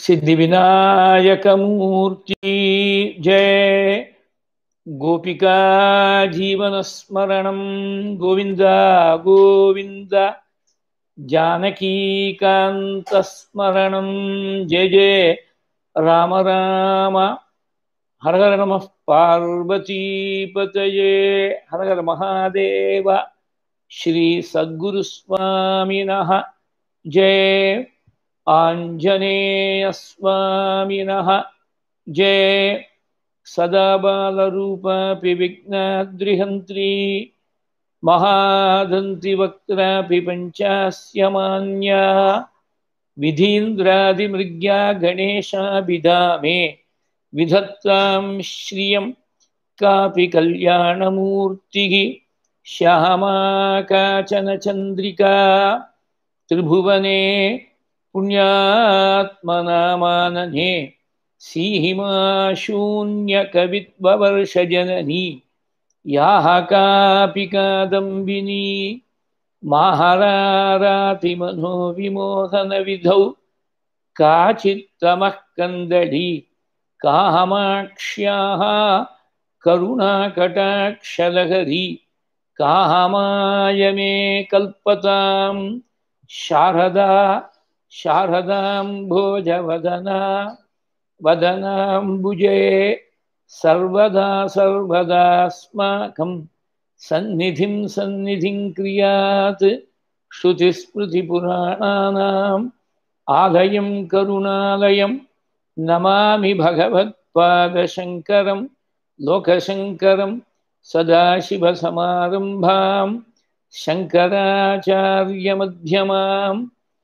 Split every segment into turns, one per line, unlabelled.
सिद्धिविनायकमूर्ति जय गोपिका जीवनस्मरणं गोविन्द गोविन्द जानकीकान्तस्मरणं जय जय राम राम हर हर नमः पार्वतीपतये हर हर महादेव श्रीसद्गुरुस्वामिनः जय आञ्जनेयस्वामिनः जय सदा बालरूपापि विघ्नाद्रिहन्त्री महादन्तिवक्त्रापि पञ्चास्य मान्या विधीन्द्रादिमृग्या गणेशाभिधामे विधत्तां श्रियं कापि कल्याणमूर्तिः श्यामा काचन चन्द्रिका त्रिभुवने पुण्यात्मनामानने सीहिमा शून्यकविद्ववर्षजननी याः कापि कादम्बिनी माहरारातिमनोविमोहनविधौ काचित्तमः कन्दली कामाक्ष्याः करुणाकटाक्षलहरी कामाय मे कल्पतां शारदा शारदां भोजवदना वदनाम्बुजे सर्वदा सर्वदास्माकं सन्निधिं सन्निधिं क्रियात् श्रुतिस्मृतिपुराणानाम् आलयं करुणालयं नमामि भगवत्पादशङ्करं लोकशङ्करं सदाशिवसमारम्भां शङ्कराचार्यमध्यमाम्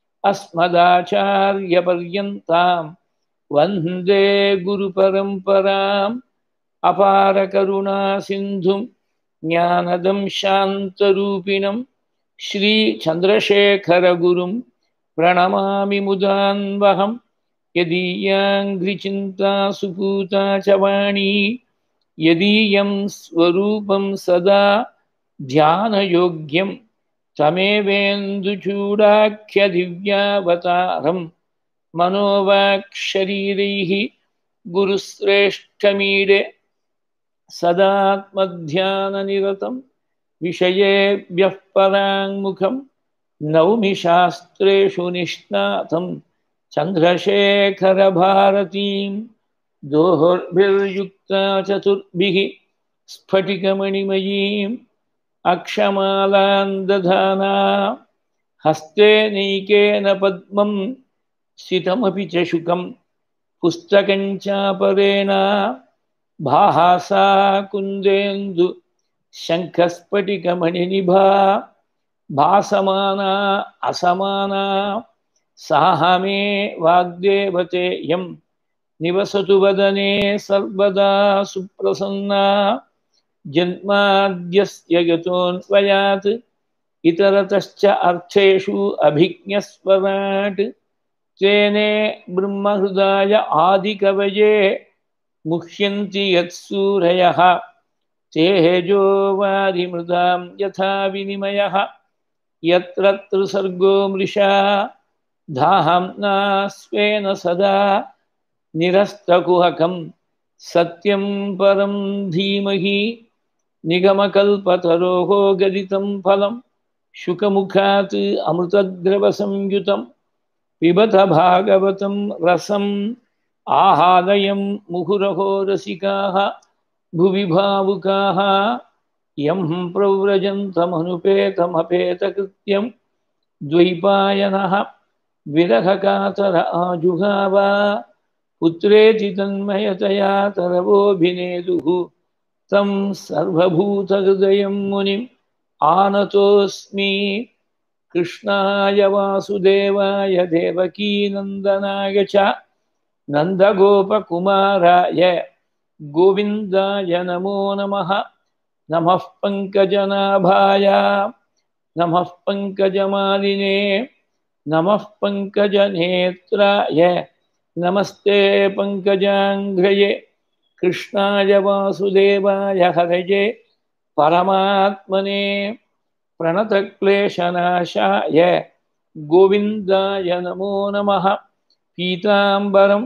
अस्मदाचार्यपर्यन्तां वन्दे गुरुपरम्पराम् अपारकरुणासिन्धुं ज्ञानदं शान्तरूपिणं श्रीचन्द्रशेखरगुरुं प्रणमामि मुदान्वहं यदीयाङ्घ्रिचिन्ता सुपूता च वाणी यदीयं स्वरूपं सदा ध्यानयोग्यं तमेवेन्दुचूडाख्यदिव्यावतारं मनोवाक्शरीरैः गुरुश्रेष्ठमीडे सदात्मध्याननिरतं विषयेभ्यः पराङ्मुखं नौमि शास्त्रेषु निष्णातं चन्द्रशेखरभारतीं दोहोर्भिर्युक्ता चतुर्भिः स्फटिकमणिमयीम् अक्षमालां दधाना हस्ते नैकेन पद्मं सितमपि च शुकं पुस्तकं चापरेण भाहासा कुन्देन्दु शङ्खस्फटिकमणिनिभा भासमाना असमाना साह मे वाग्देवतेयं निवसतु वदने सर्वदा सुप्रसन्ना जन्माद्यस्य यतोऽन्वयात् इतरतश्च अर्थेषु अभिज्ञस्वराट् तेने ब्रह्महृदाय आदिकवये मुह्यन्ति यत्सूरयः तेजो वारिमृदां यथा विनिमयः यत्र त्रिसर्गो मृषा धाम्ना स्वेन सदा निरस्तकुहकं सत्यं परं धीमहि निगमकल्पतरोः गदितं फलं शुकमुखात् अमृतद्रवसंयुतं पिबत भागवतं रसम् आहादयं मुहुरहो रसिकाः भुवि भावुकाः यं प्रव्रजन्तमनुपेतमपेतकृत्यं द्वैपायनः विरहकातर आजुहाव पुत्रेति तन्मयतया तरवोऽभिनेदुः तं सर्वभूतहृदयं मुनिम् आनतोऽस्मि कृष्णाय वासुदेवाय देवकीनन्दनाय च नन्दगोपकुमाराय गोविन्दाय नमो नमः नमः पङ्कजनाभाय नमः पङ्कजमालिने नमः पङ्कजनेत्राय नमस्ते पङ्कजाङ्घ्रये कृष्णाय वासुदेवाय हरये परमात्मने प्रणतक्लेशनाशाय गोविन्दाय नमो नमः पीताम्बरं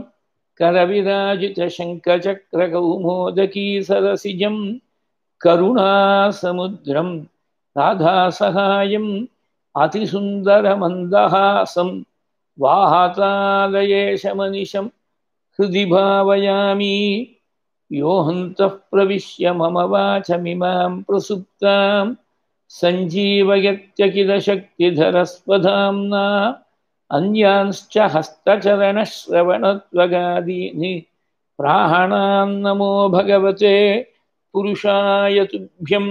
करविराजितशङ्खचक्रकौमोदकीसरसिजं करुणासमुद्रं राधासहायम् अतिसुन्दरमन्दहासं वाहातालयेशमनिशं हृदि भावयामि यो हन्तः प्रविश्य मम वाचमिमां प्रसुप्तां सञ्जीवयत्यखिलशक्तिधरस्वधाम्ना अन्यांश्च हस्तचरणश्रवणत्वगादीनि प्राणान्नमो भगवते पुरुषाय तुभ्यम्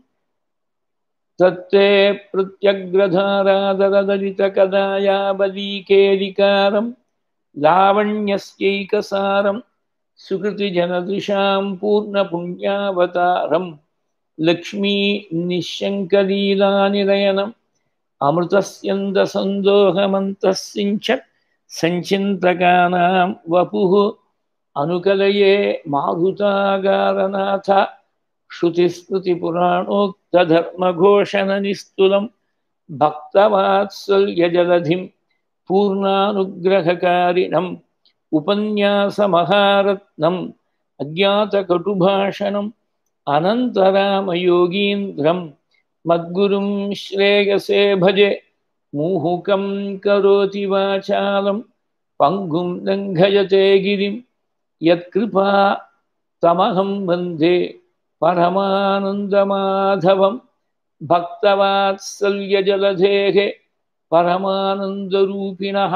तत्ते प्रत्यग्रधारादरदलितकदायाबलीकेलिकारं लावण्यस्यैकसारं सुकृतिजनदृशां पूर्णपुण्यावतारं लक्ष्मी निःशङ्कलीलानिलयनम् अमृतस्यन्दसन्दोहमन्तः सिञ्चत् सञ्चिन्तकानां वपुः अनुकलये मारुतागारनाथ श्रुतिस्मृतिपुराणोक्तधर्मघोषणनिस्तुलं भक्तवात्सल्यजलधिं पूर्णानुग्रहकारिणम् उपन्यासमहारत्नम् अज्ञातकटुभाषणम् अनन्तरामयोगीन्द्रम् मद्गुरुं श्रेयसे भजे मुहुकं करोति वाचालं पङ्गुं लङ्घयते गिरिं यत्कृपा तमहं वन्दे परमानन्दमाधवं भक्तवात्सल्यजलधेः परमानन्दरूपिणः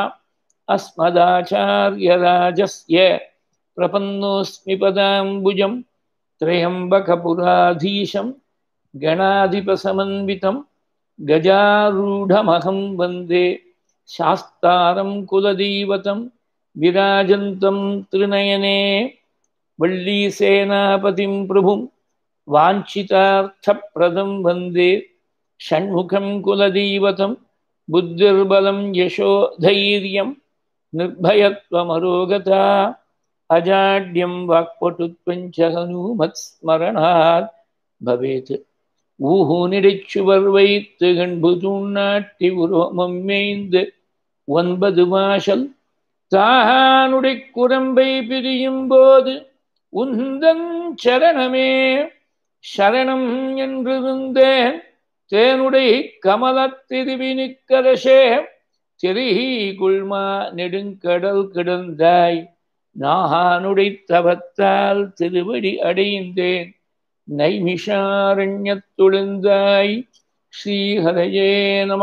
अस्मदाचार्यराजस्य प्रपन्नोऽस्मि पदाम्बुजं त्र्यम्बकपुराधीशं गणाधिपसमन्वितं गजारूढमहं वन्दे शास्तारं कुलदैवतं विराजन्तं त्रिनयने वल्लीसेनापतिं प्रभुं वाञ्छितार्थप्रदं वन्दे षण्मुखं कुलदैवतं बुद्धिर्बलं यशो धैर्यं निर्भयत्वमरोगता अजाड्यं वाक्पटुत्वञ्च हनूमत्स्मरणात् भवेत् ஊஹூனிடைச்சுவர் வைத்து கண்புதூண்ணாட்டி உரோமம் மேய்ந்து ஒன்பது வாசல் தானுடை குரம்பை பிரியும் போது உந்தன் சரணமே சரணம் என்றிருந்தேன் தேனுடை கமலத்திருவினுக்கரசே திரிஹி குள்மா நெடுங்கடல் கிடந்தாய் நாகானுடை தவத்தால் திருவடி அடைந்தேன் நைமிஷாரண்யத்துழுந்தாய் ஸ்ரீஹரயே நம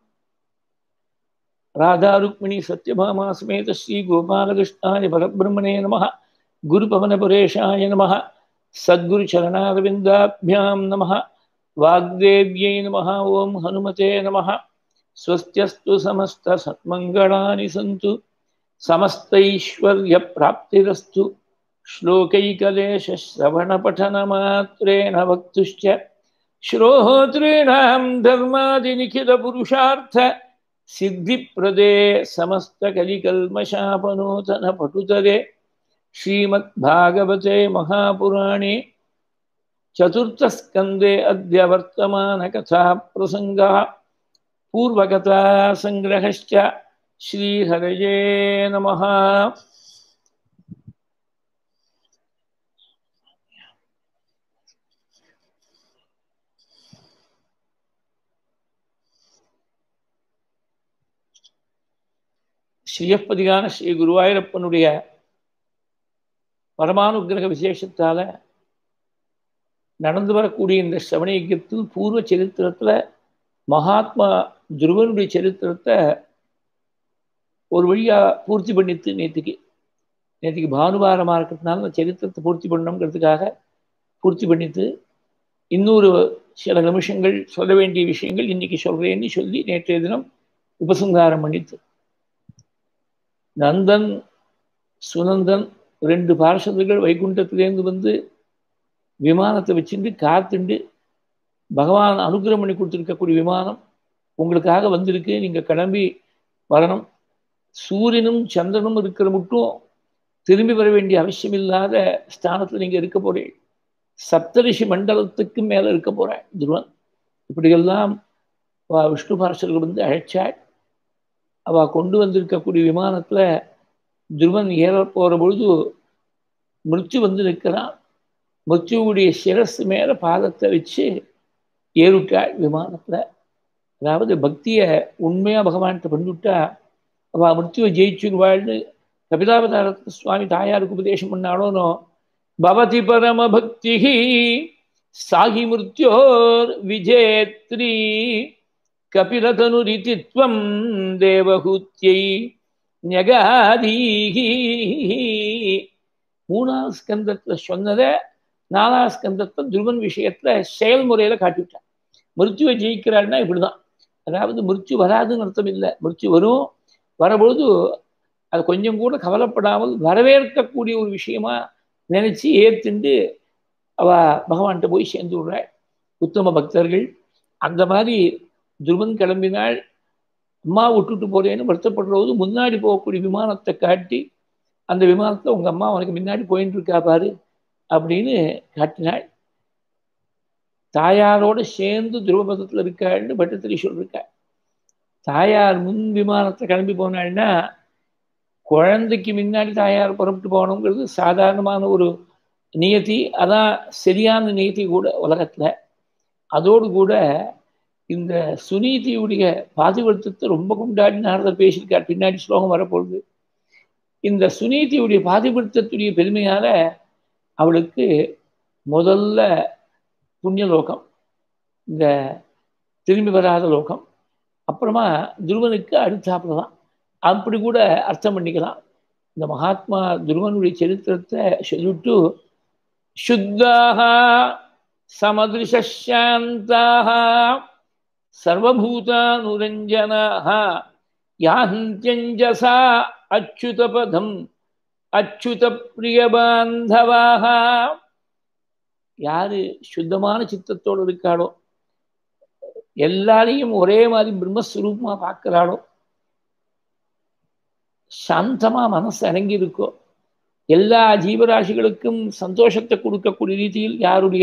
ராதாருக்மிணி சத்யபாமா சமேத ஸ்ரீ கோபாலகிருஷ்ணாய பரபிரம்மணே நம குருபவனபுரேஷாய நம சத்குருச்சரணாரவிந்தாभ्यां நம वाग्देव्यै नमः ॐ हनुमते नमः स्वस्त्यस्तु समस्तसन्मङ्गलानि सन्तु समस्तैश्वर्यप्राप्तिरस्तु श्लोकैकलेशश्रवणपठनमात्रेण वक्तुश्च श्रोतॄणां धर्मादिनिखिलपुरुषार्थ सिद्धिप्रदे समस्तकलिकल्मषापनूतनपटुतरे श्रीमद्भागवते महापुराणे चतुर्थस्कन्दे अद्य वर्तमानकथाप्रसङ्गः पूर्वकथासङ्ग्रहश्च श्रीहरये नमः ஸ்ரீயப்பதிகான ஸ்ரீ குருவாயூரப்பனுடைய பரமானுகிரக விசேஷத்தால் நடந்து வரக்கூடிய இந்த சிரவண யஜ்யத்தில் பூர்வ சரித்திரத்தில் மகாத்மா துருவனுடைய சரித்திரத்தை ஒரு வழியாக பூர்த்தி பண்ணித்து நேற்றுக்கு நேற்றுக்கு பானுவாரமாக இருக்கிறதுனால அந்த சரித்திரத்தை பூர்த்தி பண்ணணுங்கிறதுக்காக பூர்த்தி பண்ணித்து இன்னொரு சில நிமிஷங்கள் சொல்ல வேண்டிய விஷயங்கள் இன்னைக்கு சொல்கிறேன்னு சொல்லி நேற்றைய தினம் உபசங்காரம் பண்ணித்து நந்தன் சுனந்தன் ரெண்டு பார்ஷதர்கள் வைகுண்டத்திலேருந்து வந்து விமானத்தை வச்சுட்டு காத்துண்டு பகவான் அனுகிரகம் பண்ணி கொடுத்துருக்கக்கூடிய விமானம் உங்களுக்காக வந்திருக்கு நீங்கள் கிளம்பி வரணும் சூரியனும் சந்திரனும் இருக்கிற மட்டும் திரும்பி வர வேண்டிய அவசியம் இல்லாத ஸ்தானத்தில் நீங்கள் இருக்க போறீங்க சப்தரிஷி மண்டலத்துக்கு மேலே இருக்க போகிறேன் துருவன் இப்படியெல்லாம் விஷ்ணு பார்ஷர்கள் வந்து அழைச்சாள் அவள் கொண்டு வந்திருக்கக்கூடிய விமானத்தில் துருவன் ஏற போகிற பொழுது மிருத்து வந்து நிற்கிறான் மிருத்துவுடைய சிரஸ் மேலே பாதத்தை வச்சு ஏறிட்டாள் விமானத்தில் அதாவது பக்தியை உண்மையாக பகவான்கிட்ட பண்ணிவிட்டா அவள் மிருத்துவை ஜெயிச்சுருவாள்னு கபிதாவதாரத்து சுவாமி தாயாருக்கு உபதேசம் பண்ணாலும் பவதி பரம பக்தி சாகி மிருத்யோர் விஜேத்ரி கபிலதனுரிதித்வம் தேவகூத்தியை ஞகாதீகி மூணாவது ஸ்கந்தத்தில் சொன்னதை நாலாவது ஸ்கந்தத்தில் துருவன் விஷயத்துல செயல்முறையில காட்டிவிட்டான் மிருத்யுவை ஜெயிக்கிறாள்னா இப்படிதான் அதாவது மிருத்யு வராதுன்னு அர்த்தம் இல்லை மிருத்யு வரும் வரபொழுது அது கொஞ்சம் கூட கவலைப்படாமல் வரவேற்கக்கூடிய ஒரு விஷயமா நினைச்சு ஏத்துண்டு அவ பகவான்கிட்ட போய் சேர்ந்து விடுறாள் உத்தம பக்தர்கள் அந்த மாதிரி துருவன் கிளம்பினாள் அம்மா விட்டுட்டு போறேன்னு வருத்தப்படுறது முன்னாடி போகக்கூடிய விமானத்தை காட்டி அந்த விமானத்தை உங்க அம்மா உனக்கு முன்னாடி போயிட்டு இருக்கா பாரு அப்படின்னு காட்டினாள் தாயாரோட சேர்ந்து துருவபதத்தில் இருக்காள்னு பட்டத்திரி சொல்லிருக்கா தாயார் முன் விமானத்தை கிளம்பி போனாள்னா குழந்தைக்கு முன்னாடி தாயார் புறப்பட்டு போகணுங்கிறது சாதாரணமான ஒரு நியதி அதான் சரியான நியதி கூட உலகத்தில் அதோடு கூட இந்த சுனீதியுடைய பாதிவர்த்தத்தை ரொம்ப கொண்டாடி நாரதர் பேசியிருக்கார் பின்னாடி ஸ்லோகம் வரப்பொழுது இந்த சுனீதியுடைய பாதிவர்த்தத்துடைய பெருமையால அவளுக்கு முதல்ல புண்ணிய லோகம் இந்த திரும்பி வராத லோகம் அப்புறமா துருவனுக்கு அடுத்தாப்புல தான் அப்படி கூட அர்த்தம் பண்ணிக்கலாம் இந்த மகாத்மா துருவனுடைய சரித்திரத்தை சொல்லிவிட்டு சுத்தாக சமதிருஷாந்தாக சர்வபூதானுரஞ்சனாக யாந்தியஞ்சசா அச்சுதபதம் அச்சுத பிரியபாந்தவாக யாரு சுத்தமான சித்தத்தோடு இருக்காளோ எல்லாரையும் ஒரே மாதிரி பிரம்மஸ்வரூபமா பார்க்கிறாளோ சாந்தமா மனசு இறங்கி இருக்கோ எல்லா ஜீவராசிகளுக்கும் சந்தோஷத்தை கொடுக்கக்கூடிய ரீதியில் யாருடைய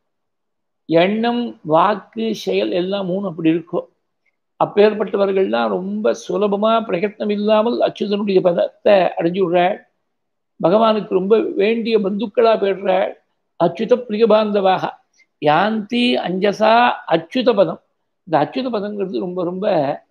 எண்ணம் வாக்கு செயல் எல்லாம் மூணு அப்படி இருக்கோ அப்பேற்பட்டவர்கள்லாம் ரொம்ப சுலபமா பிரயத்னம் இல்லாமல் அச்சுதனுடைய பதத்தை அடைஞ்சு விடுறாள் பகவானுக்கு ரொம்ப வேண்டிய பந்துக்களா போயிடுறாள் அச்சுத பிரியபாந்தவாக யாந்தி அஞ்சசா அச்சுத பதம் இந்த அச்சுத பதங்கிறது ரொம்ப ரொம்ப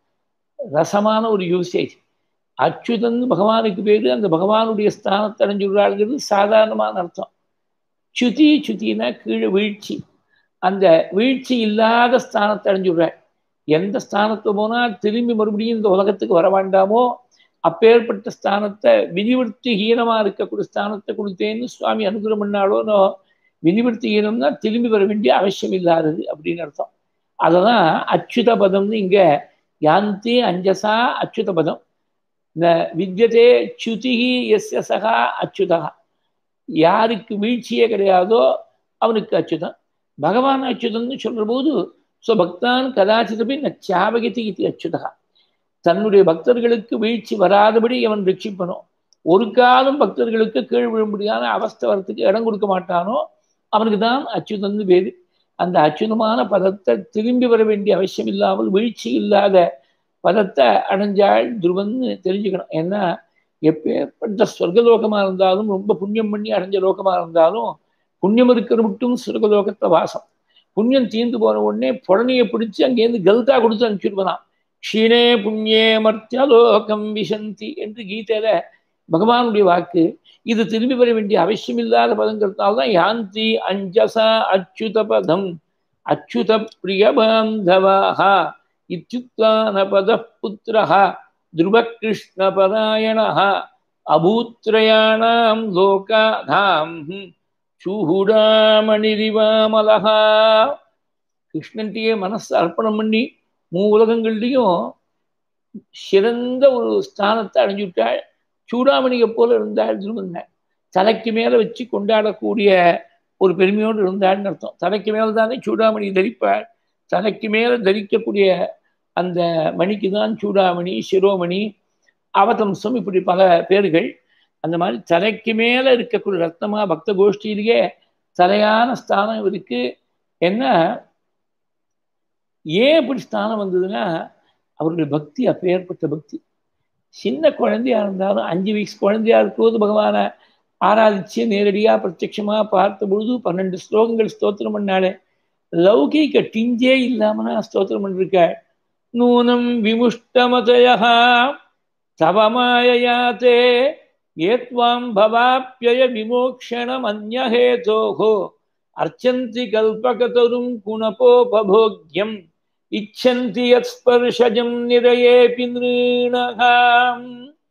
ரசமான ஒரு யூசேஜ் அச்சுதன் பகவானுக்கு பேரு அந்த பகவானுடைய ஸ்தானத்தை அடைஞ்சுடுறாளுங்கிறது சாதாரணமான அர்த்தம் சுதி சுத்தினா கீழே வீழ்ச்சி அந்த வீழ்ச்சி இல்லாத ஸ்தானத்தை அடைஞ்சுடுறாள் எந்த ஸ்தானத்தை போனால் திரும்பி மறுபடியும் இந்த உலகத்துக்கு வர வேண்டாமோ அப்பேற்பட்ட ஸ்தானத்தை விதிவிடுத்து ஹீனமாக இருக்கக்கூடிய ஸ்தானத்தை கொடுத்தேன்னு சுவாமி அனுகிரம் பண்ணாலோனோ விதிவிடுத்து ஹீனம்னா திரும்பி வர வேண்டிய அவசியம் இல்லாதது அப்படின்னு அர்த்தம் அதை தான் அச்சுத பதம்னு இங்கே யாந்தி அஞ்சசா அச்சுத பதம் இந்த வித்தியதே சுதிகி எஸ்ய சகா அச்சுதா யாருக்கு வீழ்ச்சியே கிடையாதோ அவனுக்கு அச்சுதன் பகவான் அச்சுதன்னு சொல்ற போது ஸ்வபக்தான் கதாச்சிதபி நச்சாபகிதி இது அச்சுதா தன்னுடைய பக்தர்களுக்கு வீழ்ச்சி வராதபடி அவன் ரட்சிப்பனும் ஒரு காலம் பக்தர்களுக்கு கீழ் விழும்படியான அவஸ்தை வரத்துக்கு இடம் கொடுக்க மாட்டானோ அவனுக்கு தான் அச்சுதன்னு பேரு அந்த அச்சுதமான பதத்தை திரும்பி வர வேண்டிய அவசியம் இல்லாமல் வீழ்ச்சி இல்லாத பதத்தை அடைஞ்சாள் துருவன்னு தெரிஞ்சுக்கணும் ஏன்னா எப்பேற்பட்ட சொர்க்கலோகமாக இருந்தாலும் ரொம்ப புண்ணியம் பண்ணி அடைஞ்ச லோகமாக இருந்தாலும் புண்ணியம் இருக்கிற மட்டும் சொர்க்கலோகத்தை வாசம் புண்ணியம் தீர்ந்து போன உடனே புடனையை பிடிச்சி அங்கேருந்து கல்தா கொடுத்து அனுப்பிச்சுடுவான் க்ஷீணே புண்ணியே மர்த்தியலோகம் விசந்தி என்று கீதையில பகவானுடைய வாக்கு இது திரும்பி வர வேண்டிய அவசியம் இல்லாத பதங்கிறதுனால்தான் யாந்தி அஞ்சசா அச்சுத பதம் அச்சுத பிரியபாந்தவாக இத்தியுக்தானபத புத்திரः ध्रुवकृष्णपरायणः अभूत्रयाणां लोकानां சூடாமணிரிவாமலகா கிருஷ்ணன்கிட்டயே மனசு அர்ப்பணம் பண்ணி மூ உலகங்கள்லையும் சிறந்த ஒரு ஸ்தானத்தை அடைஞ்சுட்டாள் சூடாமணியை போல இருந்தாள் திருமந்தாள் தலைக்கு மேலே வச்சு கொண்டாடக்கூடிய ஒரு பெருமையோடு இருந்தாள்னு அர்த்தம் தலைக்கு மேலே தானே சூடாமணி தரிப்பாள் தலைக்கு மேலே தரிக்கக்கூடிய அந்த மணிக்கு தான் சூடாமணி சிரோமணி அவதம்சம் இப்படி பல பேர்கள் அந்த மாதிரி தலைக்கு மேலே இருக்கக்கூடிய ரத்னமா பக்த கோஷ்டியிலேயே தலையான ஸ்தானம் இவருக்கு என்ன ஏன் இப்படி ஸ்தானம் வந்ததுன்னா அவருடைய பக்தி அப்பேற்பட்ட பக்தி சின்ன குழந்தையா இருந்தாலும் அஞ்சு வயசு குழந்தையா இருக்கும்போது பகவானை ஆராதிச்சு நேரடியாக பிரத்யட்சமாக பார்த்த பொழுது பன்னெண்டு ஸ்லோகங்கள் ஸ்தோத்திரம் பண்ணாலே லௌகிக டிஞ்சே இல்லாமனா ஸ்தோத்திரம் பண்ணிருக்காள் நூனம் விமுஷ்டமதயா தவமாயயாத்தே ஏத்வாம் பவாப்பியய விமோக்ஷணம் அந்நேதோகோ அர்ச்சந்தி கல்பகதரும் குணபோபோக்யம் இச்சந்தி யத் ஸ்பர்ஷஜம் நிறையேபி நிருணகாம்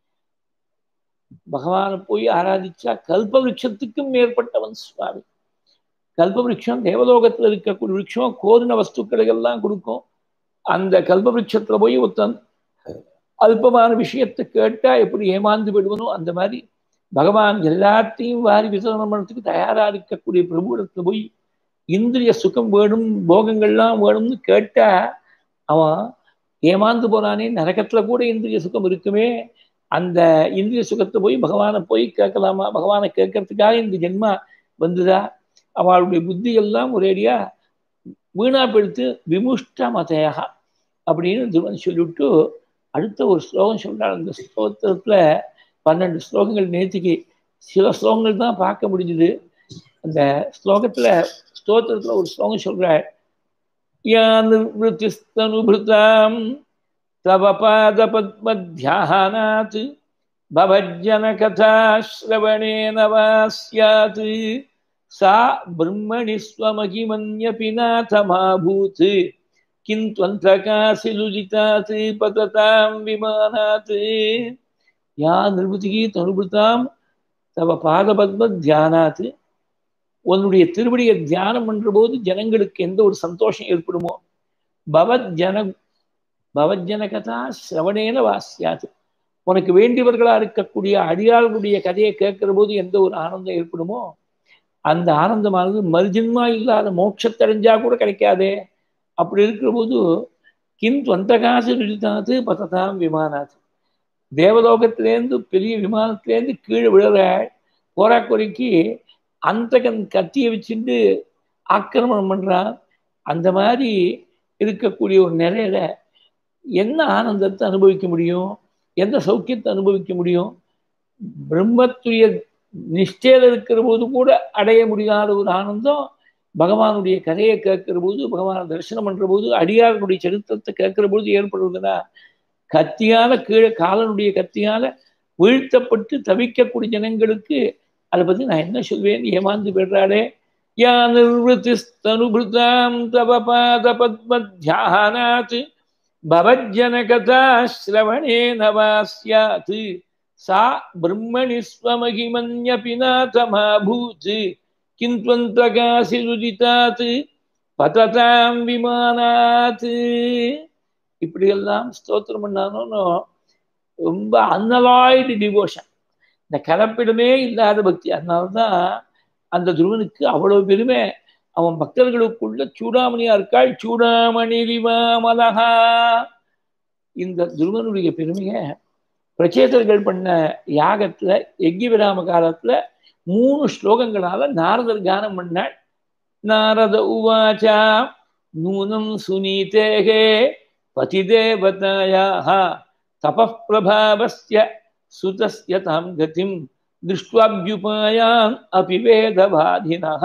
பகவானை போய் ஆராதிச்சா கல்பவருஷத்துக்கும் மேற்பட்டவன் சுவாமி கல்பவருஷம் தேவலோகத்தில் இருக்கக்கூடிய விருட்சம் கோரின வஸ்துக்களை எல்லாம் கொடுக்கும் அந்த கல்பவருஷத்துல போய் ஒருத்தன் அல்பமான விஷயத்தை கேட்டா எப்படி ஏமாந்து விடுவனோ அந்த மாதிரி பகவான் எல்லாத்தையும் வாரி விசரணம் பண்ணத்துக்கு தயாரா இருக்கக்கூடிய பிரபுடத்துல போய் இந்திரிய சுகம் வேணும் போகங்கள்லாம் வேணும்னு கேட்டா அவன் ஏமாந்து போனானே நரகத்துல கூட இந்திரிய சுகம் இருக்குமே அந்த இந்திரிய சுகத்தை போய் பகவானை போய் கேட்கலாமா பகவானை கேட்கறதுக்காக இந்த ஜென்மா வந்துதா அவளுடைய புத்தி எல்லாம் ஒரேடியா வீணா பெடுத்து விமுஷ்ட மதையா அப்படின்னு துருவன் சொல்லிவிட்டு அடுத்த ஒரு ஸ்லோகம் சொல்றாள் அந்த ஸ்லோகத்துல பன்னெண்டு ஸ்லோகங்கள் நேற்றுக்கு சில ஸ்லோகங்கள் தான் பார்க்க முடிஞ்சுது அந்த ஸ்லோகத்துல ஸ்தோத்திரத்துல ஒரு ஸ்லோகம் சொல்றாள் யா நிர்வத்திஸ்தனுபிருதாம் தவ பாத பத்மத்தியானாத் பவஜன கதா ஸ்ரவணேன வா ஸ்யாத் சா பிரம்மணி ஸ்வமகிமன்யபி நாதமாபூத் கிந்த்வந்தகாசி லுஜிதாத் பததாம் விமானாத் யா நிர்வதிகி தனுபிருதாம் தவ பாதபத்ம தியானாத் உன்னுடைய திருவடியை தியானம் பண்ற போது ஜனங்களுக்கு எந்த ஒரு சந்தோஷம் ஏற்படுமோ பவத் ஜன பவஜன கதா சிரவணேன வாசியாது உனக்கு வேண்டியவர்களா இருக்கக்கூடிய அடியாளுடைய கதையை கேட்கிற போது எந்த ஒரு ஆனந்தம் ஏற்படுமோ அந்த ஆனந்தமானது மறுஜன்மா இல்லாத மோட்சத்தடைஞ்சா கூட கிடைக்காதே அப்படி இருக்கிற போது கிம் தொந்தகாசு நிறுத்தாது பததாம் விமானாது தேவலோகத்திலேருந்து பெரிய விமானத்திலேருந்து கீழே விழுற போராக்குறைக்கு அந்தகன் கத்தியை வச்சுட்டு ஆக்கிரமணம் பண்றான் அந்த மாதிரி இருக்கக்கூடிய ஒரு நிலையில என்ன ஆனந்தத்தை அனுபவிக்க முடியும் எந்த சௌக்கியத்தை அனுபவிக்க முடியும் பிரம்மத்துடைய நிஷ்டையில இருக்கிற போது கூட அடைய முடியாத ஒரு ஆனந்தம் பகவானுடைய கதையை கேட்கிற போது பகவானை தரிசனம் பண்ற போது அடியார்களுடைய சரித்திரத்தை கேட்கிற போது ஏற்படுவதுன்னா கத்தியால கீழே காலனுடைய கத்தியால வீழ்த்தப்பட்டு தவிக்கக்கூடிய ஜனங்களுக்கு அதை பத்தி நான் என்ன சொல்வேன் ஏமாந்து பெறாளே யா நிர்வத்திஸ்தனுபிருதாம் தவ பாத பத்மத்தியானாத் பவஜன கதா ஸ்ரவணேன வா ஸ்யாத் சா பிரம்மணி ஸ்வமகிமன்யபி நாதமாபூத் கிந்த்வந்தகாசி ருதிதாத் பததாம் விமானாத் இப்படியெல்லாம் ஸ்தோத்திரம் பண்ணானோ ரொம்ப அன்னலாய்டு டிவோஷன் இந்த கலப்பிடமே இல்லாத பக்தி அதனால்தான் அந்த துருவனுக்கு அவ்வளவு பெருமை அவன் பக்தர்களுக்குள்ள சூடாமணியா இருக்காள் சூடாமணி விமாமலகா இந்த துருவனுடைய பெருமையை பிரச்சேதர்கள் பண்ண யாகத்துல எக்கி விராம காலத்துல மூணு ஸ்லோகங்களால நாரதர் கானம் பண்ணாள் நாரத உவாச்சா நூனம் சுனீதேகே பதிதேவதாயாக தபப்பிரபாவஸ்ய சுதஸ்ய தாம் கதிம் திருஷ்டுவாபியுபாயாம் அபி வேதபாதினः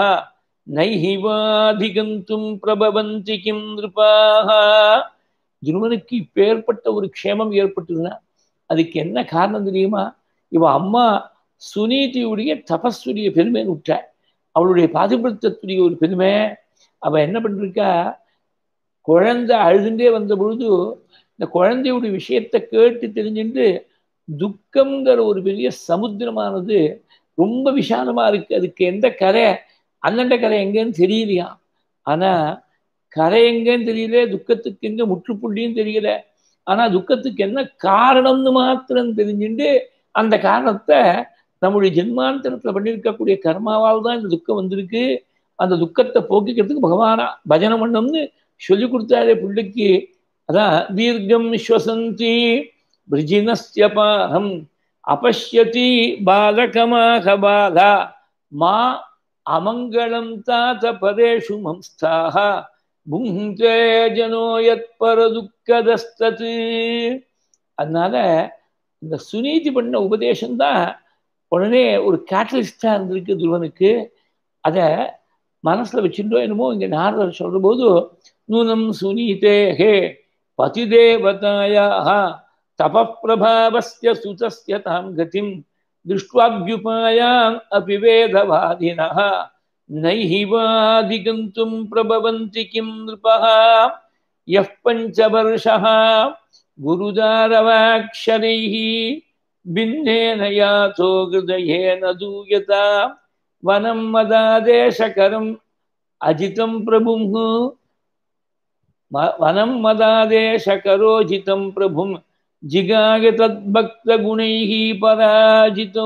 நைஹிவாதிகந்தும் பிரபவந்தி கிம் நிருபாக துருவனுக்கு இப்பேற்பட்ட ஒரு க்ஷேமம் ஏற்பட்டுதுன்னா அதுக்கு என்ன காரணம் தெரியுமா இவ அம்மா சுனீதியுடைய தபஸ்வரிய பெருமைன்னு விட்டாள் அவளுடைய பாதிபுரத்துடைய ஒரு பெருமை அவ என்ன பண்ணிருக்கா குழந்தை அழுதுண்டே வந்த பொழுது இந்த குழந்தையுடைய விஷயத்தை கேட்டு தெரிஞ்சுட்டு துக்கம்ங்கிற ஒரு பெரிய சமுத்திரமானது ரொம்ப விசாலமா இருக்கு அதுக்கு எந்த கரை அந்தண்ட கரை எங்கன்னு தெரியலையா ஆனா கரை எங்கன்னு தெரியல துக்கத்துக்கு எங்க முற்றுப்புள்ளியும் தெரியல ஆனா துக்கத்துக்கு என்ன காரணம்னு மாத்திரம் தெரிஞ்சுட்டு அந்த காரணத்தை நம்முடைய ஜென்மாந்தரத்துல பண்ணியிருக்கக்கூடிய கர்மாவால் தான் இந்த துக்கம் வந்திருக்கு அந்த துக்கத்தை போக்கிக்கிறதுக்கு பகவானா பஜனை பண்ணம்னு சொல்லி கொடுத்தாரே பிள்ளைக்கு அதான் தீர்க்கம் ஸ்வசந்தி பிரிஜினஸ்யபாகம் அபஷ்யதி பாலகமாக பாலா மா அமங்கலம் தாத பதேஷு மம்ஸ்தாக புங்கே ஜனோ யத் பரதுக்கதஸ்தது அதனால இந்த சுனீதி பண்ண உபதேசம்தான் உடனே ஒரு கேட்டலிஸ்டாக இருந்திருக்கு துருவனுக்கு அதை மனசில் வச்சுட்டோ என்னமோ இங்கே நாரதர் சொல்கிற போது நூனம் சுனீதே ஹே பதிதேவதாயா தபப்பிரபாவஸ்ய சுதஸ்ய தாம் கதிம் திருஷ்டுவாபியுபாயான் அபி வேதவாதினः நைஹிவாதிகந்தும் பிரபவந்தி கிம் நிருபः यः पञ्चवर्षः गुरुदारवाक्षरैः भिन्नेन यातो हृदयेन दूयता वनं मदादेशकरम् अजितं प्रभुं वनं मदादेशकरोजितं प्रभुं जिगाय तद्भक्तगुणैः पराजितौ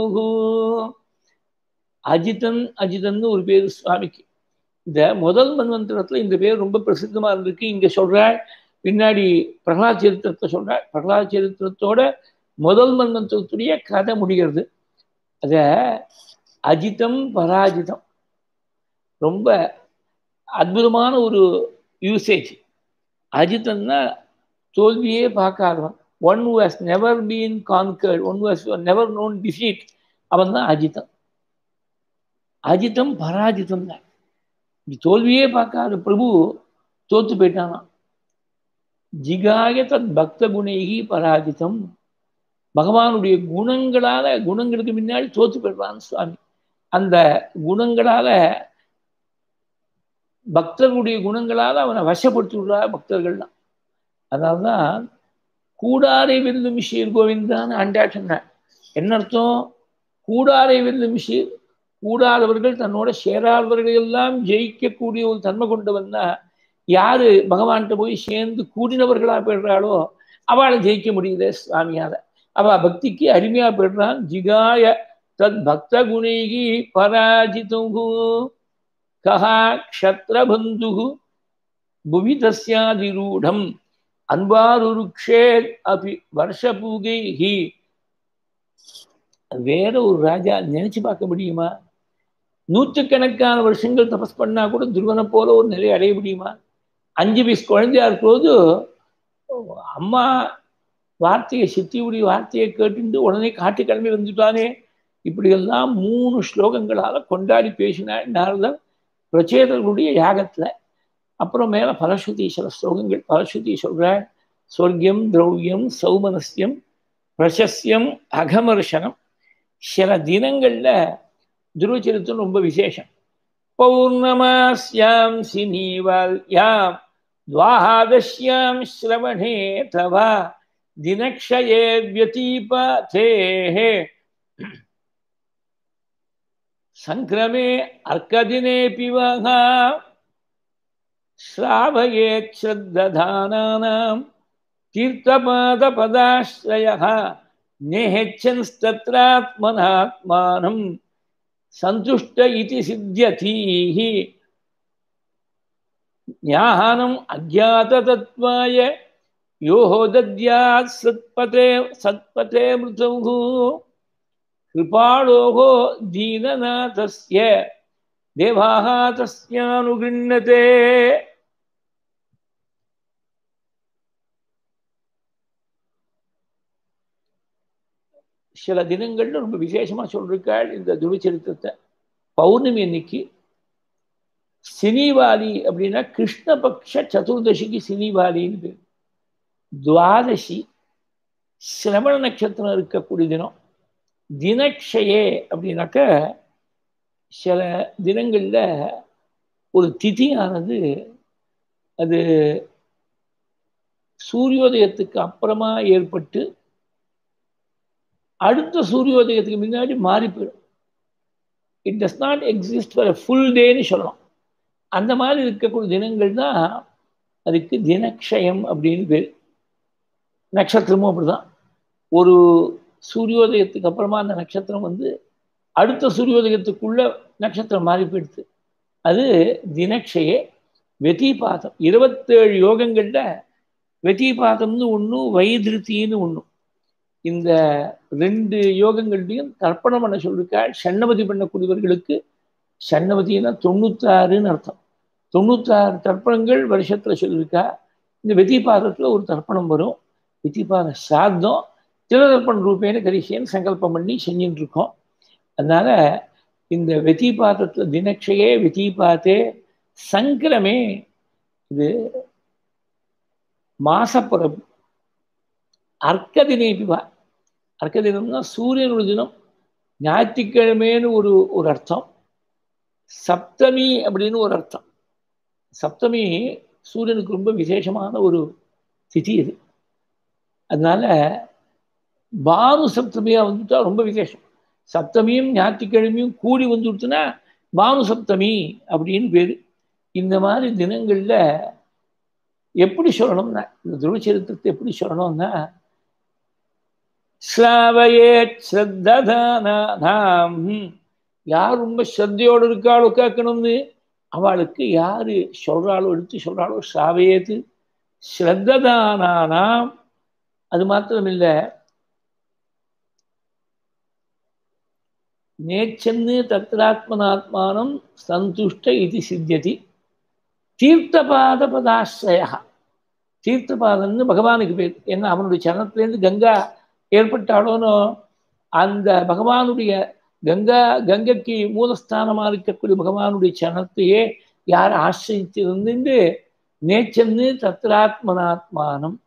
அஜிதன் அஜிதன்னு ஒரு பேர் சுவாமிக்கு இந்த முதல் மன்வந்திரத்தில் இந்த பேர் ரொம்ப பிரசித்தமாக இருந்திருக்கு இங்கே சொல்கிறாள் பின்னாடி பிரகலாத் சரித்திரத்தை சொல்கிறாள் பிரகலாத் சரித்திரத்தோட முதல் மன்வந்திரத்துடைய கதை முடிகிறது அதை அஜிதம் பராஜிதம் ரொம்ப அற்புதமான ஒரு யூசேஜ் அஜிதன்னா தோல்வியே பார்க்காதவன் one who has never been conquered one who has never known defeat அவன் தான் அஜிதம் அஜிதம் பராஜிதம் தான் இப்படி தோல்வியே பார்க்காத பிரபு தோத்து போயிட்டானா ஜிகாய தத் பக்த குணைகி பராஜிதம் பகவானுடைய குணங்களால குணங்களுக்கு முன்னாடி தோத்து போயிடுறான் சுவாமி அந்த குணங்களால பக்தர்களுடைய குணங்களால் அவனை வசப்படுத்தி விடுறா பக்தர்கள்லாம் அதனால்தான் கூடாரை விருந்தும் ஷீர் கோவிந்தான்னு ஆண்டா சொன்னார் என்ன அர்த்தம் கூடாரை விருந்தும் ஷீர் கூடாதவர்கள் தன்னோட சேராதவர்கள் எல்லாம் ஜெயிக்கக்கூடிய ஒரு தன்மை கொண்டவன் தான் யாரு பகவான்கிட்ட போய் சேர்ந்து கூடினவர்களா போயிடுறாளோ அவளை ஜெயிக்க முடியுது சுவாமியால அவ பக்திக்கு அருமையா போயிடுறான் ஜிகாய தத் பக்த குணைகி பராஜிதுகு கஹா க்ஷத்ரபந்து புவி தஸ்யாதிரூடம் அன்பாருருக்ஷே அபி வருஷபூகைஹி வேற ஒரு ராஜா நினைச்சு பார்க்க முடியுமா நூற்றுக்கணக்கான வருஷங்கள் தபஸ் பண்ணா கூட துருவனை போல ஒரு நிலை அடைய முடியுமா அஞ்சு வயசு குழந்தையா இருக்கும்போது அம்மா வார்த்தையை சித்தியுடைய வார்த்தையை கேட்டுட்டு உடனே காட்டு கிளம்பி வந்துட்டானே இப்படியெல்லாம் மூணு ஸ்லோகங்களால் கொண்டாடி பேசினார் நாரதர் பிரச்சேதர்களுடைய யாகத்தில் அப்புறம் மேலே பலஸ்ருதி சில ஸ்லோகங்கள் பலஸ்ருதி சொல்கிறார் சொர்க்கியம் திரௌவியம் சௌமனஸ்யம் பிரசஸ்யம் அகமர்ஷனம் சில தினங்களில் துருவச்சரித்தம் ரொம்ப விசேஷம் பௌர்ணமாஸ்யாம் சினீவால்யாம் द्वादश्यां श्रवणे तव दिनक्षये व्यतीपथेः सङ्क्रमे अर्कदिनेऽपि वः श्रावयेत् श्रद्दधानानां तीर्थपादपदाश्रयः नेहेच्छंस्तत्रात्मनात्मानं सन्तुष्ट इति सिद्ध्यतीः ज्ञानम् अज्ञाततत्त्वाय योः दद्यात् सत्पथे सत्पथे मृतुः कृपाणोः दीननाथस्य देवाः तस्यानुगृह्णते சில தினங்கள்ல ரொம்ப விசேஷமா சொல்லிருக்காள் இந்த துருச்சரித்திரத்தை பௌர்ணமி அன்னைக்கு சினிவாலி அப்படின்னா கிருஷ்ணபக்ஷ சதுர்தசிக்கு சினிவாலின்னு பேர் துவாதசி சிரவண நட்சத்திரம் இருக்கக்கூடிய தினம் தினக்ஷயே அப்படின்னாக்க சில தினங்களில் ஒரு திதியானது அது சூரியோதயத்துக்கு அப்புறமா ஏற்பட்டு அடுத்த சூரியோதயத்துக்கு முன்னாடி மாறி போயிடும் it does not exist for a full டேன்னு சொல்லலாம் அந்த மாதிரி இருக்கக்கூடிய தினங்கள் தான் அதுக்கு தினக்ஷயம் அப்படின்னு பேர் நட்சத்திரமும் அப்படிதான் ஒரு சூரியோதயத்துக்கு அப்புறமா அந்த நட்சத்திரம் வந்து அடுத்த சூரியோதயத்துக்குள்ள நட்சத்திரம் மாறி போயிடுது அது தினக்ஷயே வெதிபாதம் இருபத்தேழு யோகங்களில் வெதிபாதம்னு ஒன்று வைதிருத்தின்னு ஒன்று இந்த ரெண்டு யோகங்கள்லையும் தர்ப்பணம் பண்ண சொல்லிருக்கா சன்னபதி பண்ணக்கூடியவர்களுக்கு சன்னபதினா தொண்ணூத்தாறுன்னு அர்த்தம் தொண்ணூத்தாறு தர்ப்பணங்கள் வருஷத்தில் சொல்லியிருக்கா இந்த வெதிபாதத்தில் ஒரு தர்ப்பணம் வரும் வெதிபாத சாத்தம் திலதர்ப்பன் ரூபேன கரிசியன் சங்கல்பம் பண்ணி செஞ்சுட்டு இருக்கோம் அதனால இந்த வெதிபாதத்தில் தினக்ஷயே வெதிபாத்தே சங்கரமே இது மாசப்பிறப்பு அர்க்க தினேபிவா அர்க்க தினம்னா சூரியனுடைய தினம் ஞாயிற்றுக்கிழமைன்னு ஒரு ஒரு அர்த்தம் சப்தமி அப்படின்னு ஒரு அர்த்தம் சப்தமி சூரியனுக்கு ரொம்ப விசேஷமான ஒரு திதி இது அதனால பானு சப்தமியா வந்துட்டா ரொம்ப விசேஷம் சப்தமியும் ஞாயிற்றுக்கிழமையும் கூடி வந்துடுச்சுன்னா பானு சப்தமி அப்படின்னு பேரு இந்த மாதிரி தினங்கள்ல எப்படி சொல்லணும்னா இந்த துருவச்சரித்திரத்தை எப்படி சொல்லணும்னா ஸ்ராவயேத் ஸ்ரத்ததானாம் யார் ரொம்ப ஸ்ரத்தையோடு இருக்காளோ கேட்கணும்னு அவளுக்கு யாரு சொல்றாளோ எடுத்து சொல்றாளோ ஸ்ராவயேத்து ஸ்ரத்ததானாம் அது மாத்திரம் இல்லை நேச்சன்னு தத்ராத்மனாத்மானம் சந்துஷ்ட இது சித்தியதி தீர்த்தபாத பதாசிரய தீர்த்தபாதன்னு பகவானுக்கு பேர் ஏன்னா அவனுடைய சரணத்திலேருந்து கங்கா ஏற்பட்டாலோனோ அந்த பகவானுடைய கங்கா கங்கைக்கு மூலஸ்தானமாக இருக்கக்கூடிய பகவானுடைய சரணத்தையே யார் ஆசிரித்து இருந்துட்டு நேச்சன்னு தத்ராத்மனாத்மானம்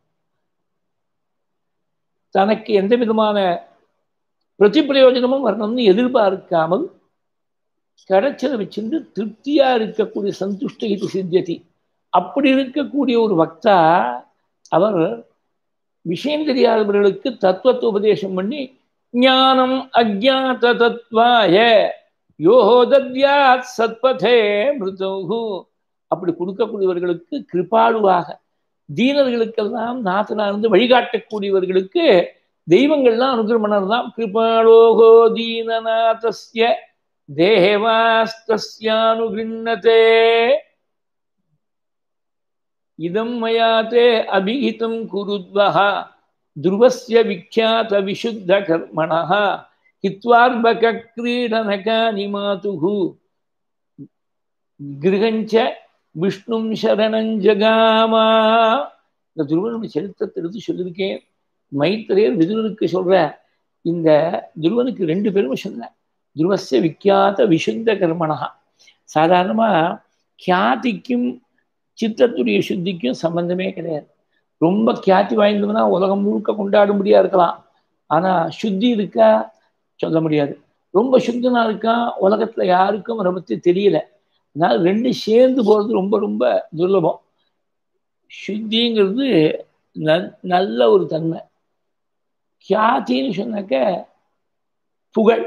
தனக்கு எந்த விதமான பிரதி பிரயோஜனமும் வரணும்னு எதிர்பார்க்காமல் கிடைச்சதை வச்சிருந்து திருப்தியா இருக்கக்கூடிய சந்துஷ்ட இது சித்தியதி அப்படி இருக்கக்கூடிய ஒரு பக்தா அவர் விஷயம் தெரியாதவர்களுக்கு தத்துவத்தை உபதேசம் பண்ணி ஞானம் அஜாத தத்வாய யோதத்யாத் சத்பதே மிருதோகு அப்படி கொடுக்கக்கூடியவர்களுக்கு கிருபாளுவாக தீனர்களுக்கெல்லாம் நாத்தனா இருந்து வழிகாட்டக்கூடியவர்களுக்கு தெய்வங்கள்லாம் அனுகிரமணர் தான் கிருபாளோகோ தீனநாதஸ்ய தேவாஸ்தஸ்யானுகிருண்ணதே இதம் மயா தே அபிஹிதம் குருத்வஹ துருவஸ்ய விக்யாத விசுத்த கர்மணः ஹித்வார்பக கிரீடனகானி மாதுஹு கிரகஞ்ச விஷ்ணும் சரணம் ஜகாமா இந்த துருவனுடைய சரித்திரத்தை எடுத்து சொல்லியிருக்கேன் மைத்திரேயர் விதுரனுக்கு சொல்ற இந்த துருவனுக்கு ரெண்டு பெருமை சொல்ல துருவசிய விக்கியாத விசுத்த கர்மணா சாதாரணமா கியாதிக்கும் சித்தத்துடைய சுத்திக்கும் சம்பந்தமே கிடையாது ரொம்ப கியாதி வாய்ந்தவனா உலகம் முழுக்க கொண்டாடும்படியா இருக்கலாம் ஆனா சுத்தி இருக்கா சொல்ல முடியாது ரொம்ப சுத்தனா இருக்கா உலகத்துல யாருக்கும் அதை பத்தி தெரியல அதனால ரெண்டு சேர்ந்து போறது ரொம்ப ரொம்ப துர்லபம் சுத்திங்கிறது நல்ல ஒரு தன்மை கியாத்தின்னு சொன்னாக்க புகழ்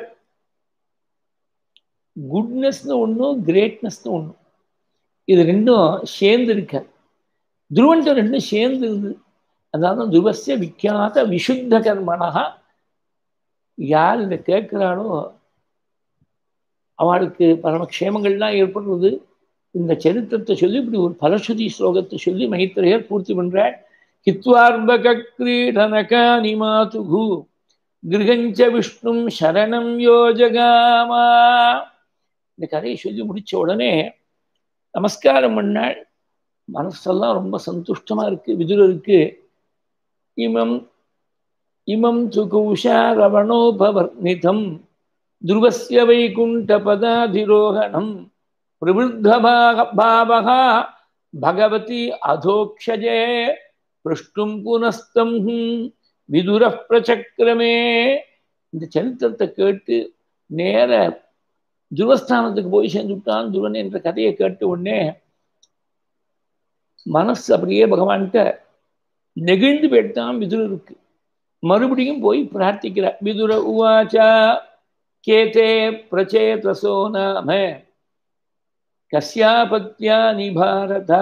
குட்னஸ்னு ஒன்றும் கிரேட்னஸ்னு ஒன்றும் இது ரெண்டும் சேர்ந்து இருக்காது துருவன்ட்ட ரெண்டும் சேர்ந்து இருந்தது அதாவது துருவசிய விக்கியாத விசுத்த கர்மனகா யார் இதை கேட்கிறாளோ அவளுக்கு பரமக்ஷேமங்கள்லாம் ஏற்படுறது இந்த சரித்திரத்தை சொல்லி இப்படி ஒரு பலஸ்ருதி ஸ்லோகத்தை சொல்லி மைத்திரையர் பூர்த்தி பண்றாள் ஹித்வார்பக கிரீடனகானி மாதுகு கிரகஞ்ச விஷ்ணும் சரணம் யோஜகாமா இந்த கதையை சொல்லி முடிச்ச உடனே நமஸ்காரம் பண்ணாள் மனசெல்லாம் ரொம்ப சந்துஷ்டமா இருக்கு விதுரருக்கு இமம் இமம் சுகூஷா ரவணோபவர்ணிதம் துருவசிய வைகுண்ட பதாதிரோகணம் பிரவருத்தபாவகா பகவதி அதோக்ஷஜே பிரஷ்டும் புனஸ்தம் விதுர பிரச்சக்கிரமே இந்த சரித்திரத்தை கேட்டு நேர துருவஸ்தானத்துக்கு போய் சேர்ந்துட்டான் துருவன் என்ற கதையை கேட்ட உடனே மனசு அப்படியே பகவான்கிட்ட நெகிழ்ந்து போயிட்டான் விதுரருக்கு மறுபடியும் போய் பிரார்த்திக்கிறார் விதுர உவாச்சா கேதே பிரச்சேதசோ நாம கஸ்யாபத்யானி பாரத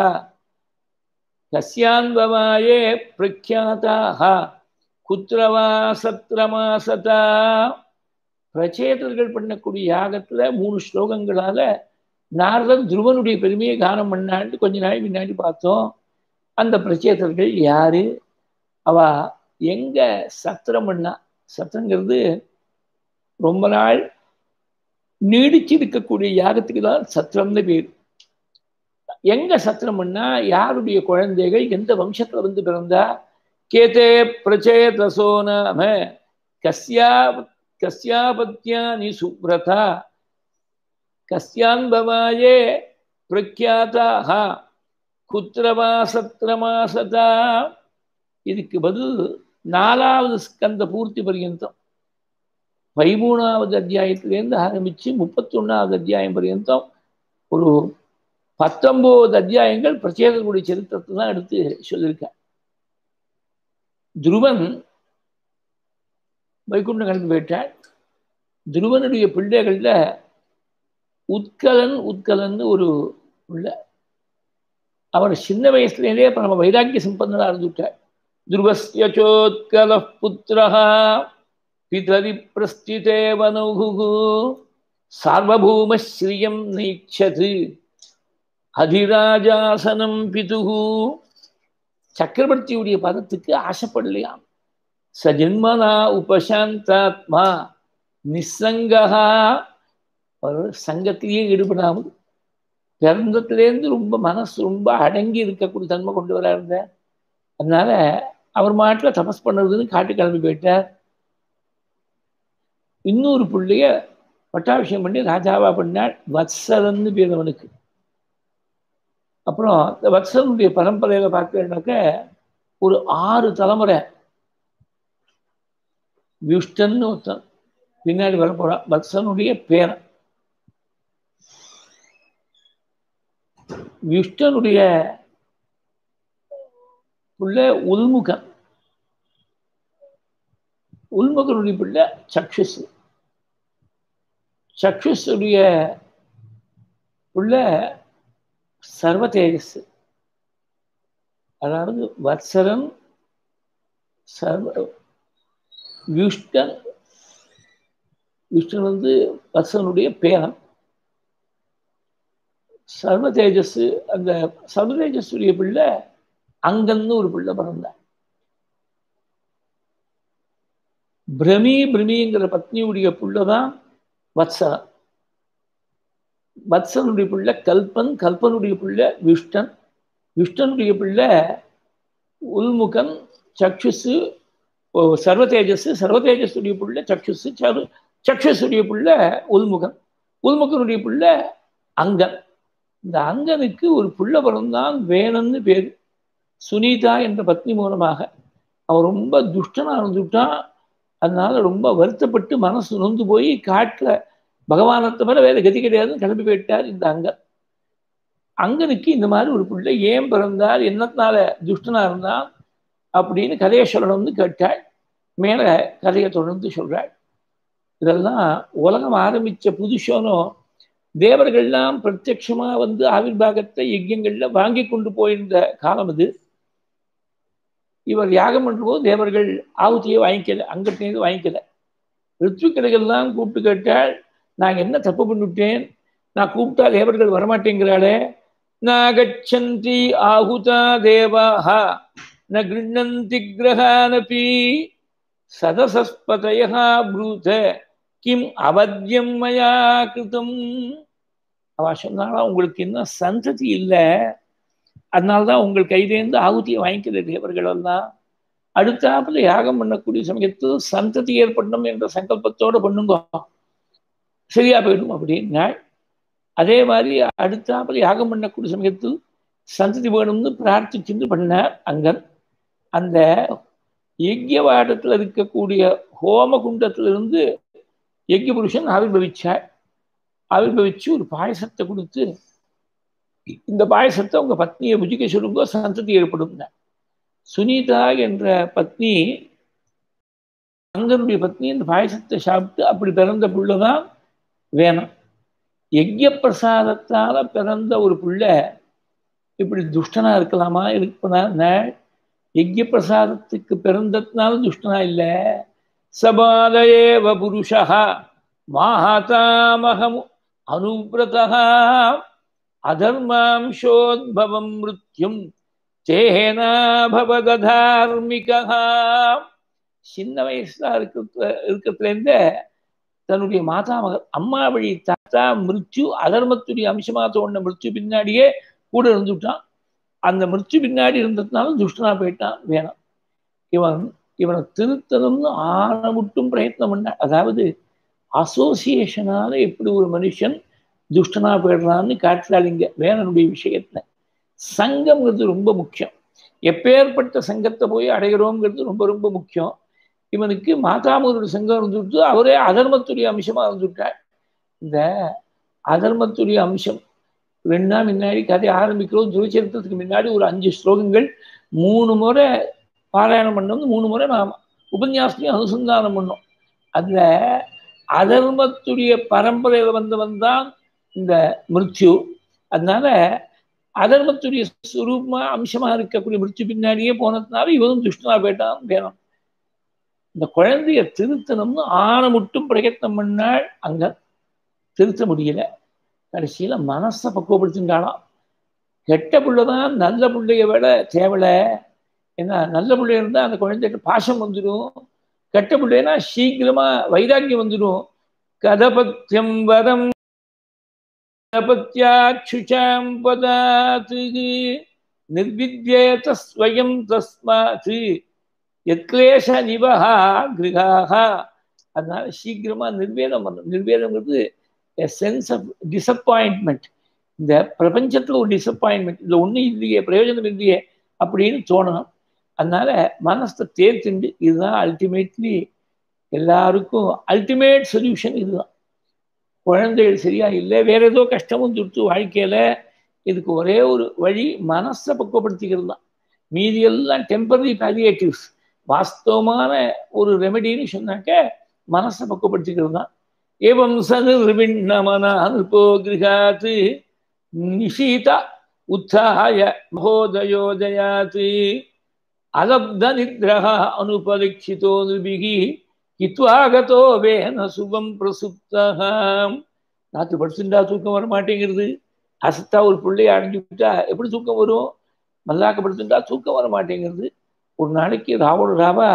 கஸ்யான்வமாயே பிரக்யாதாக குத்திரவா சத்ரமாசதா பிரச்சேதர்கள் பண்ணக்கூடிய யாகத்துல மூணு ஸ்லோகங்களால நாரதன் துருவனுடைய பெருமையை கானம் பண்ணான்னு கொஞ்ச நாள் முன்னாடி பார்த்தோம் அந்த பிரச்சேதர்கள் யாரு அவ எங்க சத்திரம் பண்ணா சத்திரங்கிறது ரொம்ப நாள் நீடிச்சு இருக்கக்கூடிய யாகத்துக்கு தான் சத்திரம்னு பேர் எங்க சத்திரம் பண்ணா யாருடைய குழந்தைகள் எந்த வம்சத்துல வந்து பிறந்தா கேதே பிரச்சேதசோ நாம கஸ்யா கஸ்யாபத்யானி சுப்ரதா கஸ்யான்பவாயே பிரக்யாதாக குத்திரவாசத்திரமாசதா இதுக்கு பதில் நாலாவது ஸ்கந்த பூர்த்தி பர்யந்தம் பதிமூணாவது அத்தியாயத்திலேருந்து ஆரம்பித்து முப்பத்தொன்னாவது அத்தியாயம் பர்யந்தம் ஒரு பத்தொம்போது அத்தியாயங்கள் பிரச்சேதனுடைய சரித்திரத்தை தான் எடுத்து சொல்லியிருக்கேன் துருவன் வைகுண்டம் கலந்து போயிட்டாள் துருவனுடைய பிள்ளைகளில் உத்கலன் உத்கலன் ஒரு பிள்ளை அவர் சின்ன வயசுலேருந்தே இப்போ நம்ம வைராக்கிய சம்பந்தனாக இருந்துட்டார் துருவஸ்யோத்கல புத்திரா பிதரி பிரஸ்திதே வனௌகு சார்வபூமஸ்ரீயம் நீச்சது அதிராஜாசனம் பிதுகு சக்கரவர்த்தியுடைய பதத்துக்கு ஆசைப்படலையாம் சஜன்மனா உபசாந்தாத்மா நிசங்கா ஒரு சங்கத்திலேயே ஈடுபடாமல் பிறந்தத்துலேருந்து ரொம்ப மனசு ரொம்ப அடங்கி இருக்கக்கூடிய தன்மை கொண்டு வர இருந்த அதனால அவர் மாட்டில் தபஸ் பண்ணுறதுன்னு காட்டு கிளம்பி போயிட்டார் இன்னொரு பிள்ளைய பட்டாபிஷேகம் பண்ணி ராஜாவா பண்ணாள் வத்சரன்னு பேர் அவனுக்கு அப்புறம் இந்த வத்சனுடைய பரம்பரையில் பார்த்தேன்னாக்க ஒரு ஆறு தலைமுறை விஷ்டன்னு ஒருத்தன் பின்னாடி வரப்போறான் வத்சனுடைய பேரன் விஷ்டனுடைய பிள்ளை உள்முகன் உள்முகனுடைய பிள்ளை சக்ஷஸ் சக்ஷஸுடைய பிள்ளை சர்வ தேஜஸ் அதாவது வத்சரன் சர்வ விஷ்டன் விஷ்ணன் வந்து வத்சனுடைய பேரன் சர்வ தேஜஸ் அந்த சர்வ தேஜஸுடைய பிள்ளை அங்கன்னு ஒரு பிள்ளை பிறந்தார் பிரமி பிரமிங்கிற பத்னியுடைய பிள்ளை தான் வத்சரன் வத்சனுடைய பிள்ளை கல்பன் கல்பனுடைய பிள்ளை விஷ்டன் விஷ்ணனுடைய பிள்ளை உள்முகன் சக்ஷுசு சர்வ தேஜஸ் சர்வ தேஜஸுடைய பிள்ளை சக்ஷுசு சரு சக்ஷுடைய பிள்ளை உள்முகன் உள்முகனுடைய பிள்ளை அங்கன் இந்த அங்கனுக்கு ஒரு பிள்ளை பிறந்தான் வேணன்னு பேர் சுனீதா என்ற பத்னி மூலமாக அவன் ரொம்ப துஷ்டனாக இருந்துட்டான் அதனால ரொம்ப வருத்தப்பட்டு மனசு நொந்து போய் காட்டில் பகவானை தவிர வேற கதி கிடையாதுன்னு கிளம்பி போயிட்டார் இந்த அங்கன் அங்கனுக்கு இந்த மாதிரி ஒரு பிள்ளை ஏன் பிறந்தார் என்னத்தினால துஷ்டனா இருந்தான் அப்படின்னு கதையை சொல்லணும்னு கேட்டாள் மேலே கதையை தொடர்ந்து சொல்றாள் இதெல்லாம் உலகம் ஆரம்பிச்ச புதுஷனும் தேவர்கள்லாம் பிரத்யட்சமா வந்து ஆவிர்வாகத்தை யஜ்யங்கள்ல வாங்கி கொண்டு போயிருந்த காலம் இது இவர் யாகம் பண்ணும்போது தேவர்கள் ஆவுத்தியை வாங்கிக்கல அங்கிட்டேருந்து வாங்கிக்கல ரித்விக்கடைகள்லாம் கூப்பிட்டு கேட்டால் நான் என்ன தப்பு பண்ணிவிட்டேன் நான் கூப்பிட்டா தேவர்கள் வரமாட்டேங்கிறாளே நாகச்சந்தி ஆகுதா தேவாஹா ந கிருண்ணந்தி கிரகானபி சதசஸ்பதயா ப்ரூத கிம் அவத்தியம் மயா கிருதம் அவ சொன்னாலும் உங்களுக்கு இன்னும் சந்ததி இல்லை அதனால்தான் உங்கள் கையிலேருந்து ஆகுதியை வாங்கிக்கிற தேவர்கள் எல்லாம் அடுத்தாப்புல யாகம் பண்ணக்கூடிய சமயத்தில் சந்ததி ஏற்படணும் என்ற சங்கல்பத்தோடு பண்ணுங்க சரியா போயிடும் அப்படின்னா அதே மாதிரி அடுத்தாப்புல யாகம் பண்ணக்கூடிய சமயத்தில் சந்ததி வேணும்னு பிரார்த்திச்சுட்டு பண்ணார் அங்கன் அந்த யஜ்யவாடத்தில் இருக்கக்கூடிய ஹோம குண்டத்திலிருந்து யஜ்ய புருஷன் ஆவிர்வவிச்சார் ஆவிர்வவிச்சு ஒரு பாயசத்தை கொடுத்து இந்த பாயசத்தை உங்க பத்னியை புஜிக்க சொல்லுங்க சந்ததி ஏற்படும் சுனீதா என்ற பத்னி அங்கனுடைய பத்னி இந்த பாயசத்தை சாப்பிட்டு அப்படி பிறந்த புள்ளதான் வேணும் யஜ்ய பிரசாதத்தால பிறந்த ஒரு பிள்ளை இப்படி துஷ்டனா இருக்கலாமா இருப்பனா யஜ்ய பிரசாதத்துக்கு பிறந்ததுனால துஷ்டனா இல்லை சபாலயேவ புருஷா மாதாமகம் அனுபிரதா அதர்மாம்சோத்பவம் மிருத்யும் சேனாபவதார்மிகா சின்ன வயசா இருக்க இருக்கிறதுலேருந்தே தன்னுடைய மாதா மகள் அம்மா வழி தாத்தா மிருத்யு அதர்மத்துடைய அம்சமா தோணுன மிருத்யு பின்னாடியே கூட இருந்துட்டான் அந்த மிருத்யு பின்னாடி இருந்ததுனால துஷ்டனா போயிட்டான் வேணும் இவன் இவனை திருத்தணும்னு ஆரமுட்டும் பிரயத்னம் பண்ண அதாவது அசோசியேஷனால எப்படி ஒரு மனுஷன் துஷ்டனா போயிடுறான்னு காட்டுறாளிங்க வேணனுடைய விஷயத்துல சங்கம்ங்கிறது ரொம்ப முக்கியம் எப்பேற்பட்ட சங்கத்தை போய் அடைகிறோங்கிறது ரொம்ப ரொம்ப முக்கியம் இவனுக்கு மாதாமூரோட சங்கம் இருந்துட்டு அவரே அதர்மத்துடைய அம்சமா இருந்துட்டார் இந்த அதர்மத்துடைய அம்சம் ரெண்டு நாள் முன்னாடி கதை ஆரம்பிக்கிறோம் துருச்சரித்திரத்துக்கு முன்னாடி ஒரு அஞ்சு ஸ்லோகங்கள் மூணு முறை பாராயணம் பண்ணோம் மூணு முறை நாம் உபன்யாசத்தையும் அனுசந்தானம் பண்ணோம் அதில் அதர்மத்துடைய பரம்பரையில் வந்தவன் தான் இந்த மிருத்யு அதனால அதர்மத்துடைய சுரூபமா அம்சமா இருக்கக்கூடிய மிருத்யு பின்னாடியே போனதுனால இவனும் துஷ்டனா போயிட்டான் வேணும் இந்த குழந்தைய திருத்தணும்னு ஆணமுட்டும் பிரயத்னம் பண்ணால் அங்க திருத்த முடியல கடைசியில மனசை பக்குவப்படுத்தின்றாலாம் கெட்ட பிள்ளைதான் நல்ல பிள்ளைய விட தேவலை ஏன்னா நல்ல பிள்ளை இருந்தால் அந்த குழந்தைகிட்ட பாசம் வந்துடும் கெட்ட பிள்ளைனா சீக்கிரமா வைராக்கியம் வந்துடும் கதபத்தியம் வதம் கதபத்யாட்சுஷாம் பதாத் நிர்வித்யேத ஸ்வயம் தஸ்மாத் எத்லேஷ நிவஹா கிரகாக அதனால சீக்கிரமா நிர்வேதம் பண்ணணும் நிர்வேதங்கிறது சென்ஸ் ஆஃப் டிசப்பாயின்மெண்ட் இந்த பிரபஞ்சத்துல ஒரு டிசப்பாயின்மெண்ட் இதுல ஒன்றும் இல்லையே பிரயோஜனம் இல்லையே அப்படின்னு தோணணும் அதனால மனசை தேர்த்துண்டு இதுதான் அல்டிமேட்லி எல்லாருக்கும் அல்டிமேட் சொல்யூஷன் இதுதான் குழந்தைகள் சரியா இல்லை வேற ஏதோ கஷ்டமும் துடுத்து வாழ்க்கையில இதுக்கு ஒரே ஒரு வழி மனசை பக்குவப்படுத்திக்கிறது தான் மீதி எல்லாம் டெம்பரரி பாலியேட்டிவ்ஸ் வாஸ்தவமான ஒரு ரெமெடின்னு சொன்னாக்க மனசை பக்குவப்படுத்திக்கிறது தான் ஏவம் சனிர்விண்ணமனோ கிரகாத் நிஷீத உத்தாய மகோதயோதயாத் அலப்த நித்ரஹ அனுபரிக்ஷிதோ நிருபிகி கித்வாகதோ வேன சுகம் பிரசுப்தகாம் நாத்து படுத்துட்டா தூக்கம் வர மாட்டேங்கிறது அசத்தா ஒரு பிள்ளைய அடைஞ்சு விட்டா எப்படி தூக்கம் வரும் மல்லாக்கப்படுத்துட்டா தூக்கம் வர மாட்டேங்கிறது ஒரு நாளைக்கு ராவோட ராவா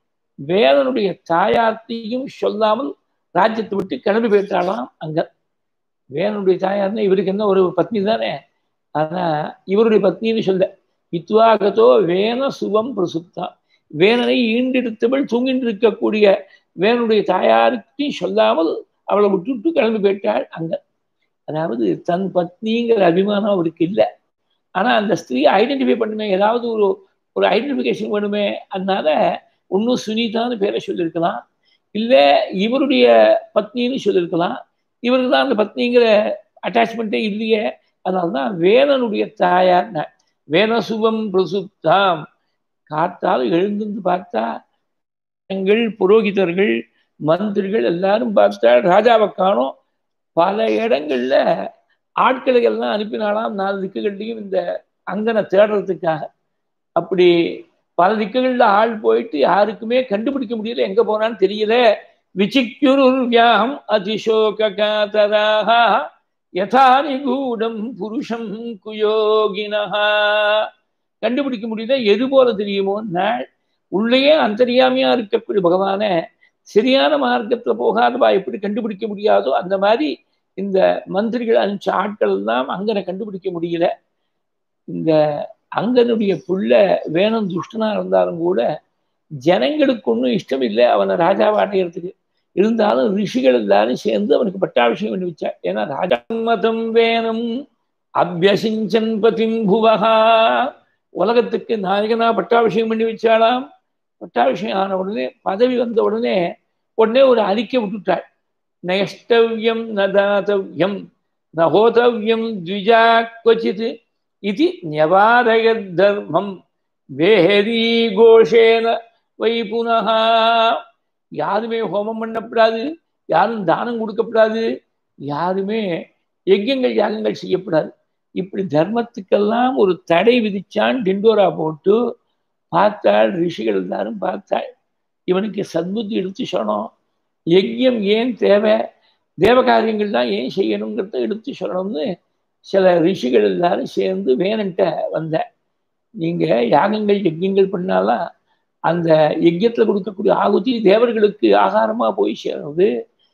வேதனுடைய தாயார்த்தையும் சொல்லாமல் ராஜ்யத்தை விட்டு கிளம்பி போயிட்டாலாம் அங்க வேதனுடைய தாயார்னா இவருக்கு என்ன ஒரு பத்னி தானே ஆனா இவருடைய பத்னின்னு சொல்ல இத்வாகத்தோ வேன சுபம் பிரசுப்தா வேனனை ஈண்டெடுத்தவள் தூங்கிட்டு இருக்கக்கூடிய வேனுடைய தாயாருக்கையும் சொல்லாமல் அவளை விட்டுவிட்டு கிளம்பி போயிட்டாள் அங்க அதாவது தன் பத்னிங்கிற அபிமானம் அவருக்கு இல்லை ஆனா அந்த ஸ்திரீ ஐடென்டிஃபை பண்ணுமே ஏதாவது ஒரு ஒரு ஐடென்டிஃபிகேஷன் வேணுமே அதனால ஒன்றும் சுனிதான்னு பேரை சொல்லியிருக்கலாம் இல்லை இவருடைய பத்னின்னு சொல்லியிருக்கலாம் இவருக்கு தான் அந்த பத்னிங்கிற அட்டாச்மெண்ட்டே இல்லையே அதனால தான் வேணனுடைய தாயார் வேணசுபம் பிரசுப்தாம் காத்தால் எழுந்திருந்து பார்த்தா எங்கள் புரோகிதர்கள் மந்திரிகள் எல்லாரும் பார்த்தா ராஜாவை காணும் பல இடங்கள்ல ஆட்களை எல்லாம் அனுப்பினாலாம் நாலு திக்குகள்லையும் இந்த அங்கனை தேடுறதுக்காக அப்படி பல திக்குகள்ல ஆள் போயிட்டு யாருக்குமே கண்டுபிடிக்க முடியல எங்க போனான்னு தெரியல விசிக்குருவியாம் அதிசோக காதராக யதா நிகூடம் புருஷம் குயோகினஹா கண்டுபிடிக்க முடியல எது போல தெரியுமோ நாள் உள்ளேயே அந்தரியாமையா இருக்கக்கூடிய பகவான சரியான மார்க்கத்துல போகாதவா எப்படி கண்டுபிடிக்க முடியாதோ அந்த மாதிரி இந்த மந்திரிகள் அனுப்பிச்ச ஆட்கள் எல்லாம் அங்கனை கண்டுபிடிக்க முடியல இந்த அங்கனுடைய புள்ள வேணும் துஷ்டனா இருந்தாலும் கூட ஜனங்களுக்கு ஒன்றும் இஷ்டம் இல்லை அவனை ராஜாவை அடையிறதுக்கு இருந்தாலும் ரிஷிகள் எல்லாரும் சேர்ந்து அவனுக்கு பட்டாபிஷேகம் பண்ணி வச்சா ஏன்னா ராஜா மதம் வேணும் அபியசிஞ்சன் பதிம் புவகா உலகத்துக்கு நாயகனா பட்டாபிஷேகம் பண்ணி வச்சாலாம் பட்டாபிஷேகம் ஆன உடனே பதவி வந்த உடனே உடனே ஒரு அறிக்கை விட்டுட்டாள் நயஷ்டவியம் நதாதவியம் நகோதவியம் த்விஜா கொச்சித் இது நியவாரய தர்மம் வேஹரி கோஷேன வை புனகா யாருமே ஹோமம் பண்ணப்படாது யாரும் தானம் கொடுக்கப்படாது யாருமே யஜ்யங்கள் யாகங்கள் செய்யப்படாது இப்படி தர்மத்துக்கெல்லாம் ஒரு தடை விதிச்சான் டிண்டோரா போட்டு பார்த்தாள் ரிஷிகள் எல்லாரும் பார்த்தாள் இவனுக்கு சத்புத்தி எடுத்து சொல்லணும் யஜ்யம் ஏன் தேவை தேவகாரியங்கள் தான் ஏன் செய்யணுங்கிறத எடுத்து சொல்லணும்னு சில ரிஷிகள் எல்லாரும் சேர்ந்து வேணுன்ட்ட வந்த நீங்க யாகங்கள் யஜ்யங்கள் பண்ணாலாம் அந்த யஜ்யத்துல கொடுக்கக்கூடிய ஆகுதி தேவர்களுக்கு ஆகாரமா போய் சேர்றது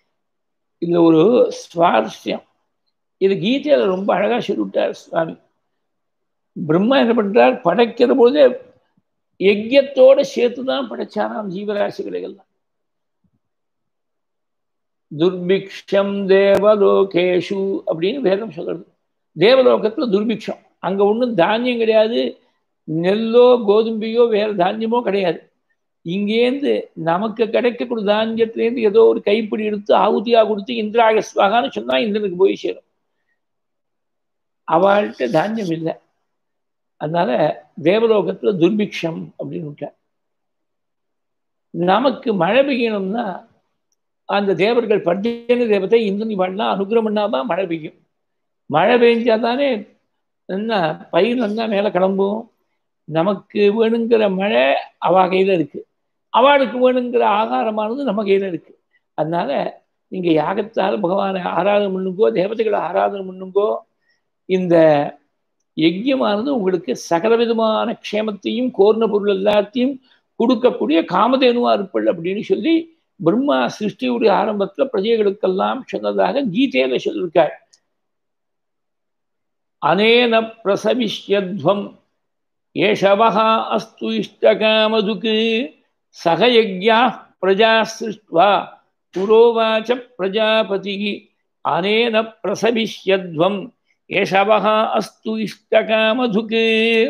இதுல ஒரு சுவாரஸ்யம் இது கீதையில ரொம்ப அழகா சொல்லிவிட்டார் சுவாமி பிரம்மா என்ன பண்றார் படைக்கிற போதே யஜ்யத்தோட சேர்த்து தான் படைச்சாராம் ஜீவராசிகளை எல்லாம் துர்பிக்ஷம் தேவலோகேஷு அப்படின்னு வேதம் சொல்றது தேவலோகத்துல துர்பிக்ஷம் அங்க ஒன்றும் தானியம் கிடையாது நெல்லோ கோதும்பையோ வேற தானியமோ கிடையாது இங்கேருந்து நமக்கு கிடைக்கக்கூடிய தானியத்திலேருந்து ஏதோ ஒரு கைப்பிடி எடுத்து ஆகுதியா கொடுத்து இந்திராக ஸ்வாகான்னு சொன்னா இந்திரனுக்கு போய் சேரும் அவள்கிட்ட தானியம் இல்லை அதனால தேவலோகத்துல துர்பிக்ஷம் அப்படின்னு விட்டார் நமக்கு மழை பெய்யணும்னா அந்த தேவர்கள் பர்ஜன தேவத்தை இந்திரன் பண்ணா அனுகிரம் பண்ணாதான் மழை பெய்யும் மழை பெஞ்சா தானே என்ன பயிர் நல்லா மேலே கிளம்பும் நமக்கு வேணுங்கிற மழை அவ கையில் இருக்கு அவளுக்கு வேணுங்கிற ஆகாரமானது நம்ம கையில் இருக்கு அதனால நீங்க யாகத்தால் பகவானை ஆராதனை பண்ணுங்கோ தேவதைகளை ஆராதனை பண்ணுங்கோ இந்த யஜ்யமானது உங்களுக்கு சகலவிதமான க்ஷேமத்தையும் கோர்ண பொருள் எல்லாத்தையும் கொடுக்கக்கூடிய காமதேனுவா இருப்பள் அப்படின்னு சொல்லி பிரம்மா சிருஷ்டியுடைய ஆரம்பத்துல பிரஜைகளுக்கெல்லாம் சொன்னதாக கீதையில சொல்லியிருக்காள் அனேன பிரசவிஷ்யத்வம் ஏஷவஹா அஸ்து இஷ்டகாமதுக்கு சகயஜா பிரஜா சிருஷ்டுவா புரோவாச்ச பிரஜாபதி அனேன பிரசவிஷ்யத்வம் ஏஷவஹா அஸ்து இஷ்டகாமதுக்கு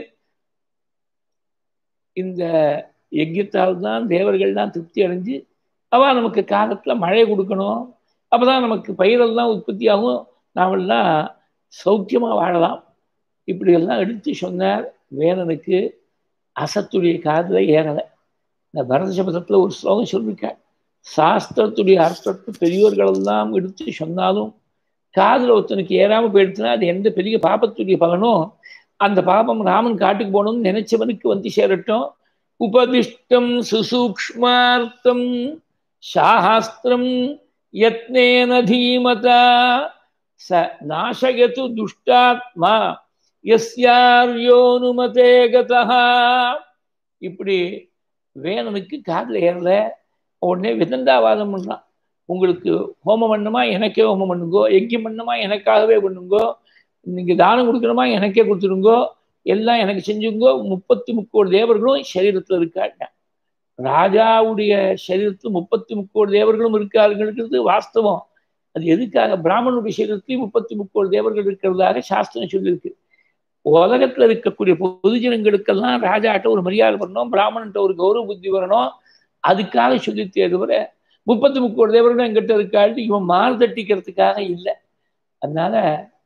இந்த யஜ்யத்தால் தான் தேவர்கள்லாம் திருப்தி அடைஞ்சு அவ நமக்கு காலத்தில் மழை கொடுக்கணும் அப்போ தான் நமக்கு பயிரெல்லாம் உற்பத்தி ஆகும் நாமெல்லாம் சௌக்கியமாக வாழலாம் இப்படியெல்லாம் எடுத்து சொன்னார் வேலனுக்கு அசத்துடைய காதில் ஏறலை இந்த பரத சபதத்தில் ஒரு ஸ்லோகம் சொல்லியிருக்காள் சாஸ்திரத்துடைய அர்த்தத்தை பெரியோர்களெல்லாம் எடுத்து சொன்னாலும் காதில் ஒருத்தனுக்கு ஏறாமல் போயிடுச்சுன்னா அது எந்த பெரிய பாபத்துடைய பலனோ அந்த பாபம் ராமன் காட்டுக்கு போகணும்னு நினைச்சவனுக்கு வந்து சேரட்டும் உபதிஷ்டம் சுசூக்ஷ்மார்த்தம் சாஸ்திரம் யத்னேன தீமதா ச நாசயது துஷ்டாத்மா எஸ்யார்யோனுமதே கதா இப்படி வேணனுக்கு காதில் ஏறல உடனே விதண்டாவாதம் பண்ணான் உங்களுக்கு ஹோமம் பண்ணுமா எனக்கே ஹோமம் பண்ணுங்கோ யஜ்யம் பண்ணுமா எனக்காகவே பண்ணுங்கோ நீங்கள் தானம் கொடுக்கணுமா எனக்கே கொடுத்துருங்கோ எல்லாம் எனக்கு செஞ்சுங்கோ முப்பத்தி முக்கோடி தேவர்களும் சரீரத்தில் இருக்காங்க ராஜாவுடைய சரீரத்தில் முப்பத்தி முக்கோடி தேவர்களும் இருக்காருங்கிறது வாஸ்தவம் அது எதுக்காக பிராமணனுடைய சரீரத்திலையும் முப்பத்தி முக்கோடி தேவர்கள் இருக்கிறதாக சாஸ்திரம் சொல்லியிருக்கு உலகத்துல இருக்கக்கூடிய பொதுஜனங்களுக்கெல்லாம் ராஜாட்ட ஒரு மரியாதை பண்ணணும் பிராமணன்ட்ட ஒரு கௌரவ புத்தி வரணும் அதுக்காக சொல்லித்தே தவிர முப்பத்தி முக்கோடி தேவர்களும் எங்கிட்ட இருக்காட்டு இவன் மாறு தட்டிக்கிறதுக்காக இல்லை அதனால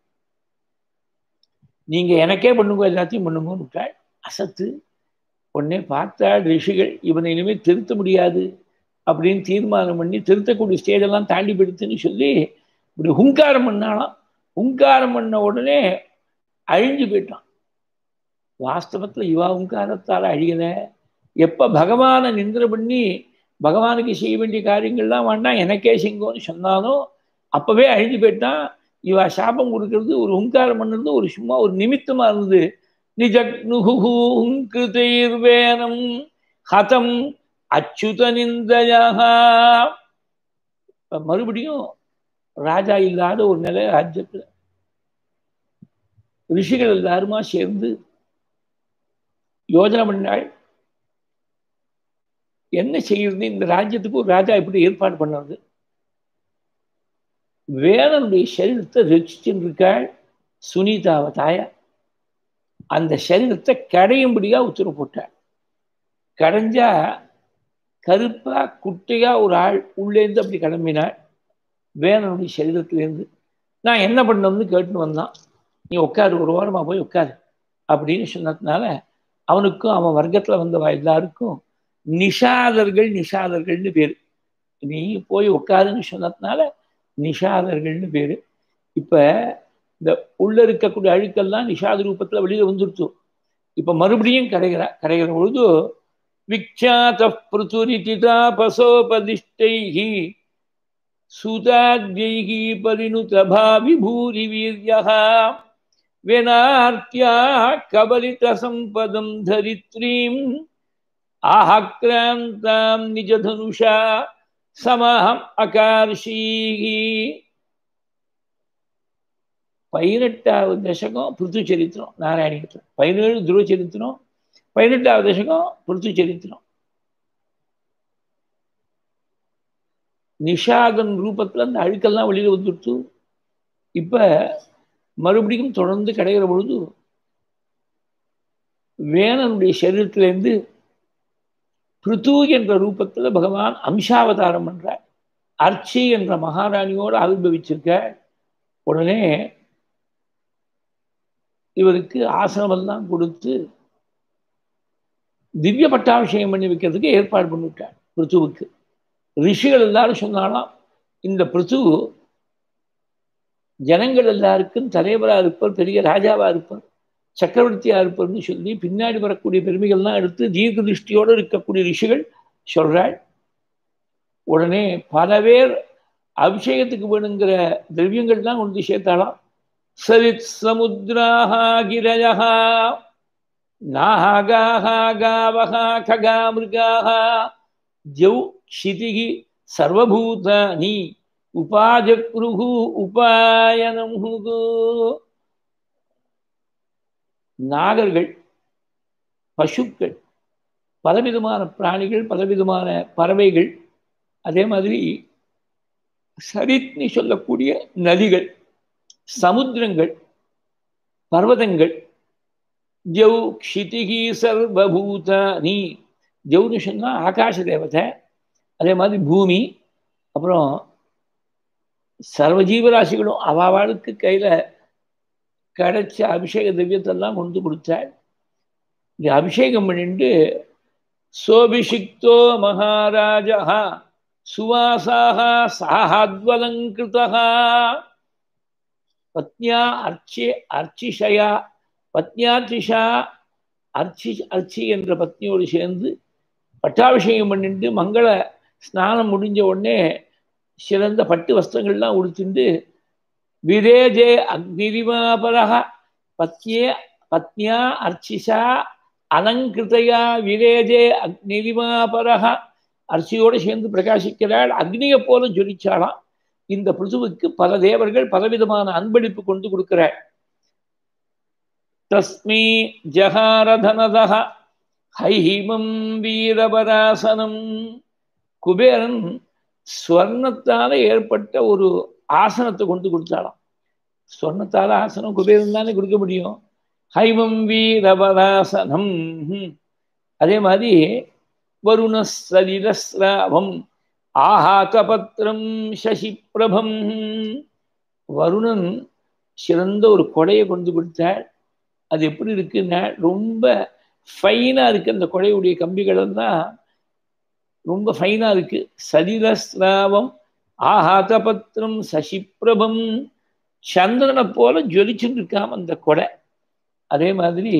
நீங்க எனக்கே பண்ணுங்க எல்லாத்தையும் பண்ணுங்கன்னு விட்டாள் அசத்து உடனே பார்த்தாள் ரிஷிகள் இவனை இனிமேல் திருத்த முடியாது அப்படின்னு தீர்மானம் பண்ணி திருத்தக்கூடிய ஸ்டேஜெல்லாம் தாண்டி போயிடுத்துன்னு சொல்லி இப்படி ஹுங்காரம் பண்ணாலாம் ஹுங்காரம் பண்ண உடனே அழிஞ்சு போயிட்டான் வாஸ்தவத்தில் இவா ஹுங்காரத்தால் அழியல எப்போ பகவானை நிந்திர பண்ணி பகவானுக்கு செய்ய வேண்டிய காரியங்கள்லாம் வேண்டாம் எனக்கே செங்கோன்னு சொன்னாலும் அப்பவே அழிஞ்சு போயிட்டான் இவா சாபம் கொடுக்கறது ஒரு ஹுங்காரம் பண்ணுறது ஒரு சும்மா ஒரு நிமித்தமா இருந்தது நிஜக்னுகுங்கேனம் ஹதம் அச்சுத நிந்தயா மறுபடியும் ராஜா இல்லாத ஒரு நிலை ராஜ்யத்தில் ரிஷிகள் எல்லாருமா சேர்ந்து யோஜனை பண்ணாள் என்ன செய்யறது இந்த ராஜ்யத்துக்கு ஒரு ராஜா எப்படி ஏற்பாடு பண்ணுறது வேலனுடைய சரீரத்தை ரசிச்சுட்டு இருக்காள் சுனிதாவை தாயா அந்த சரீரத்தை கடையும்படியா உத்தரவு போட்டாள் கடைஞ்சா கருப்பா குட்டையா ஒரு ஆள் உள்ளேருந்து அப்படி கிளம்பினாள் வேலனுடைய சரீரத்திலேருந்து நான் என்ன பண்ணணும்னு கேட்டுன்னு வந்தான் நீ உட்காரு ஒரு வாரமா போய் உட்காரு அப்படின்னு சொன்னதுனால அவனுக்கும் அவன் வர்க்கத்தில் வந்தவா எல்லாருக்கும் நிஷாதர்கள் நிஷாதர்கள்னு பேர் நீ போய் உட்காருன்னு சொன்னதுனால நிஷாதர்கள்னு பேர் இப்போ இந்த உள்ள இருக்கக்கூடிய அழுக்கெல்லாம் நிஷாத ரூபத்தில் வெளியில் வந்துருச்சு இப்போ மறுபடியும் கரைகிறா கரைகிற பொழுது விக்ஷாத பிருத்துரிதிதாபசோபதிஷ்டைஹி சுதாத்யைஹி பரிணுதபாவி பூரி வீரியः वेनार्त्या कबलितसम्पदं धरित्रीम् आहाक्रान्तां निजधनुषा समहम् अकार्षीः பதினெட்டாவது தசகம் பிருத்து சரித்திரம் நாராயணியத்தில் பதினேழு துருவ சரித்திரம் பதினெட்டாவது தசகம் பிருத்து சரித்திரம் நிஷாதன் ரூபத்தில் அந்த அழுக்கெல்லாம் வெளியில் வந்துடுத்து இப்போ மறுபடியும் தொடர்ந்து கிடைக்கிற பொழுது வேணனுடைய சரீரத்திலேருந்து பிருத்து என்ற ரூபத்தில் பகவான் அம்சாவதாரம் பண்றார் அர்ச்சி என்ற மகாராணியோடு ஆவிர்வவிச்சிருக்க உடனே இவருக்கு ஆசிரமெல்லாம் கொடுத்து திவ்ய பட்டாபிஷேகம் பண்ணி வைக்கிறதுக்கு ஏற்பாடு பண்ணிவிட்டார் பிருத்துவுக்கு ரிஷிகள் எல்லாரும் சொன்னாலாம் இந்த பிருத்து ஜனங்கள் எல்லாருக்கும் தலைவராக இருப்பார் பெரிய ராஜாவாக இருப்பார் சக்கரவர்த்தியாக இருப்பார்னு சொல்லி பின்னாடி வரக்கூடிய பெருமைகள்லாம் எடுத்து தீர்க்க திருஷ்டியோடு இருக்கக்கூடிய ரிஷிகள் சொல்கிறாள் உடனே பல பேர் அபிஷேகத்துக்கு வேணுங்கிற திரவியங்கள்லாம் கொண்டு சேர்த்தாலாம் சவித் சமுத்ராக கிரஜா நாகாக காவக ககா மிருகாக ஜவ் க்ஷிதிகி சர்வபூதானி உபாஜக்ருகு உபாயனம் நாகர்கள் பசுக்கள் பலவிதமான பிராணிகள் பலவிதமான பறவைகள் அதே மாதிரி சரித்னி சொல்லக்கூடிய நதிகள் சமுத்திரங்கள் பர்வதங்கள் ஜவ் க்ஷிதிகி சர்வபூதானி ஜவுன்னு சொன்னால் ஆகாச தேவதை அதே மாதிரி பூமி அப்புறம் சர்வ ஜீவராசிகளும் அவாவாளுக்கு கையில் கிடைச்ச அபிஷேக திவ்யத்தெல்லாம் கொண்டு கொடுத்தாள் இது அபிஷேகம் பண்ணிட்டு சோபிஷிக்தோ மகாராஜா சுவாசாக சாஹாத்வலங்கிருதா பத்னியா அர்ச்சி அர்ச்சிஷயா பத்னியாத்ரிஷா அர்ச்சி அர்ச்சி என்ற பத்னியோடு சேர்ந்து பட்டாபிஷேகம் பண்ணிட்டு மங்கள ஸ்நானம் முடிஞ்ச உடனே சிறந்த பட்டு வஸ்திரங்கள்லாம் உடுத்திண்டு விரேஜே அக்னிரிமாபரக பத்னியே பத்னியா அர்ச்சிஷா அலங்கிருதையா விரேஜே அக்னிரிமாபரக அர்ச்சியோடு சேர்ந்து பிரகாசிக்கிறாள் அக்னியை போல ஜொலிச்சாலாம் இந்த பிருதுவுக்கு பல தேவர்கள் பலவிதமான அன்பளிப்பு கொண்டு கொடுக்கிறாள் தஸ்மை ஜகாரதனதா ஹைஹிமம் வீரபராசனம் குபேரன் ஸ்வர்ணத்தால ஏற்பட்ட ஒரு ஆசனத்தை கொண்டு கொடுத்தாலாம் ஸ்வர்ணத்தால ஆசனம் குபேரன் தானே கொடுக்க முடியும் ஹைமம் வீரபராசனம் அதே மாதிரி வருணசலிரஸ்ராவம் ஆஹாகபத்திரம் சசிப்பிரபம் வருணன் சிறந்த ஒரு கொடையை கொண்டு கொடுத்தாள் அது எப்படி இருக்குன்னா ரொம்ப ஃபைனாக இருக்குது அந்த கொடையுடைய கம்பிகளெல்லாம் ரொம்ப ஃபைனாக இருக்குது சலிரஸ்ராவம் ஆஹாதபத்திரம் சசிப்பிரபம் சந்திரனை போல ஜொலிச்சுட்டு இருக்காம அந்த கொடை அதே மாதிரி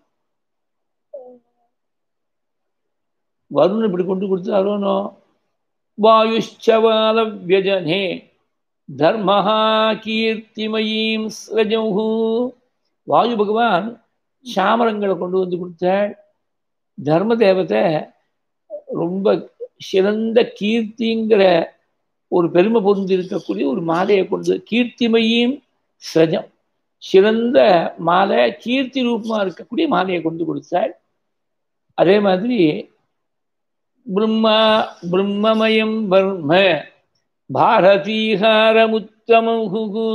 வருண் இப்படி கொண்டு கொடுத்தாரோனோ வாயுச்சவால வியஜனே தர்மஹா கீர்த்திமயீம் ஸ்ரஜௌஹு வாயு பகவான் சாமரங்களை கொண்டு வந்து கொடுத்தாள் தர்ம தேவத்தை ரொம்ப சிறந்த கீர்த்திங்கிற ஒரு பெருமை பொருந்து இருக்கக்கூடிய ஒரு மாலையை கொண்டு கீர்த்திமையும் ஸ்ரஜம் சிறந்த மாலை கீர்த்தி ரூபமாக இருக்கக்கூடிய மாலையை கொண்டு கொடுத்தாள் அதே மாதிரி பிரம்மா பிரம்மமயம் பர்ம பாரதீகாரமுத்தமகு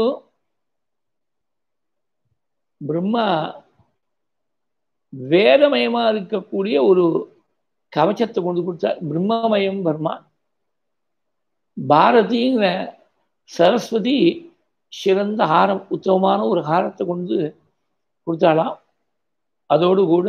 பிரம்மா வேதமயமா இருக்கக்கூடிய ஒரு கவச்சத்தை கொண்டு கொடுத்தார் பிரம்மமயம் பர்மா பாரதிங்கிற சரஸ்வதி சிறந்த ஹாரம் உத்தமமான ஒரு ஹாரத்தை கொண்டு கொடுத்தாலாம் அதோடு கூட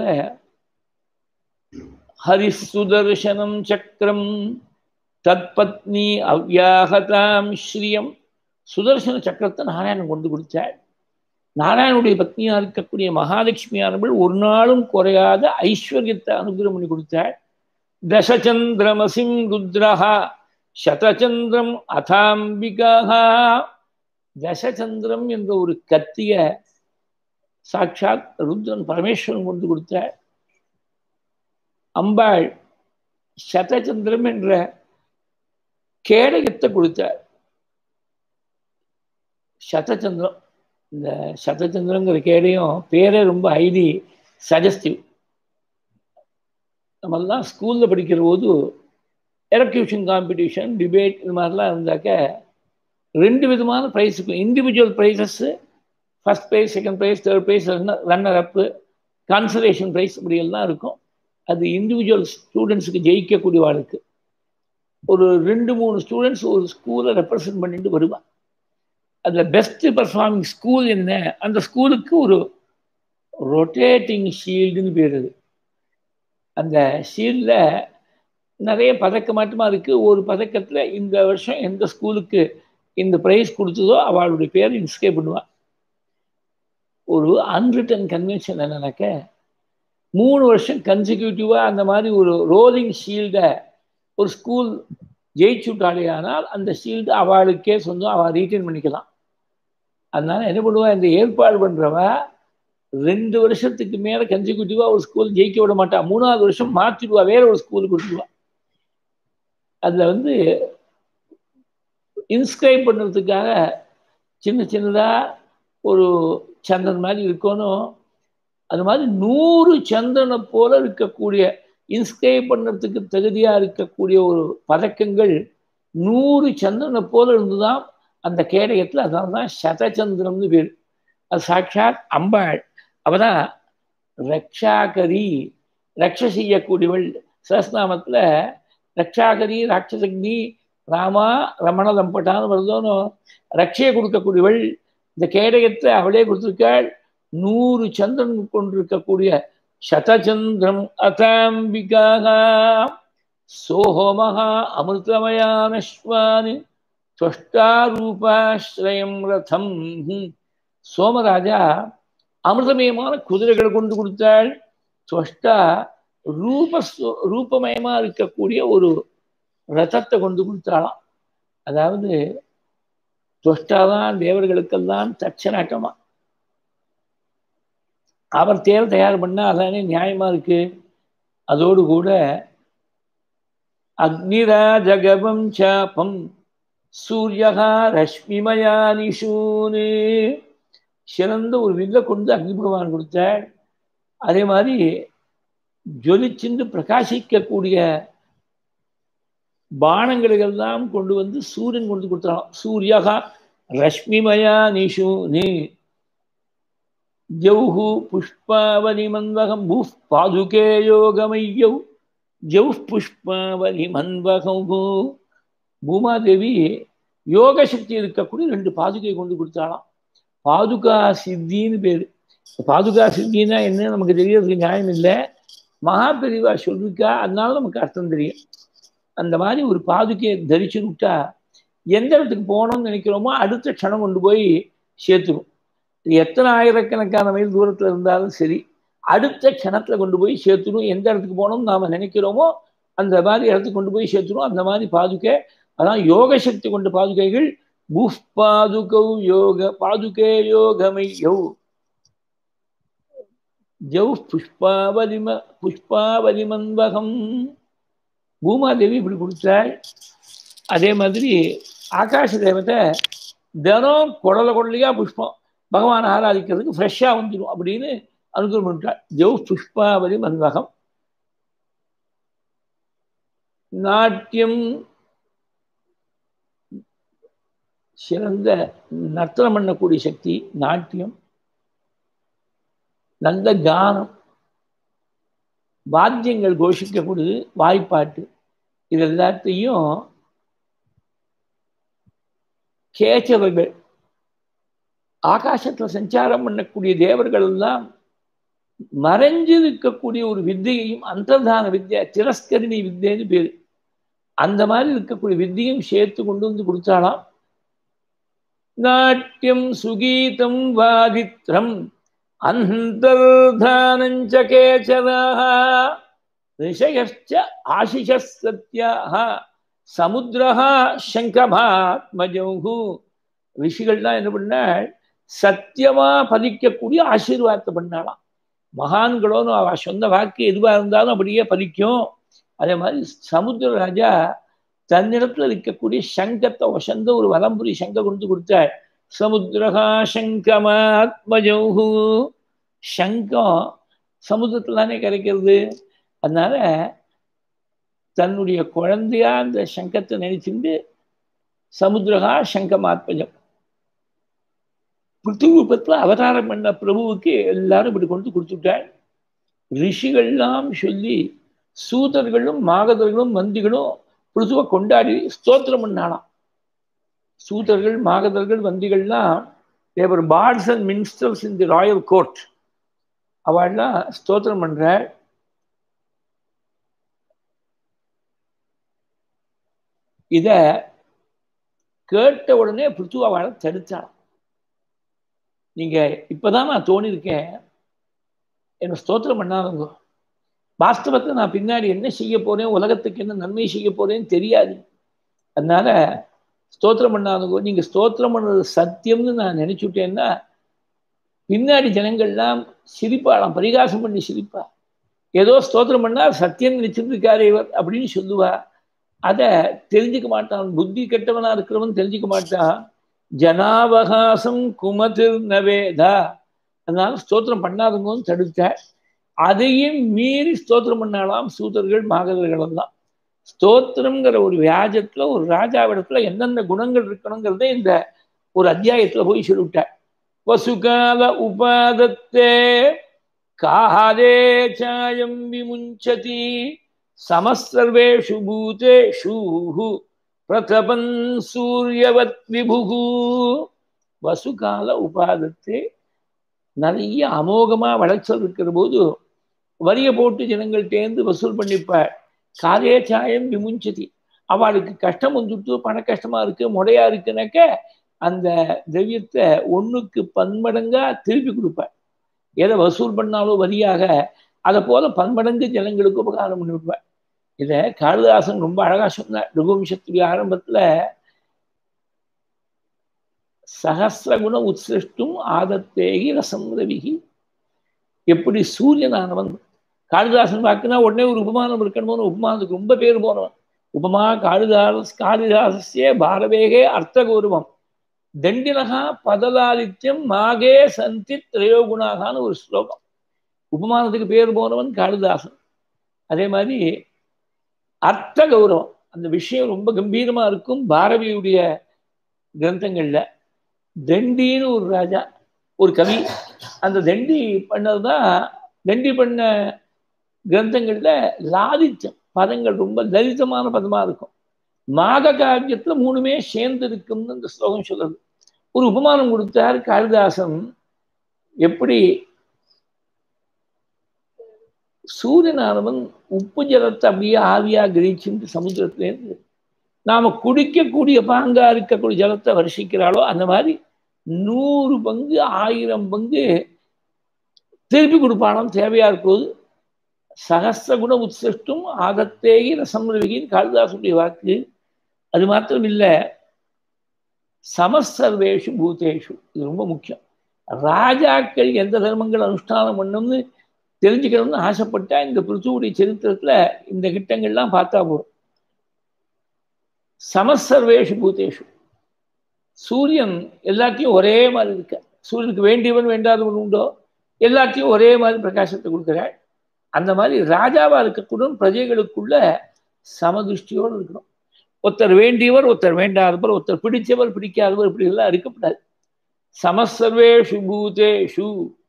ஹரிசுதர்சனம் சக்கரம் தத்பத்னி அவ்யாகதாம் ஸ்ரீயம் சுதர்சன சக்கரத்தை நாராயணன் கொண்டு கொடுத்தாள் நாராயணனுடைய பத்னியா இருக்கக்கூடிய மகாலட்சுமியானவள் ஒரு நாளும் குறையாத ஐஸ்வர்யத்தை அனுகிரகம் பண்ணி கொடுத்தாள் தசச்சந்திரமசிம் ருத்ரஹா சதச்சந்திரம் அதாம்பிகா தசச்சந்திரம் என்ற ஒரு கத்திய சாட்சாத் ருத்ரன் பரமேஸ்வரன் கொண்டு கொடுத்தாள் அம்பாள் சதச்சந்திரம் என்ற கேடயத்தை கொடுத்தார் சதச்சந்திரம் இந்த சதச்சந்திரங்கிற கேடயம் பேரே ரொம்ப ஹைலி சஜஸ்டிவ் நம்மெல்லாம் ஸ்கூலில் படிக்கிற போது எலக்யூஷன் காம்படிஷன் டிபேட் இது மாதிரிலாம் இருந்தாக்க ரெண்டு விதமான ப்ரைஸ் இருக்கும் individual prizes first prize second prize third prize runner up consolation prize இப்படியெல்லாம் இருக்கும் அது இண்டிவிஜுவல் ஸ்டூடெண்ட்ஸுக்கு ஜெயிக்கக்கூடிய வாழ்க்கை ஒரு ரெண்டு மூணு ஸ்டூடெண்ட்ஸ் ஒரு ஸ்கூலை ரெப்ரசன்ட் பண்ணிட்டு வருவான் அதில் பெஸ்ட்டு பர்ஃபார்மிங் ஸ்கூல் என்ன அந்த ஸ்கூலுக்கு ஒரு ரொட்டேட்டிங் ஷீல்டுன்னு பேர் அது அந்த ஷீல்டில் நிறைய பதக்கம் மட்டுமா இருக்குது ஒரு பதக்கத்தில் இந்த வருஷம் எந்த ஸ்கூலுக்கு இந்த ப்ரைஸ் கொடுத்ததோ அவளுடைய பேர் இன்ஸ்கிரைப் பண்ணுவாள் ஒரு அன்ரிட்டன் கன்வென்ஷன் என்னன்னாக்க மூணு வருஷம் கன்சிக்யூட்டிவாக அந்த மாதிரி ஒரு ரோலிங் ஷீல்டை ஒரு ஸ்கூல் ஜெயிச்சுட்டாலே ஆனால் அந்த ஷீல்டு அவளுக்கே சொந்தம் அவள் ரீட்டைன் பண்ணிக்கலாம் அதனால என்ன பண்ணுவா இந்த ஏற்பாடு பண்ணுறவ ரெண்டு வருஷத்துக்கு மேலே கன்சிக்யூட்டிவாக ஒரு ஸ்கூல் ஜெயிக்க விட மாட்டா மூணாவது வருஷம் மாற்றிடுவா வேற ஒரு ஸ்கூலுக்கு கொடுத்துருவா அதில் வந்து இன்ஸ்கிரைப் பண்ணுறதுக்காக சின்ன சின்னதாக ஒரு சந்திரன் மாதிரி இருக்கணும் அது மாதிரி நூறு சந்திரனை போல இருக்கக்கூடிய இன்ஸ்கிரைப் பண்ணுறதுக்கு தகுதியாக இருக்கக்கூடிய ஒரு பதக்கங்கள் நூறு சந்திரனை போல இருந்துதான் அந்த கேடயத்தில் அதனால தான் சதச்சந்திரம்னு பேர் அது சாட்சாத் அம்பாள் அவதான் ரக்ஷாகரி ரக்ஷ செய்யக்கூடியவள் சரஸ்நாமத்தில் ரக்ஷாகரி ராட்சசக்னி ராமா ரமண லம்பட்டான்னு வருதோனோ ரக்ஷையை கொடுக்கக்கூடியவள் இந்த கேடயத்தை அவளே கொடுத்துருக்காள் நூறு சந்திரன் கொண்டிருக்கக்கூடிய சதச்சந்திரம் அதாம்பிகாக சோஹோமஹா அமிர்தமயானஸ்வானி துவஷ்டாரூபாஸ்ரயம் ரதம் சோமராஜா அமிர்தமயமான குதிரைகளை கொண்டு கொடுத்தாள் துவஷ்டா ரூப ரூபமயமா இருக்கக்கூடிய ஒரு ரதத்தை கொண்டு கொடுத்தாளாம் அதாவது துவஷ்டாதான் தேவர்களுக்கெல்லாம் தட்சநாட்டமா அவர் தேர் தயார் பண்ணா அதானே நியாயமா இருக்கு அதோடு கூட அக்னிரா ஜகபம் சாப்பம் சூரியகா ரஷ்மிமயா நிஷூனு சிறந்த ஒரு வில்ல கொண்டு அக்னி பகவான் கொடுத்தாள் அதே மாதிரி ஜொலிச்சிந்து பிரகாசிக்கக்கூடிய பானங்களுக்கெல்லாம் கொண்டு வந்து சூரியன் கொண்டு கொடுத்தாலும் சூரியகா ரஷ்மிமயா நிஷு நீ ஜௌஹு புஷ்பாவலி மன்வகம் பூஃப் பாதுகே யோகமையௌ ஜௌஹ் புஷ்பாவலி மன்வகம் பூமாதேவி யோக சக்தி இருக்கக்கூடிய ரெண்டு பாதுகை கொண்டு கொடுத்தாலாம் பாதுகா சித்தின்னு பேர் பாதுகா சித்தின்னா என்ன நமக்கு தெரியறதுக்கு நியாயம் இல்லை மகாபெரிவா சொல்லிருக்கா அதனால நமக்கு அர்த்தம் தெரியும் அந்த மாதிரி ஒரு பாதுகையை தரிச்சு விட்டா எந்த இடத்துக்கு போகணும்னு நினைக்கிறோமோ அடுத்த க்ஷணம் கொண்டு போய் சேர்த்துரும் எத்தனை ஆயிரக்கணக்கான மைல் தூரத்தில் இருந்தாலும் சரி அடுத்த க்ஷணத்துல கொண்டு போய் சேர்த்துடும் எந்த இடத்துக்கு போகணும்னு நாம் நினைக்கிறோமோ அந்த மாதிரி இடத்துக்கு கொண்டு போய் சேர்த்துடும் அந்த மாதிரி பாதுகை அதான் யோக சக்தி கொண்ட பாதுகைகள் புஃப் பாதுகௌ யோக பாதுகே யோகமை யௌ ஜௌ புஷ்பாவலிம புஷ்பாவலிமன்வகம் பூமாதேவி இப்படி கொடுத்தாள் அதே மாதிரி ஆகாஷ தேவத்தை தினம் குடலை குடலையா புஷ்பம் பகவான் ஆராதிக்கிறதுக்கு ஃப்ரெஷ்ஷாக வந்துடும் அப்படின்னு அனுகிரகம் பண்ணிட்டாள் ஜௌ புஷ்பாவலி மன்வகம் நாட்டியம் சிறந்த நர்த்தனம் பண்ணக்கூடிய சக்தி நாட்டியம் நல்ல கானம் வாத்தியங்கள் கோஷிக்கக்கூடியது வாய்ப்பாட்டு இது எல்லாத்தையும் கேச்சவர்கள் ஆகாசத்தில் சஞ்சாரம் பண்ணக்கூடிய தேவர்கள் எல்லாம் மறைஞ்சு இருக்கக்கூடிய ஒரு வித்தையையும் அந்தர்தான வித்யா திரஸ்கரிணி வித்தைன்னு பேர் அந்த மாதிரி இருக்கக்கூடிய வித்தியும் சேர்த்து கொண்டு வந்து கொடுத்தாலாம் நாட்டியம் சுகீதம் வாதித்ரம் அந்தர்தானஞ்ச கேச்சராக ரிஷயச்ச ஆசிஷ சத்யாக சமுத்திரஹா சங்கமாத்மஜௌகு ரிஷிகள்லாம் என்ன பண்ணாள் சத்தியமா பதிக்கக்கூடிய ஆசீர்வாதத்தை பண்ணாலாம் மகான்களோன்னு அவ சொந்த வாக்கு எதுவாக இருந்தாலும் அப்படியே பதிக்கும் அதே மாதிரி சமுத்திர ராஜா தன்னிடத்துல இருக்கக்கூடிய சங்கத்தை வசந்த ஒரு வலம்புரி சங்க கொண்டு கொடுத்தாள் சமுத்திரகா சங்கமாத்மஜௌகு சங்கம் சமுத்திரத்துல தானே கிடைக்கிறது அதனால தன்னுடைய குழந்தையா அந்த சங்கத்தை நினைச்சிருந்து சமுத்திரகா சங்கமாத்மஜம் பிருத்திரூபத்தில் அவதாரம் பண்ண பிரபுவுக்கு எல்லாரும் இப்படி கொண்டு கொடுத்துட்டாள் ரிஷிகள்லாம் சொல்லி சூதர்களும் மாகதர்களும் வந்திகளும் பிருத்துவ கொண்டாடி ஸ்தோத்திரம் பண்ணாலாம் சூதர்கள் மாகதர்கள் வந்திகள்லாம் தேவர் bards and ministers in the royal court அவள்லாம் ஸ்தோத்திரம் பண்ற இத கேட்ட உடனே பிருத்துவ அவளை தடுத்தாள் நீங்க இப்பதான் நான் தோணிருக்கேன் என்ன ஸ்தோத்திரம் பண்ணாதவங்க வாஸ்தவத்தை நான் பின்னாடி என்ன செய்ய போறேன் உலகத்துக்கு என்ன நன்மை செய்ய போறேன்னு தெரியாது அதனால ஸ்தோத்திரம் பண்ணாதவங்க நீங்க ஸ்தோத்திரம் பண்ணது சத்தியம்னு நான் நினைச்சுட்டேன்னா பின்னாடி ஜனங்கள்லாம் சிரிப்பாளாம் பரிகாசம் பண்ணி சிரிப்பா ஏதோ ஸ்தோத்திரம் பண்ணா சத்தியம் நினைச்சிருக்காரு இவர் அப்படின்னு சொல்லுவா அதை தெரிஞ்சுக்க மாட்டான் புத்தி கெட்டவனா இருக்கிறவன் தெரிஞ்சுக்க மாட்டான் ஜனாவகாசம் குமதிர் நவேதா அதனால ஸ்தோத்திரம் பண்ணாதவங்கன்னு தடுத்த அதையும் மீறி ஸ்தோத்திரம் பண்ணாலாம் சூதர்கள் மாகதர்கள் எல்லாம் ஸ்தோத்திரங்கிற ஒரு வியாஜத்துல ஒரு ராஜாவிடத்துல எந்தெந்த குணங்கள் இருக்கணுங்கிறத இந்த ஒரு அத்தியாயத்துல போய் சொல்லிவிட்டார் வசுகால உபாதத்தே காதே சாயம் விமுஞ்சதி சமசர்வேஷு பூதேஷு பிரதபன் சூரியவத் விபுகு வசுகால உபாதத்தே நிறைய அமோகமா வளர்ச்சல் இருக்கிற போது வரிய போட்டு ஜனங்கள்டேந்து வசூல் பண்ணிப்பாள் காதே சாயம் விமுஞ்சதி அவளுக்கு கஷ்டம் வந்துட்டு பண கஷ்டமா இருக்கு முடையா இருக்குனாக்க அந்த திரவியத்தை ஒண்ணுக்கு பன்மடங்கா திருப்பி கொடுப்பாள் எதை வசூல் பண்ணாலும் வரியாக அதை போல பன்மடங்கு ஜனங்களுக்கு உபகாரம் பண்ணி விடுவாள் இத காளிதாசன் ரொம்ப அழகா சொன்னார் ரகுவம்சத்துடைய ஆரம்பத்துல சகசிரகுண உத்சிருஷ்டும் ஆதத்தேகி ரசம் ரவிகி எப்படி சூரியனானவன் காளிதாசன் வாக்குனா உடனே ஒரு உபமானம் இருக்கணும்னு உபமானத்துக்கு ரொம்ப பேர் போனவன் உபமா காளிதாஸ் காளிதாசஸ்ய பாரவேகே அர்த்த கௌரவம் தண்டினகா பதலாலித்யம் மாகே சந்தி திரையோகுணாகான்னு ஒரு ஸ்லோகம் உபமானத்துக்கு பேர் போனவன் காளிதாசன் அதே மாதிரி அர்த்த கௌரவம் அந்த விஷயம் ரொம்ப கம்பீரமா இருக்கும் பாரதியுடைய கிரந்தங்கள்ல தண்டின்னு ஒரு ராஜா ஒரு கவி அந்த தண்டி பண்ணதுதான் தண்டி பண்ண கிரந்தங்கள்ல லாதித்யம் பதங்கள் ரொம்ப லலிதமான பதமா இருக்கும் மாக காவியத்துல மூணுமே சேர்ந்து இருக்கும்னு இந்த ஸ்லோகம் சொல்லுது ஒரு உபமானம் கொடுத்தார் காளிதாசன் எப்படி சூரியனானவன் உப்பு ஜலத்தை அப்படியே ஆவியா கிரகிச்சுட்டு சமுத்திரத்திலேருந்து நாம குடிக்கக்கூடிய பாங்கா இருக்கக்கூடிய ஜலத்தை வருஷிக்கிறாளோ அந்த மாதிரி நூறு பங்கு ஆயிரம் பங்கு திருப்பி கொடுப்பானாம் தேவையா இருக்கும்போது சகச குண உத்சிருஷ்டும் ஆகத்தேகி ரசம்ரவிகின்னு காளிதாசுடைய வாக்கு அது மாத்திரம் இல்லை சமசர்வேஷு பூதேஷு இது ரொம்ப முக்கியம் ராஜாக்கள் எந்த தர்மங்கள் அனுஷ்டானம் பண்ணணும்னு தெரிஞ்சுக்கணும்னு ஆசைப்பட்டா இந்த பிருத்துவுடைய சரித்திரத்துல இந்த கிட்டங்கள்லாம் பார்த்தா போதும் சமசர்வேஷு பூதேஷு சூரியன் எல்லாத்தையும் ஒரே மாதிரி இருக்க சூரியனுக்கு வேண்டியவன் வேண்டாதவன் உண்டோ எல்லாத்தையும் ஒரே மாதிரி பிரகாசத்தை கொடுக்குறாள் அந்த மாதிரி ராஜாவா இருக்கக்கூட பிரஜைகளுக்குள்ள சமதுஷ்டியோடு இருக்கணும் ஒருத்தர் வேண்டியவர் ஒருத்தர் வேண்டாதவர் ஒருத்தர் பிடிச்சவர் பிடிக்காதவர் இப்படி எல்லாம் இருக்கப்படாது சமசர்வேஷு பூதேஷு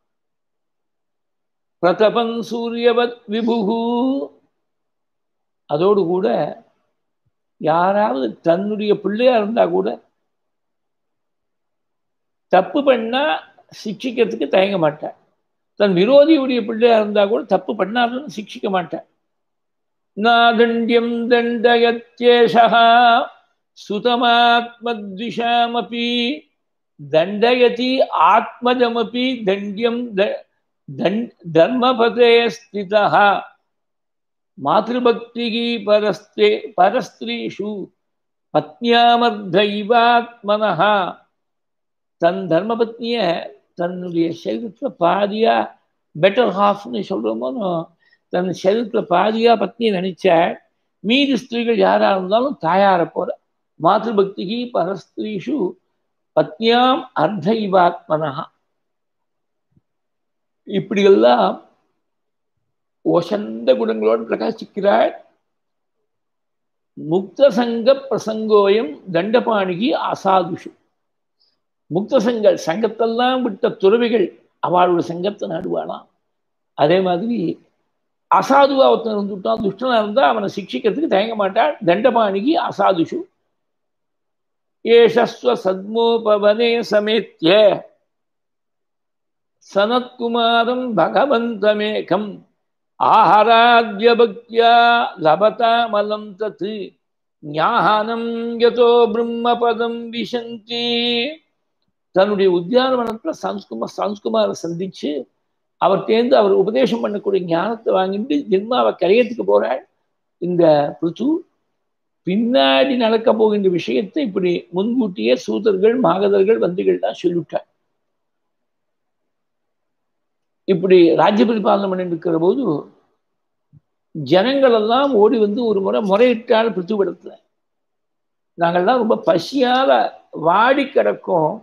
பிரதபன் சூரியவத் விபுகு அதோடு கூட யாராவது தன்னுடைய பிள்ளையா இருந்தா கூட தப்பு பண்ணா சிக்ஷிக்கிறதுக்கு தயங்க மாட்டார் தன் விரோதியுடைய பிள்ளையா இருந்தா கூட தப்பு பண்ணாதுன்னு சிக்ஷிக்க மாட்டார் நாதண்டியம் தண்டயத்யேஷா சுதமாத்மத்விஷாமபி தண்டயதி ஆத்மஜமபி தண்டியம் தர்மபதே ஸ்திதா மாதృபக்திகி பரஸ்தே பரஸ்திரீஷு பத்னியாமர்தைவாத்மனஹ தன் தர்மபத்னிய தன்னுடைய சரீரத்துல பாதியா பெட்டர் ஹாஃப்னு சொல்றோமோ தன் சரீரத்துல பாதியா பத்னியை நினைச்ச மீதி ஸ்திரீகள் யாரா இருந்தாலும் தாயார போற மாதృபக்திகி பரஸ்திரீஷு பத்னியாம் அர்த்தைவாத்மனஹா இப்படியெல்லாம் ஒசந்த குணங்களோடு பிரகாசிக்கிறாள் முக்த சங்க பிரசங்கோயம் தண்டபாணிகி அசாதுஷு முக்த சங்க சங்கத்தெல்லாம் விட்ட துறவிகள் அவளோட சங்கத்தை நாடுவாளாம் அதே மாதிரி அசாதுவா ஒருத்தன் இருந்துட்டான் துஷ்டனா இருந்தா அவனை சிக்ஷிக்கிறதுக்கு தயங்க மாட்டாள் தண்டபாணிகி அசாதுஷு ஏஷஸ்வ சத்மோபவனே சமேத்திய சனத்குமாரம் பகவந்தமேகம் ஆஹராத்ய பக்தியா லபதாமலம் தத்து ஞானம் யதோ பிரம்மபதம் விசந்தி தன்னுடைய உத்தியானவனத்துல சன்ஸ்குமார் சன்ஸ்குமாரை சந்திச்சு அவர் தேர்ந்து அவர் உபதேசம் பண்ணக்கூடிய ஞானத்தை வாங்கிட்டு ஜென்மாவை கரையத்துக்கு போறாள் இந்த பிருத்து பின்னாடி நடக்க போகின்ற விஷயத்தை இப்படி முன்கூட்டியே சூதர்கள் மாகதர்கள் வந்திகள் தான் சொல்லிவிட்டார் இப்படி ராஜ்ய பரிபாலனை பண்ணிட்டு இருக்கிற போது ஜனங்கள் எல்லாம் ஓடி வந்து ஒரு முறை முறையிட்டால் பிருத்துவிடத்துல நாங்கள்லாம் ரொம்ப பசியால வாடி கிடக்கும்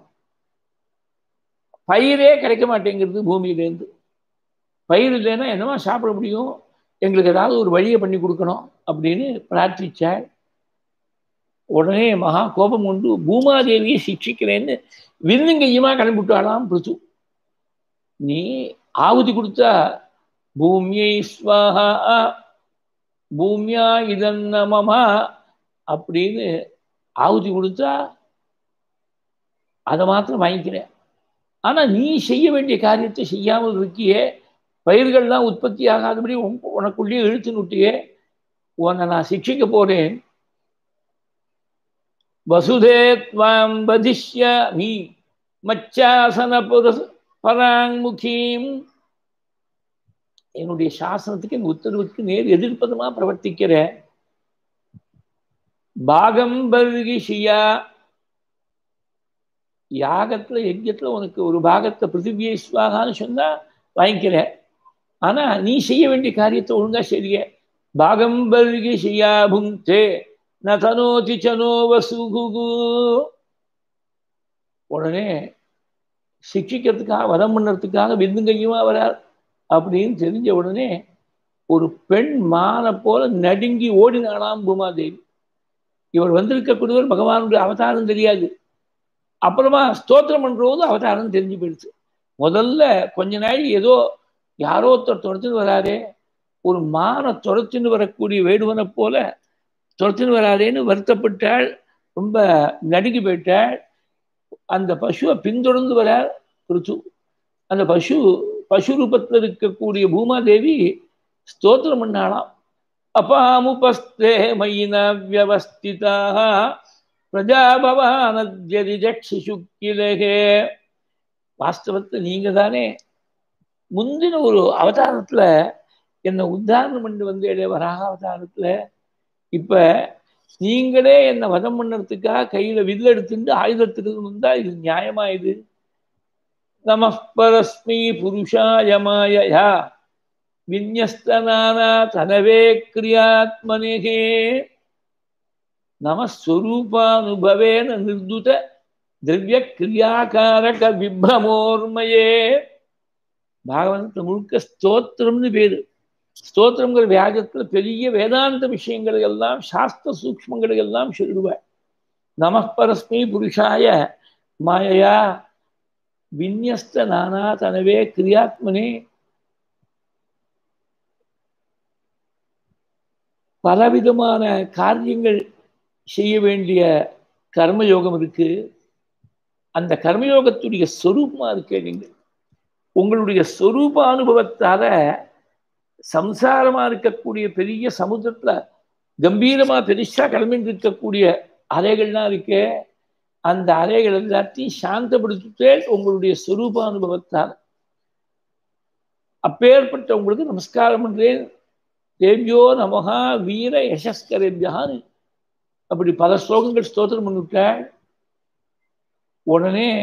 பயிரே கிடைக்க மாட்டேங்கிறது பூமியிலேருந்து பயிர் இல்லைன்னா என்னவா சாப்பிட முடியும் எங்களுக்கு ஏதாவது ஒரு வழியை பண்ணி கொடுக்கணும் அப்படின்னு பிரார்த்திச்சாள் உடனே மகா கோபம் கொண்டு பூமாதேவியை சிக்ஷிக்கிறேன்னு விருந்துங்கையுமா கிளம்பிவிட்டாளாம் பிருத்து நீ ஆகுதி கொடுத்தா பூமியை ஸ்வாஹா பூமியா இதன்னமமா அப்படின்னு ஆகுதி கொடுத்தா அதை மாத்திரம் வாங்கிக்கிறேன் ஆனா நீ செய்ய வேண்டிய காரியத்தை செய்யாமல் இருக்கியே பயிர்கள்லாம் உற்பத்தி ஆகாதபடி உனக்குள்ளேயே இழுத்து நுட்டியே உன்னை நான் சிக்ஷிக்க போறேன் வசுதே துவாம் வதிஷ்யாமி மச்சாசன புரஸ் பராங்முகீம் என்னுடைய சாசனத்துக்கு என் உத்தரவுக்கு நேர் எதிர்ப்பதமா பிரவர்த்திக்கிற பாகம் பர்கிஷியா யாகத்துல யஜ்யத்துல உனக்கு ஒரு பாகத்தை பிருத்திவியை ஸ்வாகான்னு சொன்னா வாங்கிக்கிறேன் ஆனா நீ செய்ய வேண்டிய காரியத்தை ஒழுங்கா செய்ய பாகம் பர்கிஷியா புங்கே ந தனோதி சனோ வசுகு உடனே சிக்ஷிக்கிறதுக்காக வரம் பண்ணுறதுக்காக விந்துங்கையுமா வரார் அப்படின்னு தெரிஞ்ச உடனே ஒரு பெண் மானை போல நடுங்கி ஓடினானாம் பூமாதேவி இவர் வந்திருக்கக்கூடியவர் பகவானுடைய அவதாரம் தெரியாது அப்புறமா ஸ்தோத்திரம் பண்றபோது அவதாரம் தெரிஞ்சு போயிடுச்சு முதல்ல கொஞ்ச நாள் ஏதோ யாரோ ஒருத்தர் துரத்துன்னு வராதே ஒரு மானை துரத்துன்னு வரக்கூடிய வேடுவனை போல துரத்துன்னு வராதேன்னு வருத்தப்பட்டாள் ரொம்ப நடுங்கி போயிட்டாள் அந்த பசுவை பின்தொடர்ந்து வர பிருத்து அந்த பசு பசு ரூபத்தில் இருக்கக்கூடிய பூமாதேவி ஸ்தோத்திரம் பண்ணாலாம் அபாமுபஸ்தே மைன வியவஸ்திதா பிரஜாபவானத்யதிஜக்ஷிஷுக்கிலகே வாஸ்தவத்தில் நீங்க தானே முந்தின ஒரு அவதாரத்துல என்னை உத்தாரணம் பண்ணி வந்து வராக அவதாரத்துல இப்ப நீங்களே என்னை வதம் பண்ணுறதுக்காக கையில வில் எடுத்துட்டு ஆயுதத்துக்கு வந்தா இது நியாயமா இது நம பரஸ்மி புருஷாயமாயா விநியஸ்தனானா தனவே கிரியாத்மனே நமஸ்வரூபானுபவேன நிர்துத திரவிய கிரியாகாரக விப்ரமோர்மயே பாகவதத்தை முழுக்க ஸ்தோத்திரம்னு பேரு ஸ்தோத்திரங்கிற வியாஜத்துல பெரிய வேதாந்த விஷயங்களை எல்லாம் சாஸ்திர சூக்மங்களை எல்லாம் சொல்லுவார் நம பரஸ்மை புருஷாய மாயையா விநியஸ்த நானா தனவே கிரியாத்மனே பலவிதமான காரியங்கள் செய்ய வேண்டிய கர்மயோகம் இருக்கு அந்த கர்மயோகத்துடைய சொரூபமா இருக்கே நீங்கள் உங்களுடைய சொரூப அனுபவத்தால சம்சாரமா இருக்கக்கூடிய பெரிய சமுத்திரத்துல கம்பீரமா பெருசா கிளம்பிட்டு இருக்கக்கூடிய அலைகள்லாம் இருக்கே அந்த அலைகள் எல்லாத்தையும் சாந்தப்படுத்திட்டே உங்களுடைய சொரூப அனுபவத்தால் அப்பேற்பட்ட உங்களுக்கு நமஸ்காரம் பண்றேன் தேவியோ நமகா வீர யசஸ்கரேபியான்னு அப்படி பல ஸ்லோகங்கள் ஸ்தோத்திரம் பண்ணிவிட்டாள் உடனே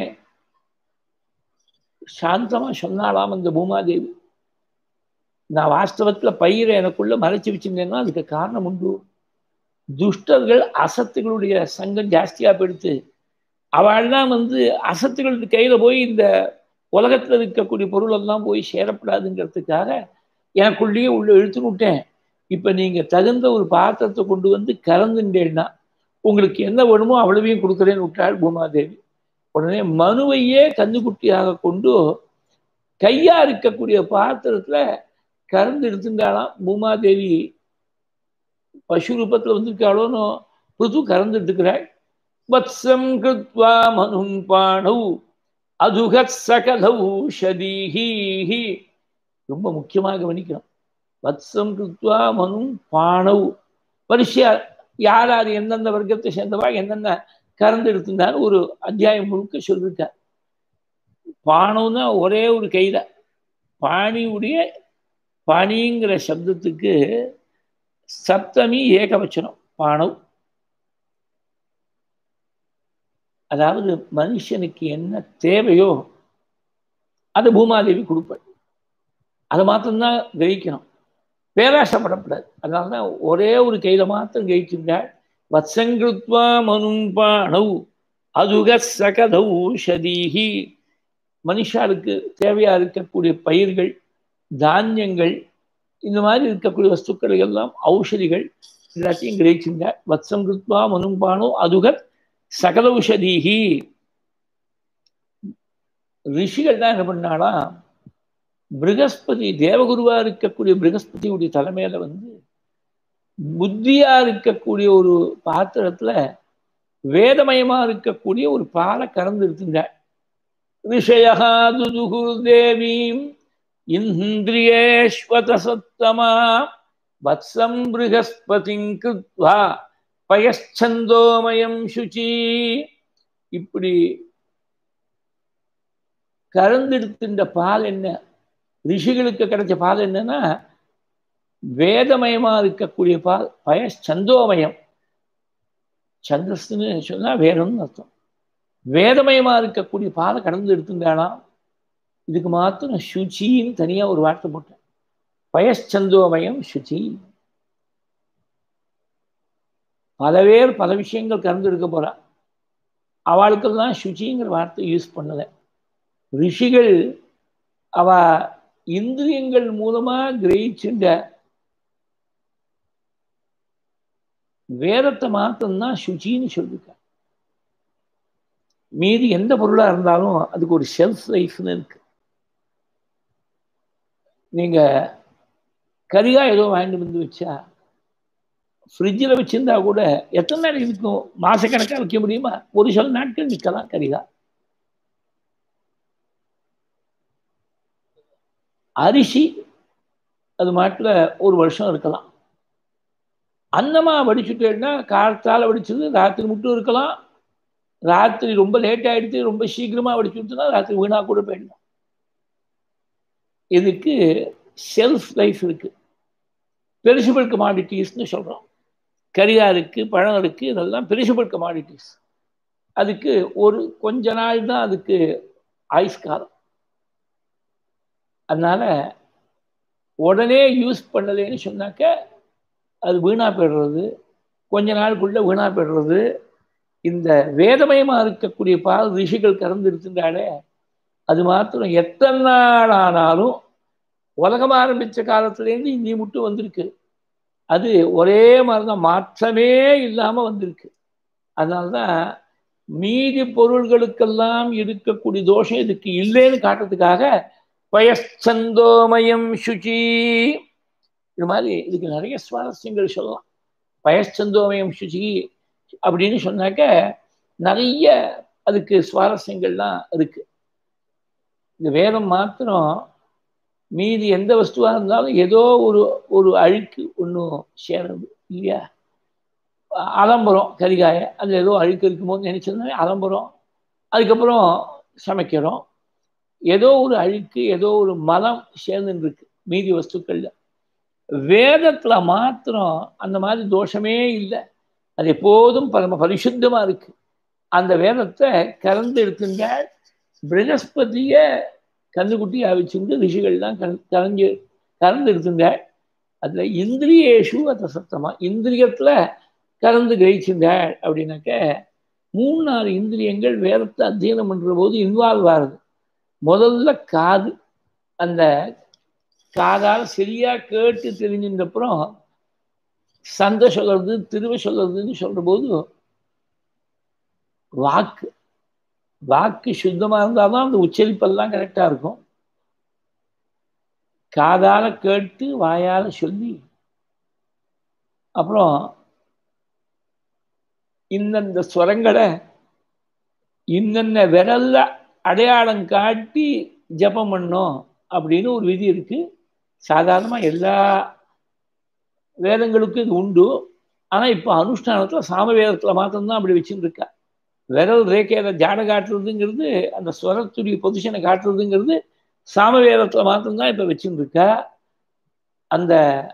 சாந்தமா சொன்னாலாம் அந்த பூமாதேவி நான் வாஸ்தவத்துல பயிரை எனக்குள்ள மறைச்சு வச்சிருந்தேன்னா அதுக்கு காரணம் உண்டு துஷ்டர்கள் அசத்துகளுடைய சங்கம் ஜாஸ்தியா போயிடுத்து அவள்லாம் வந்து அசத்துகளுக்கு கையில போய் இந்த உலகத்துல இருக்கக்கூடிய பொருள் எல்லாம் போய் சேரப்படாதுங்கிறதுக்காக எனக்குள்ளேயே உள்ள இழுத்துன்னு விட்டேன் இப்போ நீங்கள் தகுந்த ஒரு பாத்திரத்தை கொண்டு வந்து கறந்துட்டேன்னா உங்களுக்கு என்ன வேணுமோ அவ்வளவையும் கொடுக்குறேன்னு விட்டாள் பூமாதேவி உடனே மனுவையே கந்துக்குட்டியாக கொண்டு கையா இருக்கக்கூடிய பாத்திரத்துல கறந்து எடுத்துட்டாலாம் பூமாதேவி பசு ரூபத்தில் வந்திருக்காளோன்னு புது கறந்து எடுத்துக்கிறாள் வத்சம் கிருத்வா மனும் பாணௌ அதுகத் சகலௌஷதீஹி ரொம்ப முக்கியமாக கவனிக்கணும் வத்சம் கிருத்வா மனும் பாணவ் வரிசையா யார் யார் எந்தெந்த வர்க்கத்தை சேர்ந்தவா என்னென்ன கறந்து எடுத்திருந்தான்னு ஒரு அத்தியாயம் முழுக்க சொல்லியிருக்கார் பானம்னா ஒரே ஒரு கையில பாணியுடைய பாணிங்கிற சப்தத்துக்கு சப்தமி ஏகவச்சனம் பானவ் அதாவது மனுஷனுக்கு என்ன தேவையோ அதை பூமாதேவி கொடுப்பாள் அதை மாத்திரம்தான் கிரகிக்கணும் பேராசப்படப்படாது அதனால தான் ஒரே ஒரு கையில மாத்திரம் கிரகிச்சிருந்தாள் வத்சங்கிருத்வா மனும் பாணவ் அதுக சகதௌஷதீஹி மனுஷாளுக்கு தேவையா இருக்கக்கூடிய பயிர்கள் தானியங்கள் இந்த மாதிரி இருக்கக்கூடிய வஸ்துக்கள் எல்லாம் ஔஷதிகள் எல்லாத்தையும் கிரகிச்சிருந்தாள் வத்சம் கிருத்வா மனும் பாணோ அதுகத் சகலௌஷதீஹி ரிஷிகள் தான் என்ன பண்ணாளா பிருகஸ்பதி தேவகுருவா இருக்கக்கூடிய பிருகஸ்பதியுடைய தலைமையில வந்து புத்தியா இருக்கக்கூடிய ஒரு பாத்திரத்துல வேதமயமா இருக்கக்கூடிய ஒரு பாலை கறந்து இருந்தார் ரிஷயா துதுகுர் தேவீம் இந்திரியேஸ்வத சத்தமா வத்சம் பிருகஸ்பதிங் கிருத்வா பயச்சந்தோமயம் சுச்சி இப்படி கறந்தெடுத்தின்ற பால் என்ன ரிஷிகளுக்கு கிடைச்ச பால் என்னன்னா வேதமயமா இருக்கக்கூடிய பால் பயச்சந்தோமயம் சந்தஸ்துன்னு சொன்னா வேதம்னு அர்த்தம் வேதமயமா இருக்கக்கூடிய பாலை கடந்து எடுத்துட்டாலாம் இதுக்கு மாத்திரம் சுச்சின்னு தனியா ஒரு வார்த்தை போட்டேன் பயச்சந்தோமயம் சுச்சி பல பேர் பல விஷயங்கள் கறந்து எடுக்க போறா அவளுக்கெல்லாம் சுச்சிங்கிற வார்த்தை யூஸ் பண்ணல ரிஷிகள் அவ இந்திரியங்கள் மூலமா கிரகிச்சுட்ட வேதத்தை மாத்திரம்தான் சுச்சின்னு சொல்லிருக்க மீதி எந்த பொருளா இருந்தாலும் அதுக்கு ஒரு ஷெல்ஃப் லைஃப்னு இருக்கு நீங்க கரிகா ஏதோ வாங்கிட்டு வந்து வச்சா ஃப்ரிட்ஜில் வச்சிருந்தா கூட எத்தனை நாள் இருக்கும் மாசக்கணக்காக வைக்க முடியுமா ஒரு சில நாட்கள் நிற்கலாம் கரிகா அரிசி அது மாட்டில் ஒரு வருஷம் இருக்கலாம் அன்னமாக வடிச்சுட்டேன்னா காலத்தால் வடிச்சது ராத்திரி மட்டும் இருக்கலாம் ராத்திரி ரொம்ப லேட் ஆகிடுச்சு ரொம்ப சீக்கிரமாக வடிச்சு விட்டுனா ராத்திரி வீணாக கூட போயிடலாம் இதுக்கு ஷெல்ஃப் லைஃப் இருக்கு பெரிசபிள் கமாடிட்டிஸ்னு சொல்கிறோம் கரியா இருக்கு பழம் இருக்கு இதெல்லாம் பெரிசபிள் கமாடிட்டிஸ் அதுக்கு ஒரு கொஞ்ச நாள் தான் அதுக்கு ஆயுஷ்காலம் அதனால உடனே யூஸ் பண்ணலைன்னு சொன்னாக்க அது வீணா போயிடுறது கொஞ்ச நாளுக்குள்ள வீணா போயிடுறது இந்த வேதமயமாக இருக்கக்கூடிய பால் ரிஷிகள் கறந்து இருந்தாலே அது மாத்திரம் எத்தனை நாள் ஆனாலும் உலகம் ஆரம்பித்த காலத்துலேருந்து இன்னி மட்டும் வந்திருக்கு அது ஒரே மாதிரி தான் மாற்றமே இல்லாமல் வந்திருக்கு அதனால தான் மீதி பொருள்களுக்கெல்லாம் இருக்கக்கூடிய தோஷம் இதுக்கு இல்லைன்னு காட்டுறதுக்காக பயச்சந்தோமயம் சுச்சி இது மாதிரி இதுக்கு நிறைய சுவாரஸ்யங்கள் சொல்லலாம் பயச்சந்தோமயம் சுச்சி அப்படின்னு சொன்னாக்க நிறைய அதுக்கு சுவாரஸ்யங்கள்லாம் இருக்கு இந்த வேதம் மாத்திரம் மீதி எந்த வஸ்துவாக இருந்தாலும் ஏதோ ஒரு ஒரு அழுக்கு ஒன்றும் சேருது இல்லையா அலம்புறோம் கரிகாய அதில் ஏதோ அழுக்கு இருக்குமோன்னு நினச்சிருந்தாலே அலம்புறோம் அதுக்கப்புறம் சமைக்கிறோம் ஏதோ ஒரு அழுக்கு ஏதோ ஒரு மலம் சேர்ந்துருக்கு மீதி வஸ்துக்கள்ல வேதத்தில் மாத்திரம் அந்த மாதிரி தோஷமே இல்லை அது எப்போதும் பரம பரிசுத்தமாக இருக்கு அந்த வேதத்தை கறந்து எடுத்துங்க பிரகஸ்பதியை கண்ணுக்குட்டி அவிச்சுண்டு ரிஷிகள்லாம் கண் கரைஞ்சு கறந்து எடுத்துங்க அதில் இந்திரியேஷு அதை சத்தமாக இந்திரியத்தில் கறந்து கிரகிச்சுந்தாள் அப்படின்னாக்க மூணு நாலு இந்திரியங்கள் வேதத்தை அத்தியனம் பண்ணுற போது இன்வால்வ் ஆகுது முதல்ல காது அந்த காதால் சரியா கேட்டு தெரிஞ்சின்றப்புறம் சந்தை சொல்றது திருவை சொல்றதுன்னு சொல்ற போது வாக்கு வாக்கு சுத்தமா இருந்தால்தான் அந்த உச்சரிப்பெல்லாம் கரெக்டா இருக்கும் காதால கேட்டு வாயால சொல்லி அப்புறம் இந்தந்த ஸ்வரங்களை இன்னென்ன விரல்ல அடையாளம் காட்டி ஜபம் பண்ணோம் அப்படின்னு ஒரு விதி இருக்கு சாதாரணமாக எல்லா வேதங்களுக்கும் இது உண்டு ஆனால் இப்போ அனுஷ்டானத்தில் சாம வேதத்தில் மாத்திரம்தான் அப்படி வச்சுட்டு இருக்கா விரல் ரேக்கையில ஜாட காட்டுறதுங்கிறது அந்த ஸ்வரத்துடைய பொசிஷனை காட்டுறதுங்கிறது சாம வேதத்தில் மாத்திரம்தான் இப்போ வச்சுட்டு இருக்கா அந்த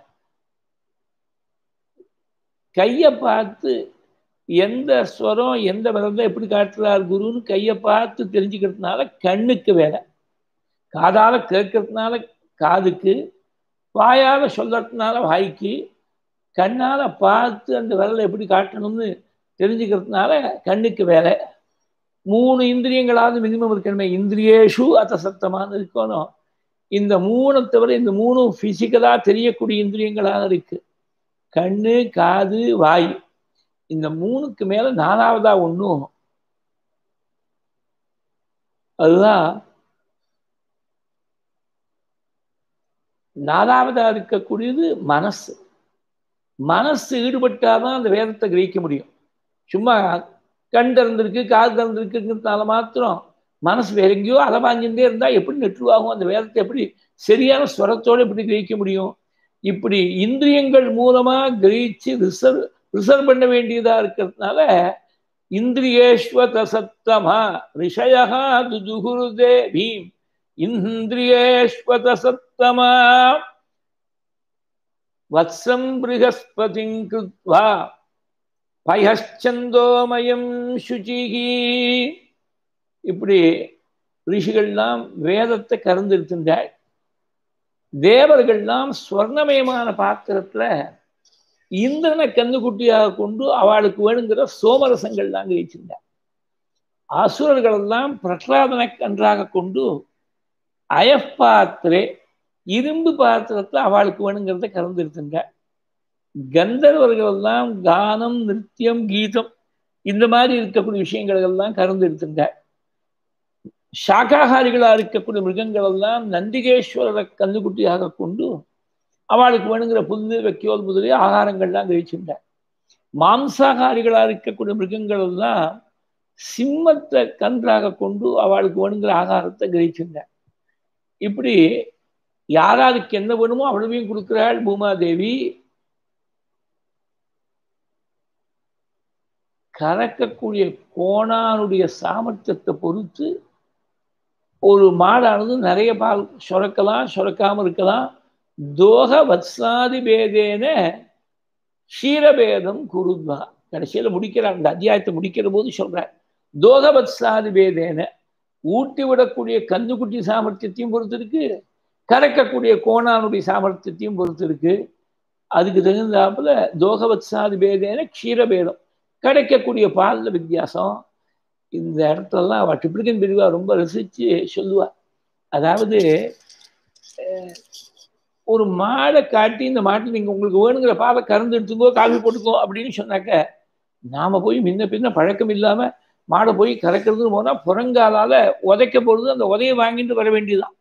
கையை பார்த்து எந்த ஸ்வரம் எந்த விரல்ல எப்படி காட்டுறார் குருன்னு கையை பார்த்து தெரிஞ்சுக்கிறதுனால கண்ணுக்கு வேலை காதால கேட்கறதுனால காதுக்கு வாயால சொல்றதுனால வாய்க்கு கண்ணால பார்த்து அந்த விரலை எப்படி காட்டணும்னு தெரிஞ்சுக்கிறதுனால கண்ணுக்கு வேலை மூணு இந்திரியங்களாவது மினிமம் இருக்கணுமே இந்திரியேஷு அத்த சத்தமான இருக்கணும் இந்த மூணை தவிர இந்த மூணும் பிசிக்கலா தெரியக்கூடிய இந்திரியங்களாக இருக்கு கண்ணு காது வாய் இந்த மூணுக்கு மேல நாலாவதா ஒன்றும் அதுதான் நாலாவதா இருக்கக்கூடியது மனசு மனசு ஈடுபட்டாதான் அந்த வேதத்தை கிரகிக்க முடியும் சும்மா கண் திறந்திருக்கு காது திறந்திருக்குங்கிறதுனால மாத்திரம் மனசு வேற எங்கேயோ அலவாஞ்சுட்டே இருந்தா எப்படி நெற்றுவாகும் அந்த வேதத்தை எப்படி சரியான ஸ்வரத்தோடு எப்படி கிரகிக்க முடியும் இப்படி இந்திரியங்கள் மூலமா கிரகிச்சு ரிசர்வ் ரிசர்வ் பண்ண வேண்டியதா இருக்கிறதுனால இந்திரியேஸ்வத சத்தமா ரிஷயா துதுகுருதே பீம் இந்திரியேஸ்வத சத்தமா வத்சம் பிருகஸ்பதிங் கிருத்வா பயச்சந்தோமயம் சுச்சிகி இப்படி ரிஷிகள்லாம் வேதத்தை கறந்திருக்கின்றாள் தேவர்கள்லாம் ஸ்வர்ணமயமான பாத்திரத்துல இந்திரனை கந்துக்குட்டியாக கொண்டு அவளுக்கு வேணுங்கிற சோமரசங்கள்லாம் கிழிச்சிருந்தார் அசுரர்கள் எல்லாம் பிரகலாதனை கன்றாக கொண்டு அயப்பாத்திரே இரும்பு பாத்திரத்துல அவளுக்கு வேணுங்கிறத கலந்துருத்துங்க கந்தர்வர்கள் எல்லாம் கானம் நிருத்தியம் கீதம் இந்த மாதிரி இருக்கக்கூடிய விஷயங்கள் எல்லாம் கலந்து எடுத்துங்க சாக்காகாரிகளா இருக்கக்கூடிய மிருகங்கள் எல்லாம் நந்திகேஸ்வரரை கந்துக்குட்டியாக கொண்டு அவளுக்கு வேணுங்கிற புல்லு வைக்கோல் முதலிய ஆகாரங்கள்லாம் கழிச்சுட்டார் மாம்சாகாரிகளா இருக்கக்கூடிய மிருகங்கள் எல்லாம் சிம்மத்தை கன்றாக கொண்டு அவளுக்கு வேணுங்கிற ஆகாரத்தை கிரகிச்சுட்டார் இப்படி யாராருக்கு என்ன வேணுமோ அவ்வளவையும் கொடுக்கிறாள் பூமாதேவி கறக்கக்கூடிய கோணானுடைய சாமர்த்தியத்தை பொறுத்து ஒரு மாடானது நிறைய பால் சுரக்கலாம் சுரக்காம இருக்கலாம் தோக வத்சாதி பேதேன க்ஷீரபேதம் குருத்வா கடைசியில் முடிக்கிறார் அந்த அத்தியாயத்தை முடிக்கிற போது சொல்றார் தோக வத்சாதி பேதேன ஊட்டி விடக்கூடிய கந்துக்குட்டி சாமர்த்தியத்தையும் பொறுத்து இருக்கு கறக்கக்கூடிய கோணானுடைய சாமர்த்தியத்தையும் பொறுத்து இருக்கு அதுக்கு தகுந்தாப்புல தோகவத்சாதி பேதேன க்ஷீரபேதம் கிடைக்கக்கூடிய பாலில் வித்தியாசம் இந்த இடத்துலலாம் அவள் ட்ரிப்ளிகன் பிரிவா ரொம்ப ரசித்து சொல்லுவா அதாவது ஒரு மாடை காட்டி இந்த மாட்டில் நீங்கள் உங்களுக்கு வேணுங்கிற பாலை கறந்து எடுத்துக்கோ காஃபி போட்டுக்கோ அப்படின்னு சொன்னாக்க நாம் போய் முன்ன பின்ன பழக்கம் இல்லாமல் மாடை போய் கறக்கிறதுன்னு போனால் புறங்காலால் உதைக்க பொழுது அந்த உதையை வாங்கிட்டு வர வேண்டியதுதான்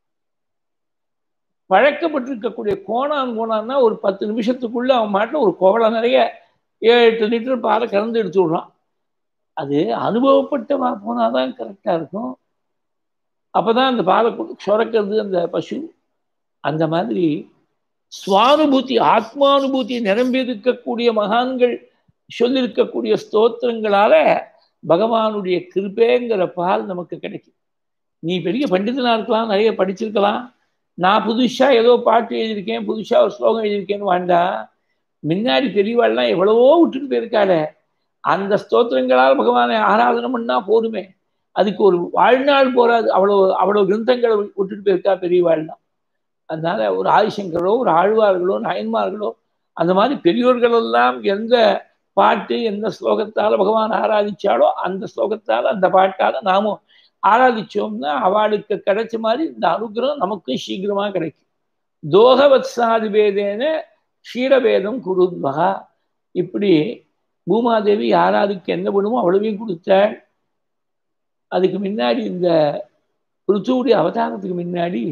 பழக்கப்பட்டிருக்கக்கூடிய கோணான் கோணான்னா ஒரு பத்து நிமிஷத்துக்குள்ள அவன் மாட்டில் ஒரு கோவலை நிறைய ஏழு எட்டு லிட்டர் பாலை கறந்து எடுத்து விடுறான் அது அனுபவப்பட்ட போனால் தான் கரெக்டாக இருக்கும் அப்போ தான் அந்த பாலை சுரக்கிறது அந்த பசு அந்த மாதிரி சுவானுபூதி ஆத்மானுபூதி நிரம்பி இருக்கக்கூடிய மகான்கள் சொல்லியிருக்கக்கூடிய ஸ்தோத்திரங்களால பகவானுடைய கிருபேங்கிற பால் நமக்கு கிடைக்கும் நீ பெரிய பண்டிதனாக இருக்கலாம் நிறைய படிச்சிருக்கலாம் நான் புதுசாக ஏதோ பாட்டு எழுதியிருக்கேன் புதுசாக ஒரு ஸ்லோகம் எழுதியிருக்கேன்னு வேண்டாம் முன்னாடி பெரியவாள்லாம் எவ்வளவோ விட்டுட்டு போயிருக்காளே அந்த ஸ்தோத்திரங்களால் பகவானை ஆராதனை பண்ணா போதுமே அதுக்கு ஒரு வாழ்நாள் போராது அவ்வளோ அவ்வளோ கிரந்தங்களை விட்டுட்டு போயிருக்கா பெரியவாள்லாம் அதனால ஒரு ஆதிசங்கரோ ஒரு ஆழ்வார்களோ நயன்மார்களோ அந்த மாதிரி பெரியோர்கள் எல்லாம் எந்த பாட்டு எந்த ஸ்லோகத்தால் பகவான் ஆராதிச்சாலோ அந்த ஸ்லோகத்தால் அந்த பாட்டால் நாமும் ஆராதிச்சோம்னா அவளுக்கு கிடைச்ச மாதிரி இந்த அனுகிரகம் நமக்கும் சீக்கிரமாக கிடைக்கும் தோகவத்சாதி பேதேன க்ஷீரபேதம் குருத்வகா இப்படி பூமாதேவி யாராருக்கு என்ன பண்ணுமோ அவ்வளவையும் கொடுத்தாள் அதுக்கு முன்னாடி இந்த பிருத்துவுடைய அவதாரத்துக்கு முன்னாடி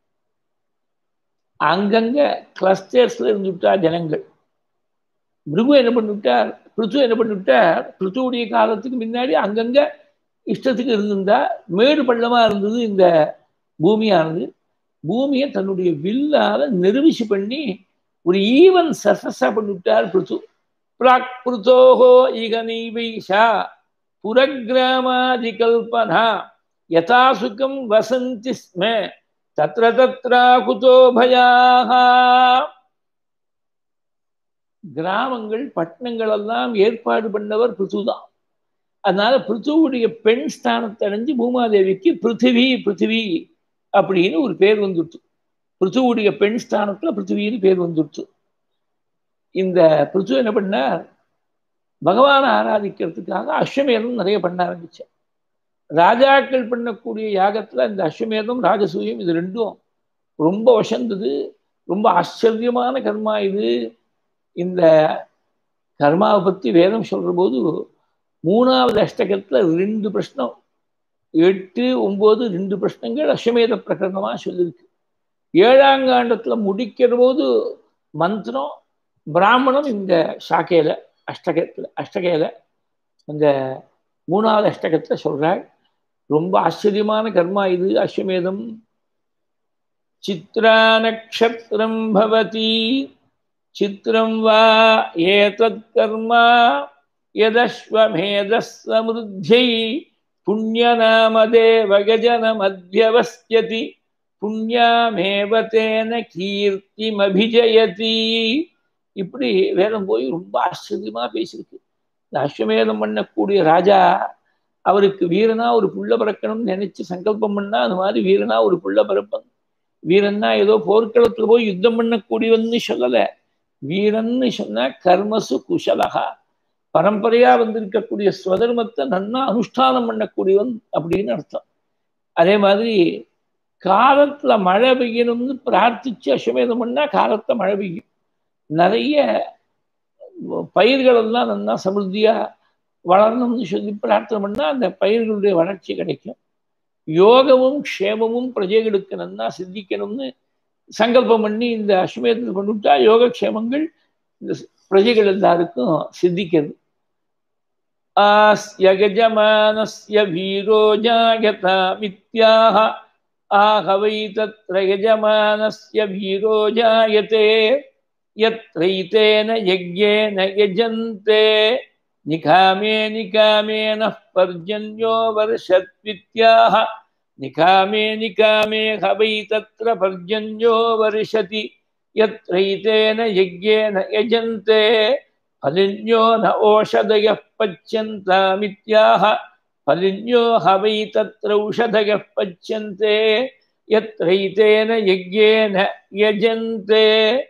அங்கங்க கிளஸ்டர்ஸ்ல இருந்துவிட்டா ஜனங்கள் பிருகு என்ன பண்ணிவிட்டார் பிருத்து என்ன பண்ணிவிட்டார் பிருத்துவுடைய காலத்துக்கு முன்னாடி அங்கங்க இஷ்டத்துக்கு இருந்திருந்தா மேடு பள்ளமா இருந்தது இந்த பூமியானது பூமியை தன்னுடைய வில்லால நெருவிச்சு பண்ணி ஒரு ஈவன் சர்ஃபஸா பண்ணிவிட்டார் பிருத்து பிராக் பிருத்தோகோ இக நைவைஷா புரகிராமாதிகல்பனா யதா சுகம் வசந்தி ஸ்ம தத்ர தத்ரா குதோ பயாக கிராமங்கள் பட்டணங்கள் எல்லாம் ஏற்பாடு பண்ணவர் பிருத்துதான் அதனால பிருத்துவுடைய பெண் ஸ்தானத்தை அடைஞ்சு பூமாதேவிக்கு பிருத்திவி பிருத்திவி அப்படின்னு ஒரு பேர் வந்துடுச்சு பிருத்துவுடைய பெண் ஸ்தானத்துல பிருத்திவின்னு பேர் வந்துடுச்சு இந்த பிருத்து என்ன பண்ணார் பகவானை ஆராதிக்கிறதுக்காக அஸ்வமேதம் நிறைய பண்ண ஆரம்பிச்சார் ராஜாக்கள் பண்ணக்கூடிய யாகத்துல இந்த அஸ்வமேதம் ராஜசூயம் இது ரெண்டும் ரொம்ப வசந்தது ரொம்ப ஆச்சரியமான கர்மா இது இந்த கர்மாவை பத்தி வேதம் சொல்ற போது மூணாவது அஷ்டகத்துல ரெண்டு பிரஷ்னம் எட்டு ஒன்பது ரெண்டு பிரஷ்னங்கள் அஸ்வமேத பிரகரணமா சொல்லியிருக்கு ஏழாம் காண்டத்துல முடிக்கிற போது மந்திரம் பிராமணம் இந்த சாக்கையில அஷ்டகத்துல அஷ்டகையில இந்த மூணாவது அஷ்டகத்துல சொல்றாள் ரொம்ப ஆச்சரியமான கர்மா இது அஸ்வமேதம் சித்ரா நக்ஷத்திரம் பவதி சித்திரம் வா ஏதத் கர்மா யதஸ்வமேதஸ்வமிருத்தியை புண்ணியநாமதேவ கஜனமத்யவஸ்யதி புண்ணியாமேவ தேன கீர்த்திமபிஜயதி இப்படி வேதம் போய் ரொம்ப ஆச்சரியமா பேசியிருக்கு இந்த அஸ்வமேதம் பண்ணக்கூடிய ராஜா அவருக்கு வீரனா ஒரு புள்ள பிறக்கணும்னு நினைச்சு சங்கல்பம் பண்ணா அது மாதிரி வீரனா ஒரு புள்ள பிறப்பன் வீரன்னா ஏதோ போர்க்களத்துல போய் யுத்தம் பண்ணக்கூடியவன்னு சொல்லல வீரன்னு சொன்னா கர்மசு குஷலகா பரம்பரையா வந்திருக்கக்கூடிய ஸ்வதர்மத்தை நன்னா அனுஷ்டானம் பண்ணக்கூடியவன் அப்படின்னு அர்த்தம் அதே மாதிரி காலத்துல மழை பெய்யணும்னு பிரார்த்திச்சு அஸ்வமேதம் பண்ணா காலத்துல மழை பெய்யும் நிறைய பயிர்கள் எல்லாம் நல்லா சமிருத்தியா வளரணும்னு சொல்லி பிரார்த்தனை பண்ணா அந்த பயிர்களுடைய வளர்ச்சி கிடைக்கும் யோகமும் க்ஷேமமும் பிரஜைகளுக்கு நன்னா சித்திக்கணும்னு சங்கல்பம் பண்ணி இந்த அஸ்வமேதத்தில் பண்ணிவிட்டா யோகக்ஷேமங்கள் இந்த பிரஜைகள் எல்லாருக்கும் சித்திக்கிறது ஆஸ்ய கஜமானஸ்ய வீரோ ஜாயதா மித்யாக ஆகவை தத்ர யஜமானஸ்ய வீரோ ஜாயதே यत्रैतेन यज्ञेन यजन्ते निकामे निकामेनः पर्जन्यो वर्षत्वित्याह निकामे निकामे हवै तत्र पर्जन्यो वर्षति यत्रैतेन यज्ञेन यजन्ते फलिन्यो न ओषधयः पच्यन्तामित्याह फलिन्यो हवै तत्र औषधयः पच्यन्ते यत्रैतेन यज्ञेन यजन्ते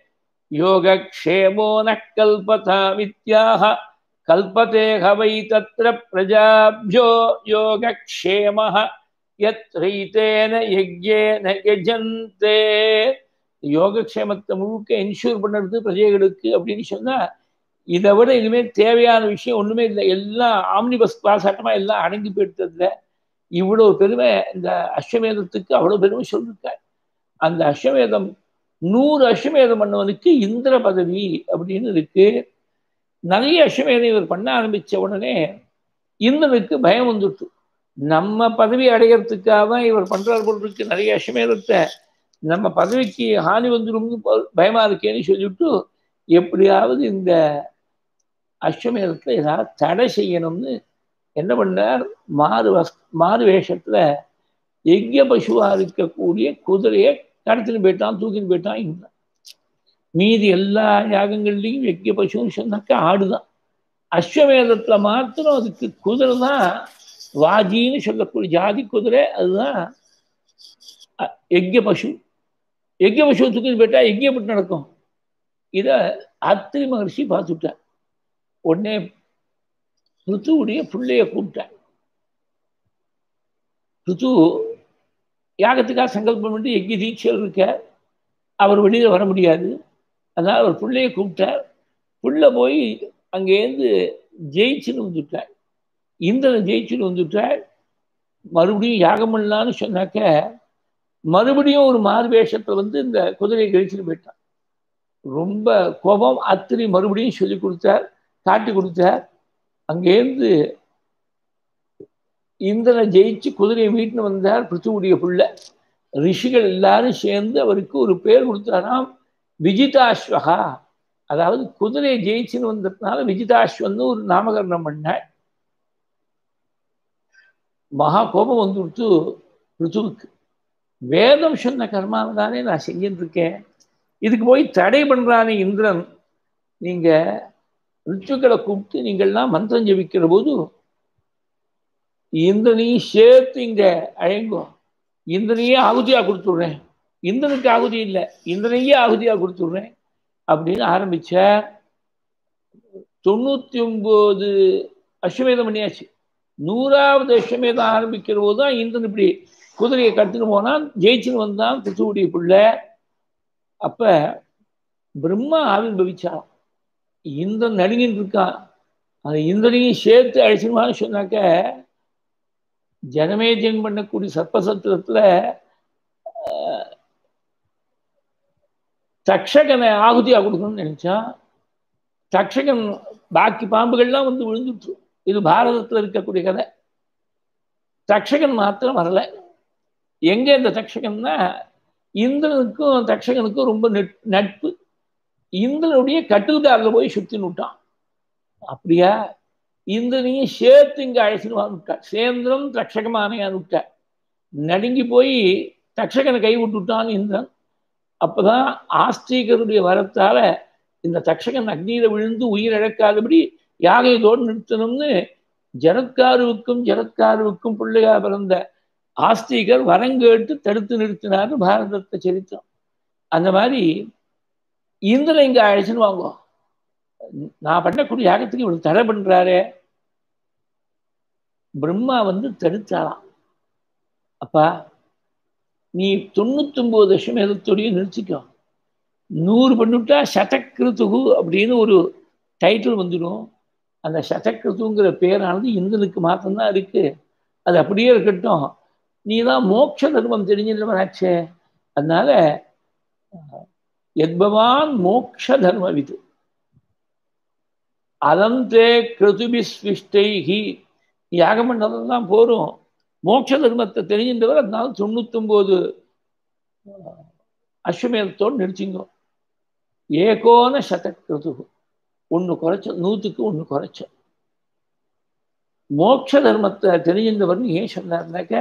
योगक्षेमो न कल्पतामित्याह कल्पते ह वै तत्र प्रजाभ्यो योगक्षेमः यत्रैतेन यज्ञेन यजन्ते யோகக்ஷேமத்தை முழுக்க என்ஷூர் பண்ணுறது பிரஜைகளுக்கு அப்படின்னு சொன்னா இதை விட இனிமேல் தேவையான விஷயம் ஒண்ணுமே இல்லை எல்லாம் ஆம்னி பஸ் கிளாஸ் ஆட்டமா எல்லாம் அடங்கி போயிட்டதுல இவ்வளவு பெருமை இந்த அஸ்வமேதத்துக்கு அவ்வளவு பெருமை சொல்லியிருக்கார் அந்த அஸ்வமேதம் நூறு அஸ்வமேதம் பண்ணவனுக்கு இந்திர பதவி அப்படின்னு இருக்கு நிறைய அஸ்வமேதம் இவர் பண்ண ஆரம்பிச்ச உடனே இந்திரனுக்கு பயம் வந்துட்டு நம்ம பதவி அடைகிறதுக்காக தான் இவர் பண்றார் போல் இருக்கு நிறைய அஸ்வமேதத்தை நம்ம பதவிக்கு ஹானி வந்துடும் பயமா இருக்கேன்னு சொல்லிவிட்டு எப்படியாவது இந்த அஸ்வமேதத்துல ஏதாவது தடை செய்யணும்னு என்ன பண்ணார் மாறு வஸ் மாறு வேஷத்துல யஜ்ய பசுவா இருக்கக்கூடிய குதிரையை கடத்தின்னு போயிட்டான் தூக்கின்னு போயிட்டான் இருந்தான் மீதி எல்லா யாகங்கள்லையும் யஜ்ய பசுன்னு சொன்னாக்கா ஆடுதான் அஸ்வமேதத்துல மாத்திரம் அதுக்கு குதிரை தான் வாஜின்னு சொல்லக்கூடிய ஜாதி குதிரை அதுதான் யஜ்ய பசு யஜ்ய பசுவை தூக்கின்னு போயிட்டா யஜ்யப்பட்டு நடக்கும் இதை அத்திரி மகர்ஷி பார்த்துட்டார் உடனே ருத்துவுடைய பிள்ளைய கூப்பிட்டார் ருத்து யாகத்துக்காக சங்கல்பம் பண்ணி யஜ்ய தீட்சையில் இருக்க அவர் வெளியில் வர முடியாது அதனால் அவர் பிள்ளையை கூப்பிட்டார் புள்ள போய் அங்கேருந்து ஜெயிச்சுன்னு வந்துட்டார் இந்திரன் ஜெயிச்சுன்னு வந்துட்டார் மறுபடியும் யாகம் பண்ணலான்னு சொன்னாக்க மறுபடியும் ஒரு மார்வேஷத்தில் வந்து இந்த குதிரையை கழிச்சுட்டு போயிட்டான் ரொம்ப கோபம் அத்திரி மறுபடியும் சொல்லி கொடுத்தார் காட்டி கொடுத்தார் அங்கேருந்து இந்திரனை ஜெயிச்சு குதிரையை மீட்டுன்னு வந்தார் பிருத்துவுடைய புள்ள ரிஷிகள் எல்லாரும் சேர்ந்து அவருக்கு ஒரு பேர் கொடுத்தாராம் விஜிதாஸ்வகா அதாவது குதிரையை ஜெயிச்சுன்னு வந்ததுனால விஜிதாஸ்வன்னு ஒரு நாமகரணம் பண்ணார் மகா கோபம் வந்து கொடுத்து ருத்துவுக்கு வேதம் சொன்ன கர்மாவை தானே நான் செஞ்சுட்டு இருக்கேன் இதுக்கு போய் தடை பண்றானே இந்திரன் நீங்க ரிச்சுக்களை கூப்பிட்டு நீங்கள்லாம் மந்திரம் ஜபிக்கிற போது இந்திரனையும் சேர்த்து இங்க அழைங்கோ இந்திரனையே ஆகுதியா கொடுத்துடுறேன் இந்திரனுக்கு ஆகுதி இல்லை இந்திரனையே ஆகுதியா கொடுத்துடுறேன் அப்படின்னு ஆரம்பிச்ச தொண்ணூத்தி ஒன்பது அஸ்வமேதம் பண்ணியாச்சு நூறாவது அஸ்வமேதம் ஆரம்பிக்கிற போது தான் இந்திரன் இப்படி குதிரையை கட்டுன்னு போனான் ஜெயிச்சுன்னு வந்தான் குத்துவுடைய பிள்ளை அப்ப பிரம்மா ஆவிர்வவிச்சான் இந்திரன் நடுங்கிட்டு இருக்கான் அந்த இந்திரனையும் சேர்த்து அழிச்சிருவான்னு சொன்னாக்க ஜனமேஜன் பண்ணக்கூடிய சர்ப்பசத்திரத்துல தக்ஷகனை ஆகுதியா கொடுக்கணும்னு நினைச்சான் தக்ஷகன் பாக்கி பாம்புகள்லாம் வந்து விழுந்துட்டு இது பாரதத்தில் இருக்கக்கூடிய கதை தக்ஷகன் மாத்திரம் வரல எங்க இந்த தக்ஷகன்னா இந்திரனுக்கும் தக்ஷகனுக்கும் ரொம்ப நட்பு இந்திரனுடைய கட்டில்காரில் போய் சுத்தின்னு விட்டான் அப்படியா இந்திரனையும் சேர்த்து இங்க அழைச்சிடுவான்னு விட்டார் சேந்திரம் தக்ஷகமானையான்னு விட்டார் நடுங்கி போய் தக்ஷகனை கை விட்டுட்டான் இந்திரன் அப்பதான் ஆஸ்திகருடைய வரத்தால இந்த தக்ஷகன் அக்னியில விழுந்து உயிர் இழக்காதபடி யாகையோடு நிறுத்தணும்னு ஜனத்காருவுக்கும் ஜனத்காருவுக்கும் பிள்ளையா பிறந்த ஆஸ்திகர் வரங்கேட்டு தடுத்து நிறுத்தினார்னு பாரதத்தை சரித்திரம் அந்த மாதிரி இந்திரன் இங்க அழைச்சுன்னு வாங்கோ நான் பண்ணக்கூடிய யாகத்துக்கு இவரு தடை பண்றாரே பிரம்மா வந்து தடுத்தாளாம் அப்பா நீ தொண்ணூத்தொன்பது தசமேதத்தோடையும் நிறுத்திக்கோ நூறு பண்ணிவிட்டா சதக்கிருத்துகு அப்படின்னு ஒரு டைட்டில் வந்துடும் அந்த சதக்கிருத்துங்கிற பேரானது இந்திரனுக்கு மாத்திரம்தான் இருக்கு அது அப்படியே இருக்கட்டும் நீ தான் மோட்ச தர்மம் தெரிஞ்சிருவனாச்சே அதனால எத்பவான் மோக்ஷ தர்ம விது அலந்தே கிருதுபிஸ்விஷ்டைகி யாகம் பண்ணதெல்லாம் போரும் மோட்ச தர்மத்தை தெரிஞ்சின்றவர் அதனால தொண்ணூத்தொம்போது அஸ்வமேதத்தோடு நிறுத்திங்க ஏகோன சதக்கிருது ஒன்று குறைச்ச நூற்றுக்கு ஒன்று குறைச்ச மோட்ச தர்மத்தை தெரிஞ்சின்றவர்னு ஏன் சொன்னார்னாக்க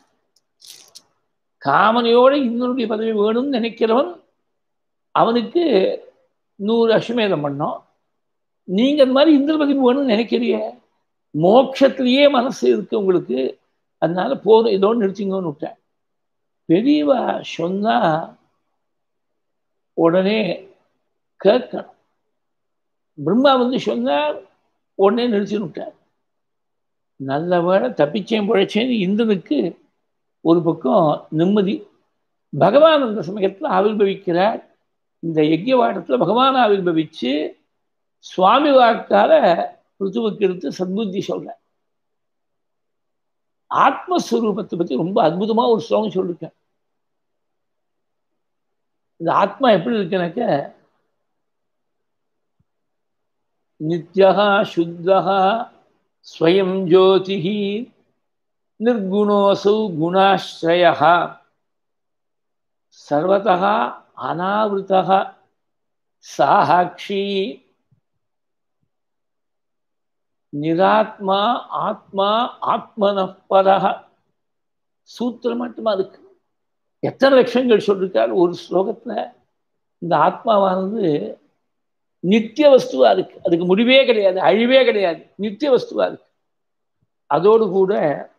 காமனையோட இன்னொருடைய பதவி வேணும்னு நினைக்கிறவன் அவனுக்கு நூறு அஸ்வமேதம் பண்ணோம் நீங்க அந்த மாதிரி இந்திர பதவி வேணும்னு நினைக்கிறிய மோட்சத்திலேயே மனசு இருக்கு உங்களுக்கு அதனால போதும் இதோடு நிறுத்திங்கன்னு விட்டேன் பெரியவா சொன்னா உடனே கேட்கணும் பிரம்மா வந்து சொன்னார் உடனே நிறுத்தின்னு விட்டார் நல்ல வேலை தப்பிச்சேன் பிழைச்சேன்னு இந்திரனுக்கு ஒரு பக்கம் நிம்மதி பகவான் அந்த சமயத்தில் ஆவிர்வவிக்கிறார் இந்த யஜ்யவாடத்தில் பகவான் ஆவிர்வவிச்சு சுவாமி வாக்கால ருத்துவுக்கு எடுத்து சத்புத்தி சொல்றேன் ஆத்மஸ்வரூபத்தை பத்தி ரொம்ப அற்புதமா ஒரு ஸ்லோகம் சொல்லிருக்கேன் இந்த ஆத்மா எப்படி இருக்குனாக்க நித்யா சுத்தா ஸ்வயம் ஜோதிஹி நிர்குணோசௌ குணாஸ்ரய சர்வதா அனாவிருத்தா சாட்சி நிராத்மா ஆத்மா ஆத்மனப்பரக சூத்திரம் மட்டுமா இருக்கு எத்தனை லட்சங்கள் சொல்லிருக்காரு ஒரு ஸ்லோகத்துல இந்த ஆத்மாவானது நித்திய வஸ்துவா இருக்கு அதுக்கு முடிவே கிடையாது அழிவே கிடையாது நித்திய வஸ்துவா இருக்கு அதோடு கூட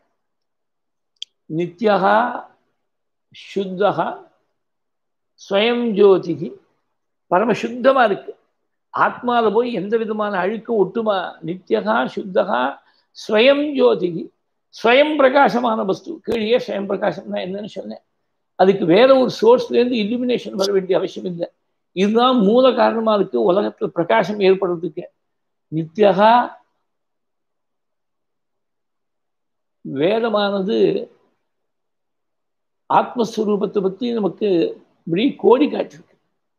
நித்யகா சுத்தகா ஸ்வயம் ஜோதிகி பரமசுத்தமா இருக்கு ஆத்மாவில் போய் எந்த விதமான அழுக்கும் ஒட்டுமா நித்தியகா சுத்தகா ஸ்வயம் ஜோதிகி ஸ்வயம் பிரகாசமான வஸ்து கீழே ஸ்வயம் பிரகாசம்னா என்னன்னு சொன்னேன் அதுக்கு வேற ஒரு சோர்ஸ்லேருந்து இல்லுமினேஷன் வர வேண்டிய அவசியம் இல்லை இதுதான் மூல காரணமா இருக்கு உலகத்தில் பிரகாசம் ஏற்படுறதுக்கு நித்யகா வேதமானது ஆத்மஸ்வரூபத்தை பற்றி நமக்கு இப்படி கோடி காட்டிருக்கு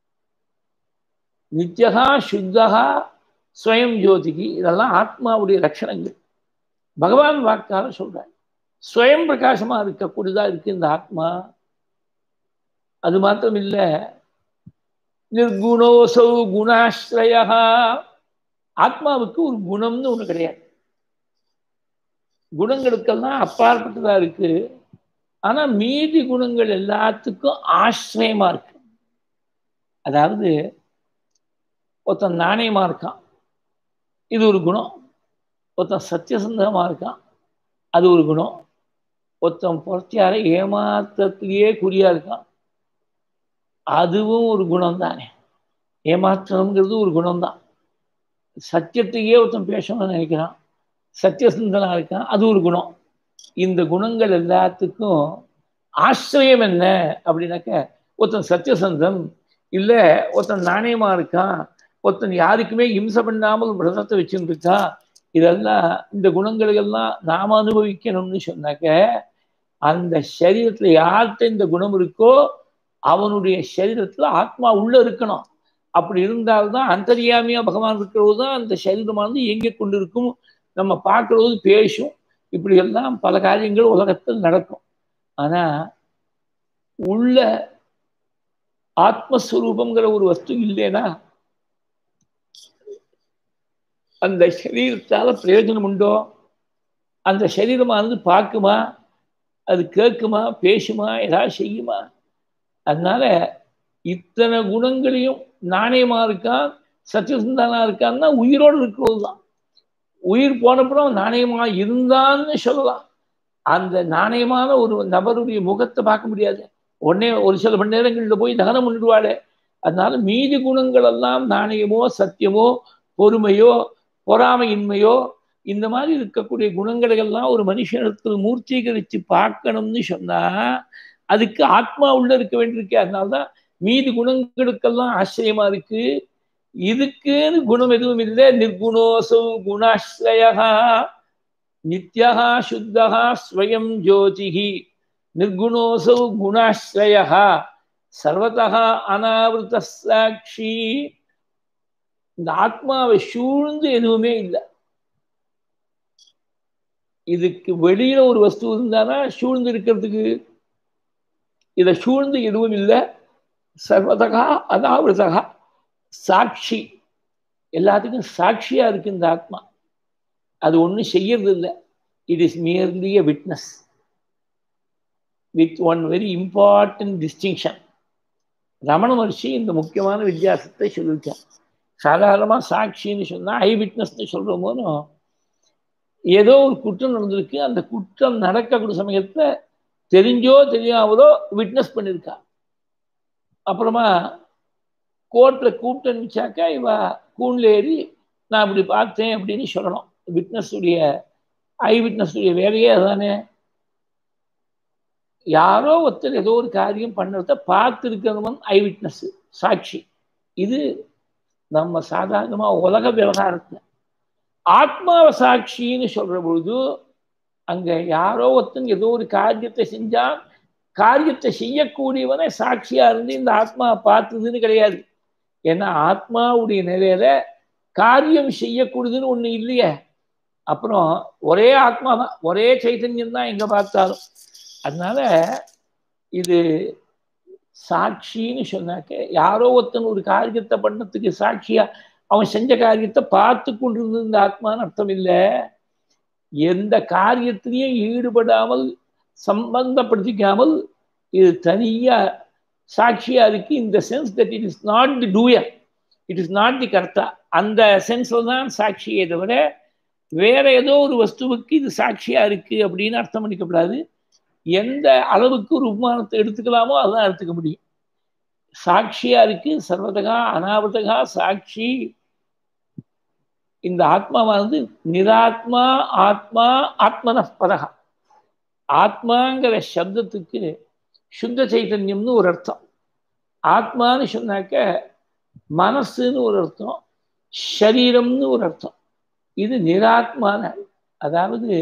நித்யகா சுத்தகா ஸ்வயம் ஜோதிகி இதெல்லாம் ஆத்மாவுடைய லட்சணங்கள் பகவான் வாக்கால சொல்றாங்க ஸ்வயம் பிரகாசமா இருக்கக்கூடியதா இருக்கு இந்த ஆத்மா அது மாத்திரம் இல்லை நிர்குணோசௌ குணாஸ்ரயா ஆத்மாவுக்கு ஒரு குணம்னு ஒண்ணு கிடையாது குணங்களுக்கெல்லாம் அப்பாற்பட்டதா இருக்கு ஆனா மீதி குணங்கள் எல்லாத்துக்கும் ஆசிரியமா இருக்கு அதாவது ஒருத்தன் நாணயமா இருக்கான் இது ஒரு குணம் ஒருத்தன் சத்தியசந்தமா இருக்கான் அது ஒரு குணம் ஒருத்தன் புரட்சியார ஏமாற்றத்திலேயே குறியா இருக்கான் அதுவும் ஒரு குணம் தானே ஏமாற்றம்ங்கிறது ஒரு குணம் தான் சத்தியத்தையே ஒருத்தன் பேசணும்னு நினைக்கிறான் சத்தியசந்தனா இருக்கான் அது ஒரு குணம் இந்த குணங்கள் எல்லாத்துக்கும் ஆசிரியம் என்ன அப்படின்னாக்க ஒருத்தன் சத்தியசந்தம் இல்லை ஒருத்தன் நாணயமா இருக்கான் ஒருத்தன் யாருக்குமே இம்சை பண்ணாமல் விரதத்தை வச்சுட்டு இருக்கான் இதெல்லாம் இந்த குணங்களை எல்லாம் நாம அனுபவிக்கணும்னு சொன்னாக்க அந்த சரீரத்துல யார்கிட்ட இந்த குணம் இருக்கோ அவனுடைய சரீரத்துல ஆத்மா உள்ள இருக்கணும் அப்படி இருந்தால்தான் அந்தரியாமியா பகவான் இருக்கிறது தான் அந்த சரீரமானது இயங்கிக் கொண்டிருக்கும் நம்ம பார்க்கறது பேசும் இப்படி எல்லாம் பல காரியங்கள் உலகத்தில் நடக்கும் ஆனா உள்ள ஆத்மஸ்வரூபங்கிற ஒரு வஸ்து இல்லைன்னா அந்த சரீரத்தால பிரயோஜனம் உண்டோ அந்த சரீரமானது பார்க்குமா அது கேட்குமா பேசுமா ஏதாவது செய்யுமா அதனால இத்தனை குணங்களையும் நாணயமா இருக்கான் சத்தியசந்தானா இருக்கான்னா உயிரோடு இருக்கிறது தான் உயிர் போனப்புறம் நாணயமா இருந்தான்னு சொல்லலாம் அந்த நாணயமான ஒரு நபருடைய முகத்தை பார்க்க முடியாது உடனே ஒரு சில மணி நேரங்களில் போய் தகனம் பண்ணிடுவாளே அதனால மீதி குணங்கள் எல்லாம் நாணயமோ சத்தியமோ பொறுமையோ பொறாமையின்மையோ இந்த மாதிரி இருக்கக்கூடிய குணங்களை எல்லாம் ஒரு மனுஷனத்தில் மூர்த்தீகரித்து பார்க்கணும்னு சொன்னா அதுக்கு ஆத்மா உள்ள இருக்க வேண்டியிருக்கு அதனால்தான் மீதி குணங்களுக்கெல்லாம் ஆச்சரியமா இருக்கு இதுக்குன்னு குணம் எதுவும் இல்லை நிர்குணோசௌ குணாஸ்ரயா நித்யா சுத்தகா ஸ்வயம் ஜோதிகி நிர்குணோசௌ குணாஸ்ரயா சர்வதா அனாவிருத்த சாட்சி இந்த ஆத்மாவை சூழ்ந்து எதுவுமே இல்லை இதுக்கு வெளியில ஒரு வஸ்து இருந்தானா சூழ்ந்து இருக்கிறதுக்கு இதை சூழ்ந்து எதுவும் இல்லை சர்வதகா அனாவிருதகா சாட்சி எல்லாத்துக்கும் சாட்சியா இருக்கு இந்த ஆத்மா அது ஒன்றும் செய்யறது இல்லை it is merely a witness with one very important distinction Ramana Maharshi இந்த முக்கியமான வித்தியாசத்தை சொல்லியிருக்கார் சாதாரணமாக சாட்சின்னு சொன்னால் ஐ விட்னஸ்ன்னு சொல்கிற போதும் ஏதோ ஒரு குற்றம் நடந்திருக்கு அந்த குற்றம் நடக்கக்கூடிய சமயத்தில் தெரிஞ்சோ தெரியாமதோ விட்னஸ் பண்ணியிருக்கா அப்புறமா கோர்ட்டில் கூப்பிட்டு அனுப்பிச்சாக்கா இவ கூண்டில் ஏறி நான் இப்படி பார்த்தேன் அப்படின்னு சொல்லணும் விட்னஸுடைய ஐ விட்னஸுடைய வேலையே அதுதானே யாரோ ஒருத்தர் ஏதோ ஒரு காரியம் பண்ணுறத பார்த்துருக்கிறவன் ஐ விட்னஸ் சாட்சி இது நம்ம சாதாரணமாக உலக விவகாரத்தில் ஆத்மாவ சாட்சின்னு சொல்கிற பொழுது அங்கே யாரோ ஒருத்தன் ஏதோ ஒரு காரியத்தை செஞ்சான் காரியத்தை செய்யக்கூடியவனை சாட்சியா இருந்து இந்த ஆத்மா பார்த்ததுன்னு கிடையாது ஏன்னா ஆத்மாவுடைய நிலையில காரியம் செய்யக்கூடியதுன்னு ஒண்ணு இல்லையே அப்புறம் ஒரே ஆத்மா தான் ஒரே சைத்தன்யம் தான் எங்க பார்த்தாலும் அதனால இது சாட்சின்னு சொன்னாக்க யாரோ ஒருத்தன் ஒரு காரியத்தை பண்ணத்துக்கு சாட்சியா அவன் செஞ்ச காரியத்தை பார்த்து கொண்டிருந்த இந்த ஆத்மான்னு அர்த்தம் இல்லை எந்த காரியத்திலையும் ஈடுபடாமல் சம்பந்தப்படுத்திக்காமல் இது தனியா சாட்சியா இருக்கு இந்த sense that it is not the doer it is not the கர்த்தா அந்த சென்ஸ்ல தான் சாட்சியை தவிர வேற ஏதோ ஒரு வஸ்துவுக்கு இது சாட்சியா இருக்கு அப்படின்னு அர்த்தம் பண்ணிக்கப்படாது எந்த அளவுக்கு ஒரு உபமானத்தை எடுத்துக்கலாமோ அதான் எடுத்துக்க முடியும் சாட்சியா இருக்கு சர்வதகா அனாவதகா சாட்சி இந்த ஆத்மாவானது நிராத்மா ஆத்மா ஆத்மனஸ்பதகா ஆத்மாங்கிற சப்தத்துக்கு சுத்த சைத்தன்யம்னு ஒரு அர்த்தம் ஆத்மான்னு சொன்னாக்க மனசுன்னு ஒரு அர்த்தம் ஷரீரம்னு ஒரு அர்த்தம் இது நிராத்மான அதாவது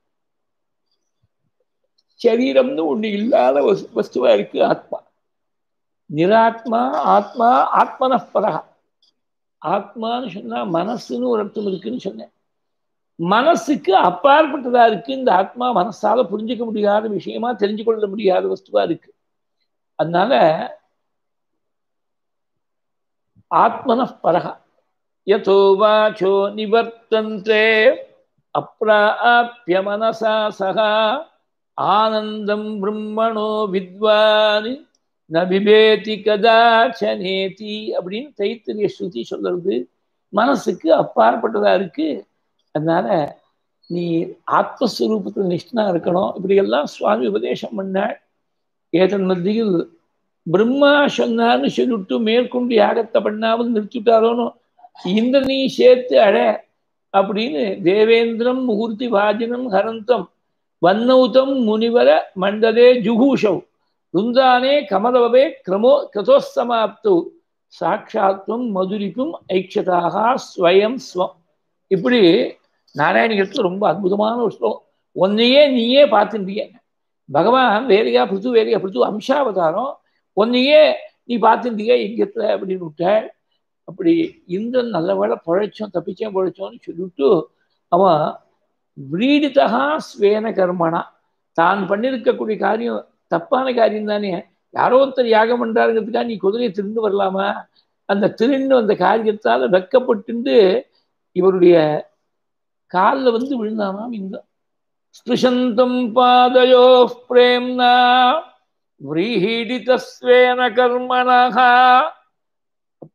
சரீரம்னு ஒண்ணு இல்லாத வஸ்துவா இருக்கு ஆத்மா நிராத்மா ஆத்மா ஆத்மனப்பரகா ஆத்மான்னு சொன்னா மனசுன்னு ஒரு அர்த்தம் இருக்குன்னு சொன்னேன் மனசுக்கு அப்பாற்பட்டதா இருக்கு இந்த ஆத்மா மனசால புரிஞ்சுக்க முடியாத விஷயமா தெரிஞ்சு கொள்ள முடியாத வஸ்துவா இருக்கு அதனால ஆத்மன பரகா யதோ வாச்சோ நிவர்த்தந்தே அப்பிராப்பிய மனசா சகா ஆனந்தம் பிரம்மணோ வித்வான் நபிபேதி கதாச்சனேதி அப்படின்னு தைத்திரிய ஸ்ருதி சொல்றது மனசுக்கு அப்பாற்பட்டதா இருக்கு அதனால நீ ஆத்மஸ்வரூபத்தில் நிஷ்டனா இருக்கணும் இப்படி எல்லாம் சுவாமி உபதேசம் பண்ணாள் ஏதன் மத்தியில் பிரம்மா சொன்னார்னு சொல்லிவிட்டு மேற்கொண்டு யாகத்தை பண்ணாமல் நிறுத்திட்டாரோன்னு இந்த நீ சேர்த்து அழ அப்படின்னு தேவேந்திரம் முகூர்த்தி வாஜினம் ஹரந்தம் வன்னௌதம் முனிவர மண்டலே ஜுகூஷவ் ருந்தானே கமலவவே கிரமோ கிரதோசமாப்து சாட்சாத்வம் மதுரிக்கும் ஐக்ஷதாக ஸ்வயம் ஸ்வம் இப்படி நாராயணிகத்தில் ரொம்ப அற்புதமான ஒரு ஸ்லோகம் ஒன்னையே நீயே பார்த்துட்டிய பகவான் வேறையா பிருத்து வேறையா பிருத்து அம்சாவதாரம் ஒன்னையே நீ பார்த்துட்டிய இங்கத்துல அப்படின்னு விட்ட அப்படி இந்திரன் நல்ல வேலை பழைச்சோம் தப்பிச்சேன் பழைச்சோன்னு சொல்லிவிட்டு அவன் விரீடிதா ஸ்வேன கர்மனா தான் பண்ணிருக்கக்கூடிய காரியம் தப்பான காரியம் தானே யாரோ ஒருத்தர் யாகம் பண்றாருங்கிறதுக்காக நீ குதிரையை திருந்து வரலாமா அந்த திருண்டு அந்த காரியத்தால வெக்கப்பட்டு இவருடைய காலில் வந்து விழுந்தானாம் இந்த ஸ்பிருஷந்தம் பாதயோ பிரேம்னா விரீடிதஸ்வேன கர்மனகா அப்ப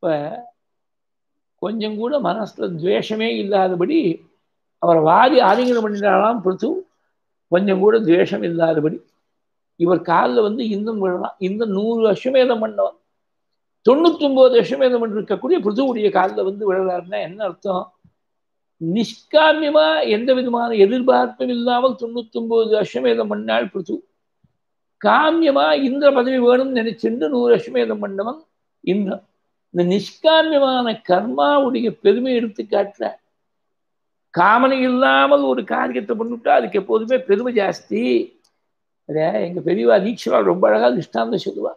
கொஞ்சம் கூட மனசுல துவேஷமே இல்லாதபடி அவரை வாரி ஆலிங்கனம் பண்ணினாலாம் பிருத்து கொஞ்சம் கூட துவேஷம் இல்லாதபடி இவர் காலில் வந்து இந்தம் விழலாம் இந்த நூறு அஸ்வமேதம் பண்ணவன் தொண்ணூத்தொன்பது அஸ்வமேதம் பண்ணிருக்கக்கூடிய பிருத்துவுடைய காலில் வந்து விழறாருன்னா என்ன அர்த்தம் நிஷ்காமியமா எந்த விதமான எதிர்பார்ப்பும் இல்லாமல் தொண்ணூத்தொன்பது அஸ்வமேதம் பண்ணாள் பிருத்து காமியமா இந்திர பதவி வேணும்னு நினைச்சுட்டு நூறு அஸ்வமேதம் பண்ணவன் இந்திரன் இந்த நிஷ்காமியமான கர்மாவுடைய பெருமை எடுத்து காட்டுற காமனை இல்லாமல் ஒரு காரியத்தை பண்ணிவிட்டா அதுக்கு எப்போதுமே பெருமை ஜாஸ்தி அதே எங்க பெரியவா தீட்சவா ரொம்ப அழகா திஷ்டாந்தம் சொல்லுவா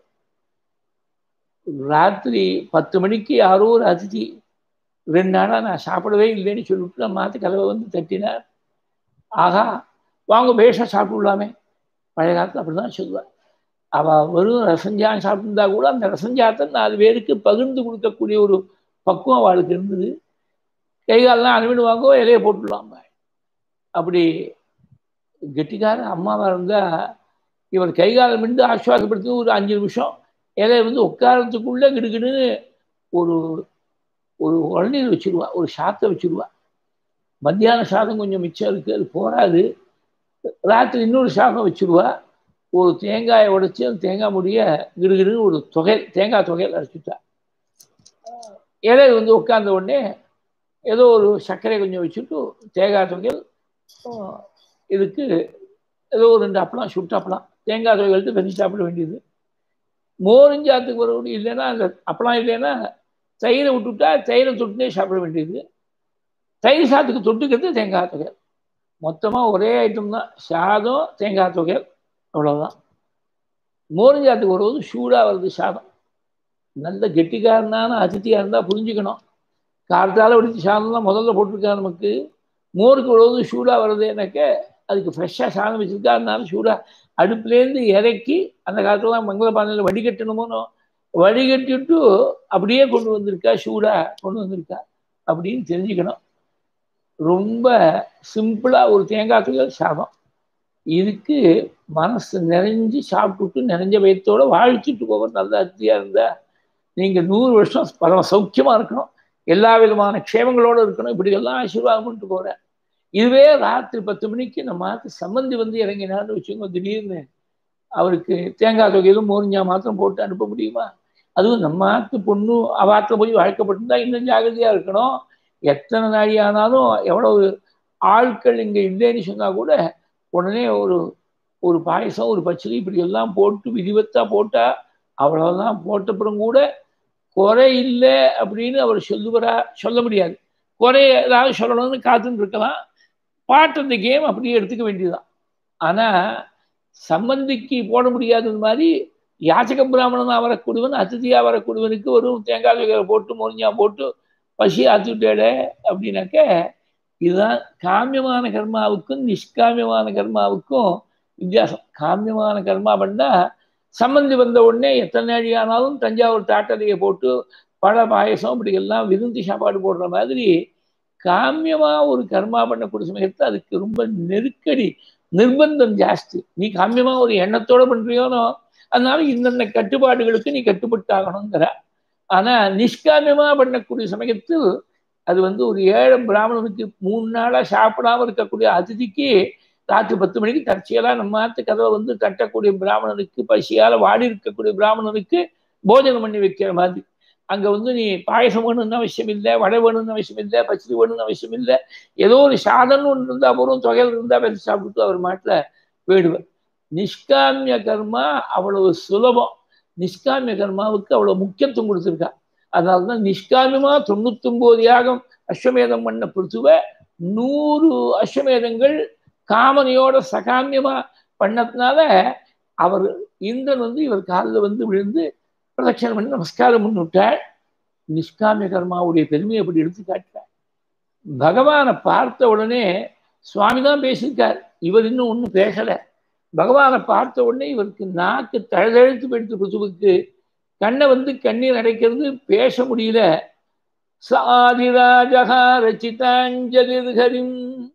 ராத்திரி பத்து மணிக்கு யாரோ ஒரு அதிதி ரெண்டு நாளாக நான் சாப்பிடவே இல்லைன்னு சொல்லிவிட்டு நான் மாற்று கதவை வந்து தட்டினார் ஆகா வாங்க பேஷா சாப்பிடலாமே பழைய காலத்தில் அப்படி தான் சொல்லுவாள் அவள் வெறும் ரசஞ்சான் சாப்பிட்டுருந்தா கூட அந்த ரசஞ்சாத்தை நாலு பேருக்கு பகிர்ந்து கொடுக்கக்கூடிய ஒரு பக்குவம் அவளுக்கு இருந்தது கைகாலெலாம் அனுப்பிடுவாங்கோ இலையை போட்டுடலாம் அப்படி கெட்டிக்கார அம்மாவாக இருந்தால் இவர் கைகாலம் மிண்டு ஆஸ்வாசப்படுத்தி ஒரு அஞ்சு நிமிஷம் இலையை வந்து உட்காரத்துக்குள்ளே கிடுக்கிடுன்னு ஒரு ஒரு உடனீர் வச்சுருவா ஒரு சாத்தை வச்சுருவா மத்தியான சாதம் கொஞ்சம் மிச்சம் இருக்குது அது போகாது ராத்திரி இன்னொரு சாதம் வச்சுருவா ஒரு தேங்காயை உடைச்சி அந்த தேங்காய் முடிய கிடுகிடுன்னு ஒரு தொகை தேங்காய் தொகையில் அரைச்சிட்டா இலை வந்து உட்கார்ந்த உடனே ஏதோ ஒரு சர்க்கரை கொஞ்சம் வச்சுட்டு தேங்காய் தொகையில் இதுக்கு ஏதோ ஒரு ரெண்டு அப்பளம் சுட்டு அப்பளம் தேங்காய் தொகை எடுத்து வெறி சாப்பிட வேண்டியது மோரிஞ்சாத்துக்கு வரக்கூடிய இல்லைன்னா அந்த அப்பளம் இல்லைன்னா தயிரை விட்டுவிட்டா தயிரை தொட்டுனே சாப்பிட வேண்டியது தயிர் சாத்துக்கு தொட்டுக்கிறது தேங்காய் தொகை மொத்தமாக ஒரே ஐட்டம் தான் சாதம் தேங்காய் தொகை அவ்வளோதான் மோரிஞ்சாத்துக்கு வருவது சூடாக வருது சாதம் நல்ல கெட்டிக்காரனான அதித்தியாக இருந்தால் புரிஞ்சுக்கணும் காலத்தால் வடித்து சாதம்லாம் முதல்ல போட்டிருக்கா நமக்கு மோருக்கு வருவது சூடாக வருதுன்னாக்க அதுக்கு ஃப்ரெஷ்ஷாக சாதம் வச்சுருக்கா அதனால சூடாக அடுப்புலேருந்து இறக்கி அந்த காலத்துலாம் மங்கள பானையில் வடிகட்டணுமோனோ வடிகட்டிட்டு அப்படியே கொண்டு வந்திருக்கா சூடாக கொண்டு வந்திருக்கா அப்படின்னு தெரிஞ்சுக்கணும் ரொம்ப சிம்பிளாக ஒரு தேங்காய் துகள் சாதம் இதுக்கு மனசு நிறைஞ்சு சாப்பிட்டுட்டு நிறைஞ்ச வயத்தோட வாழ்த்திட்டு போவது நல்ல அத்தியாக இருந்தால் நீங்கள் நூறு வருஷம் பரம சௌக்கியமாக இருக்கணும் எல்லா விதமான க்ஷேமங்களோடு இருக்கணும் இப்படி எல்லாம் ஆசீர்வாதம் பண்ணிட்டு போகிறேன் இதுவே ராத்திரி பத்து மணிக்கு நம்ம ஆத்து சம்மந்தி வந்து இறங்கினான்னு வச்சுக்கோங்க திடீர்னு அவருக்கு தேங்காய் தொகையிலும் மோரிஞ்சா மாத்திரம் போட்டு அனுப்ப முடியுமா அதுவும் நம்ம ஆத்து பொண்ணு அவாத்தில் போய் வாழ்க்கப்பட்டிருந்தா இன்னும் ஜாகிரதையாக இருக்கணும் எத்தனை நாடி ஆனாலும் எவ்வளவு ஆட்கள் இங்கே இல்லைன்னு சொன்னால் கூட உடனே ஒரு ஒரு பாயசம் ஒரு பச்சடி இப்படி எல்லாம் போட்டு விதிவத்தா போட்டா அவ்வளவுதான் போட்டப்புறம் கூட குறை இல்லை அப்படின்னு அவர் சொல்லுவரா சொல்ல முடியாது குறை ஏதாவது சொல்லணும்னு காத்துன்னு இருக்கலாம் பாட்டு அந்த கேம் அப்படியே எடுத்துக்க வேண்டியதுதான் ஆனா சம்பந்திக்கு போட முடியாதது மாதிரி யாச்சக பிராமணனா வரக்கூடியவன் அதிதியா வரக்கூடியவனுக்கு ஒரு தேங்காய் வகை போட்டு முறிஞ்சா போட்டு பசி ஆத்தி விட்டேடே அப்படின்னாக்க இதுதான் காமியமான கர்மாவுக்கும் நிஷ்காமியமான கர்மாவுக்கும் வித்தியாசம் காமியமான கர்மா பண்ணா சம்பந்தி வந்த உடனே எத்தனை நாழி ஆனாலும் தஞ்சாவூர் தாட்டலையை போட்டு பழ பாயசம் இப்படி எல்லாம் விருந்து சாப்பாடு போடுற மாதிரி காமியமா ஒரு கர்மா பண்ணக்கூடிய சமயத்தை அதுக்கு ரொம்ப நெருக்கடி நிர்பந்தம் ஜாஸ்தி நீ காமியமா ஒரு எண்ணத்தோட பண்றியோனோ அதனால இந்தந்த கட்டுப்பாடுகளுக்கு நீ கட்டுப்பட்டாகணுங்கிற ஆனா நிஷ்காமியமா பண்ணக்கூடிய சமயத்தில் அது வந்து ஒரு ஏழை பிராமணனுக்கு மூணு நாளா சாப்பிடாம இருக்கக்கூடிய அதிதிக்கு ராத்திரி பத்து மணிக்கு தற்செயலா நம்ம ஆத்து கதவை வந்து தட்டக்கூடிய பிராமணனுக்கு பசியால வாடி இருக்கக்கூடிய பிராமணனுக்கு போஜனம் பண்ணி வைக்கிற மாதிரி அங்க வந்து நீ பாயசம் வேணும்னு அவசியம் இல்லை வடை வேணும்னு அவசியம் இல்லை பச்சடி வேணும்னு அவசியம் இல்லை ஏதோ ஒரு சாதனம் ஒன்று இருந்தா போதும் தொகையில் இருந்தா பேசி சாப்பிட்டு அவர் மாட்டில் போயிடுவார் நிஷ்காமிய கர்மா அவ்வளவு சுலபம் நிஷ்காமிய கர்மாவுக்கு அவ்வளவு முக்கியத்துவம் கொடுத்துருக்கா அதனால்தான் நிஷ்காமியமா தொண்ணூத்தொன்பது யாகம் அஸ்வமேதம் பண்ண பிடிச்சுவ நூறு அஸ்வமேதங்கள் காமனையோட சகாமியமா பண்ணதுனால அவர் இந்திரன் வந்து இவர் காலில் வந்து விழுந்து பிரதட்சணம் பண்ணி நமஸ்காரம் பண்ணிவிட்டாள் நிஷ்காமிய கர்மாவுடைய பெருமையை அப்படி எடுத்து காட்டார் பகவானை பார்த்த உடனே சுவாமி தான் பேசியிருக்கார் இவர் இன்னும் ஒன்றும் பேசலை பகவானை பார்த்த உடனே இவருக்கு நாக்கு தழுதழுத்து போயிடுத்து ருசுவுக்கு கண்ணை வந்து கண்ணீர் அடைக்கிறது பேச முடியல சாதிராஜகா ரச்சிதாஞ்சலிர்ஹரிம்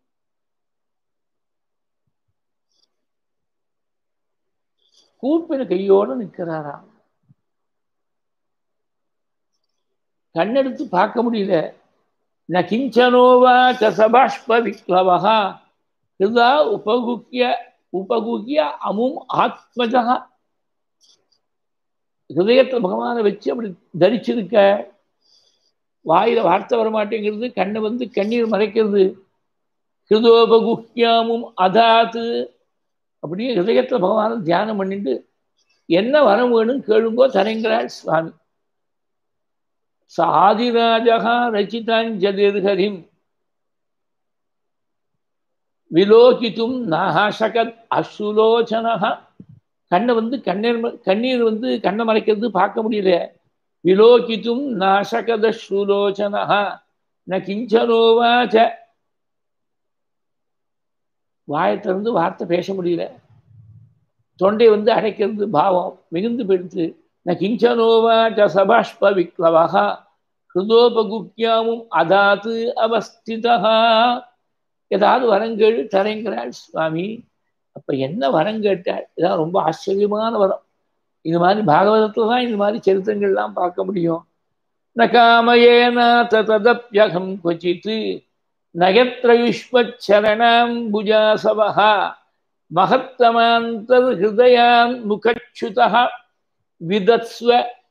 கூப்பின கையோடு நிற்கிறாராம் கண்ணெடுத்து பார்க்க முடியல ந கிஞ்சனோவா சபாஷ்ப விக்ளவா ஹிருதா உபகுக்கிய உபகுக்கிய அமும் ஆத்மஜா ஹிருதயத்தை பகவானை வச்சு அப்படி தரிச்சிருக்க வாயில வார்த்தை வர மாட்டேங்கிறது கண்ணை வந்து கண்ணீர் மறைக்கிறது ஹிருதோபகுக்கியாமும் அதாத்து அப்படியே ஹிருதயத்தில் பகவானை தியானம் பண்ணிட்டு என்ன வரம் வேணும் கேளுங்கோ தரங்கிறாள் சுவாமி சாதிராஜகா ரச்சிதாஞ்சலிர்ஹரிம் விலோகித்தும் நாசகத் அசுலோச்சனகா கண்ணை வந்து கண்ணீர் கண்ணீர் வந்து கண்ணை மறைக்கிறது பார்க்க முடியல விலோகித்தும் நாசகத சுலோச்சனகா ந கிஞ்சனோவாச்ச வாயத்திலிருந்து வார்த்தை பேச முடியல தொண்டை வந்து அடைக்கிறது பாவம் மிகுந்து போயிடுத்து ந கிஞ்சனோவாச்ச சபாஷ்ப விக்ளவா ஹிருதோபகுக்கியாமும் அதாத்து அவஸ்திதா ஏதாவது வரங்கேள் தரங்கிறாள் சுவாமி அப்ப என்ன வரம் கேட்டாள் இதான் ரொம்ப ஆச்சரியமான வரம் இது மாதிரி பாகவதத்துல தான் இது மாதிரி சரித்திரங்கள்லாம் பார்க்க முடியும் ந காமயேனா ததப்யகம் கொச்சித்து நயத்ரயுஷ்மச்சரணாம்புஜாசவா மகத்தமாந்தர் ஹிருதயான் முகச்சுதா விதத்ஸ்வ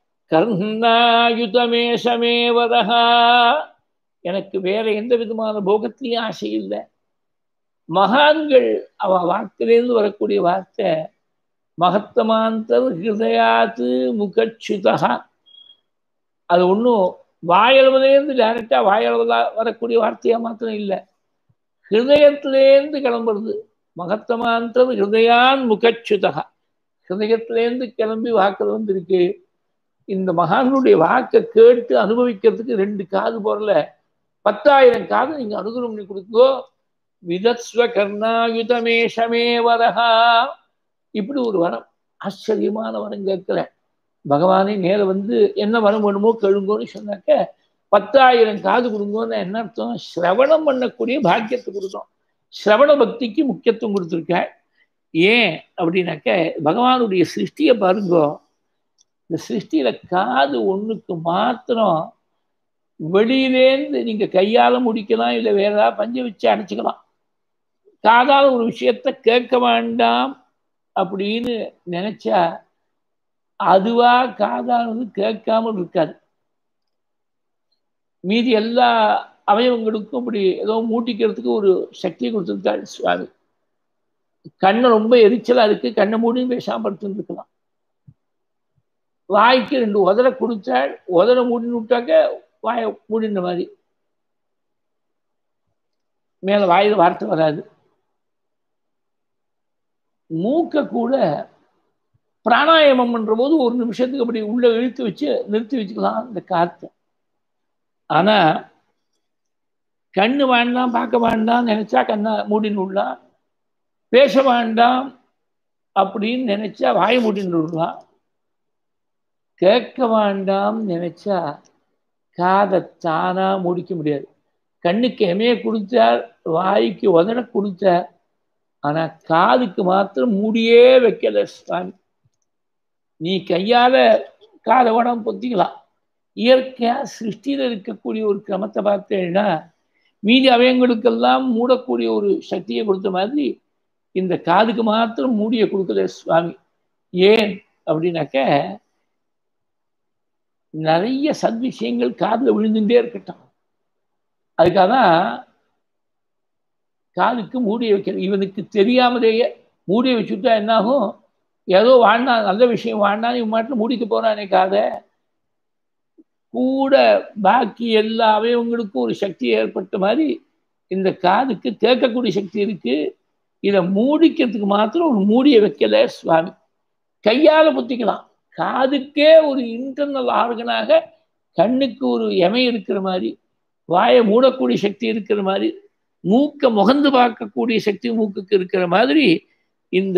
கர்ணாயுதமேஷமேவதா எனக்கு வேற எந்த விதமான போகத்திலையும் ஆசை இல்லை மகான்கள் அவ வாக்கிலேருந்து வரக்கூடிய வார்த்தை மகத்தமாந்தர் ஹிருதயாத்து முகச்சுதா அது ஒன்றும் வாயளவுலேருந்து டைரக்டா வாயளவுல வரக்கூடிய வார்த்தையா மாத்திரம் இல்லை ஹிருதயத்திலேருந்து கிளம்புறது மகத்தமாந்தர் ஹிருதயான் முகச்சுதா ஹிருதயத்திலேருந்து கிளம்பி வாக்கில் வந்திருக்கு இந்த மகான்களுடைய வாக்கை கேட்டு அனுபவிக்கிறதுக்கு ரெண்டு காது போறல பத்தாயிரம் காது நீங்க அனுகிரம் பண்ணி கொடுக்கோ விதஸ்வ கர்ணாயுதமேஷமே வரஹா இப்படி ஒரு வரம் ஆச்சரியமான வரம் கேட்கிறேன் பகவானே நேர வந்து என்ன வரம் வேணுமோ கேளுங்கோன்னு சொன்னாக்க பத்தாயிரம் காது கொடுங்கோன்னு என்ன அர்த்தம் சிரவணம் பண்ணக்கூடிய பாக்கியத்தை கொடுத்தோம் சிரவண பக்திக்கு முக்கியத்துவம் கொடுத்துருக்க ஏன் அப்படின்னாக்க பகவானுடைய சிருஷ்டியை பாருங்கோ இந்த சிருஷ்டியில காது ஒண்ணுக்கு மாத்திரம் வெளியிலேருந்து நீங்க கையால முடிக்கலாம் இல்லை வேற ஏதாவது பஞ்ச வச்சு அடைச்சிக்கலாம் காதால ஒரு விஷயத்த கேட்க வேண்டாம் அப்படின்னு நினைச்சா அதுவா காதானது கேட்காமல் இருக்காது மீதி எல்லா அவயவங்களுக்கும் இப்படி ஏதோ மூட்டிக்கிறதுக்கு ஒரு சக்தியை கொடுத்துருக்காள் சுவாமி கண்ணை ரொம்ப எரிச்சலா இருக்கு கண்ணை மூடியும் பேசாம படுத்துட்டு இருக்கலாம் வாய்க்கு ரெண்டு உதர கொடுத்தாள் உதர மூடின்னு விட்டாக்க வாயை மூடின மாதிரி மேல வாயில் வார்த்தை வராது மூக்க கூட பிராணாயாமம் பண்ற போது ஒரு நிமிஷத்துக்கு அப்படி உள்ள இழுத்து வச்சு நிறுத்தி வச்சுக்கலாம் இந்த காற்றை ஆனா கண்ணு வேண்டாம் பார்க்க வேண்டாம் நினைச்சா கண்ணை மூடின்னு விடலாம் பேச வேண்டாம் அப்படின்னு நினைச்சா வாயை மூடின்னு விடலாம் கேட்க வேண்டாம் நினைச்சா காதை தானா முடிக்க முடியாது கண்ணுக்கு எமைய கொடுத்தார் வாய்க்கு உதட கொடுத்தார் ஆனா காதுக்கு மாத்திரம் மூடியே வைக்கல சுவாமி நீ கையால காதை உடம்பு பொத்திக்கலாம் இயற்கையா சிருஷ்டியில இருக்கக்கூடிய ஒரு கிரமத்தை பார்த்தேன்னா மீதி அவயங்களுக்கெல்லாம் மூடக்கூடிய ஒரு சக்தியை கொடுத்த மாதிரி இந்த காதுக்கு மாத்திரம் மூடிய கொடுக்கல சுவாமி ஏன் அப்படின்னாக்க நிறைய சத்விஷயங்கள் காதில் விழுந்துட்டே இருக்கட்டும் அதுக்காக தான் காதுக்கு மூடிய வைக்கிறது இவனுக்கு தெரியாமலேயே மூடிய வச்சுட்டா என்னாகும் ஏதோ வாழ்னா நல்ல விஷயம் வாழ்னா இவன் மாட்டில் மூடிக்க போறானே காதை கூட பாக்கி எல்லா அவயவங்களுக்கும் ஒரு சக்தி ஏற்பட்ட மாதிரி இந்த காதுக்கு கேட்கக்கூடிய சக்தி இருக்கு இதை மூடிக்கிறதுக்கு மாத்திரம் ஒரு மூடிய வைக்கல சுவாமி கையால புத்திக்கலாம் காதுக்கே ஒரு இன்டர்னல் ஆர்கனாக கண்ணுக்கு ஒரு எமை இருக்கிற மாதிரி வாயை மூடக்கூடிய சக்தி இருக்கிற மாதிரி மூக்க முகந்து பார்க்கக்கூடிய சக்தி மூக்குக்கு இருக்கிற மாதிரி இந்த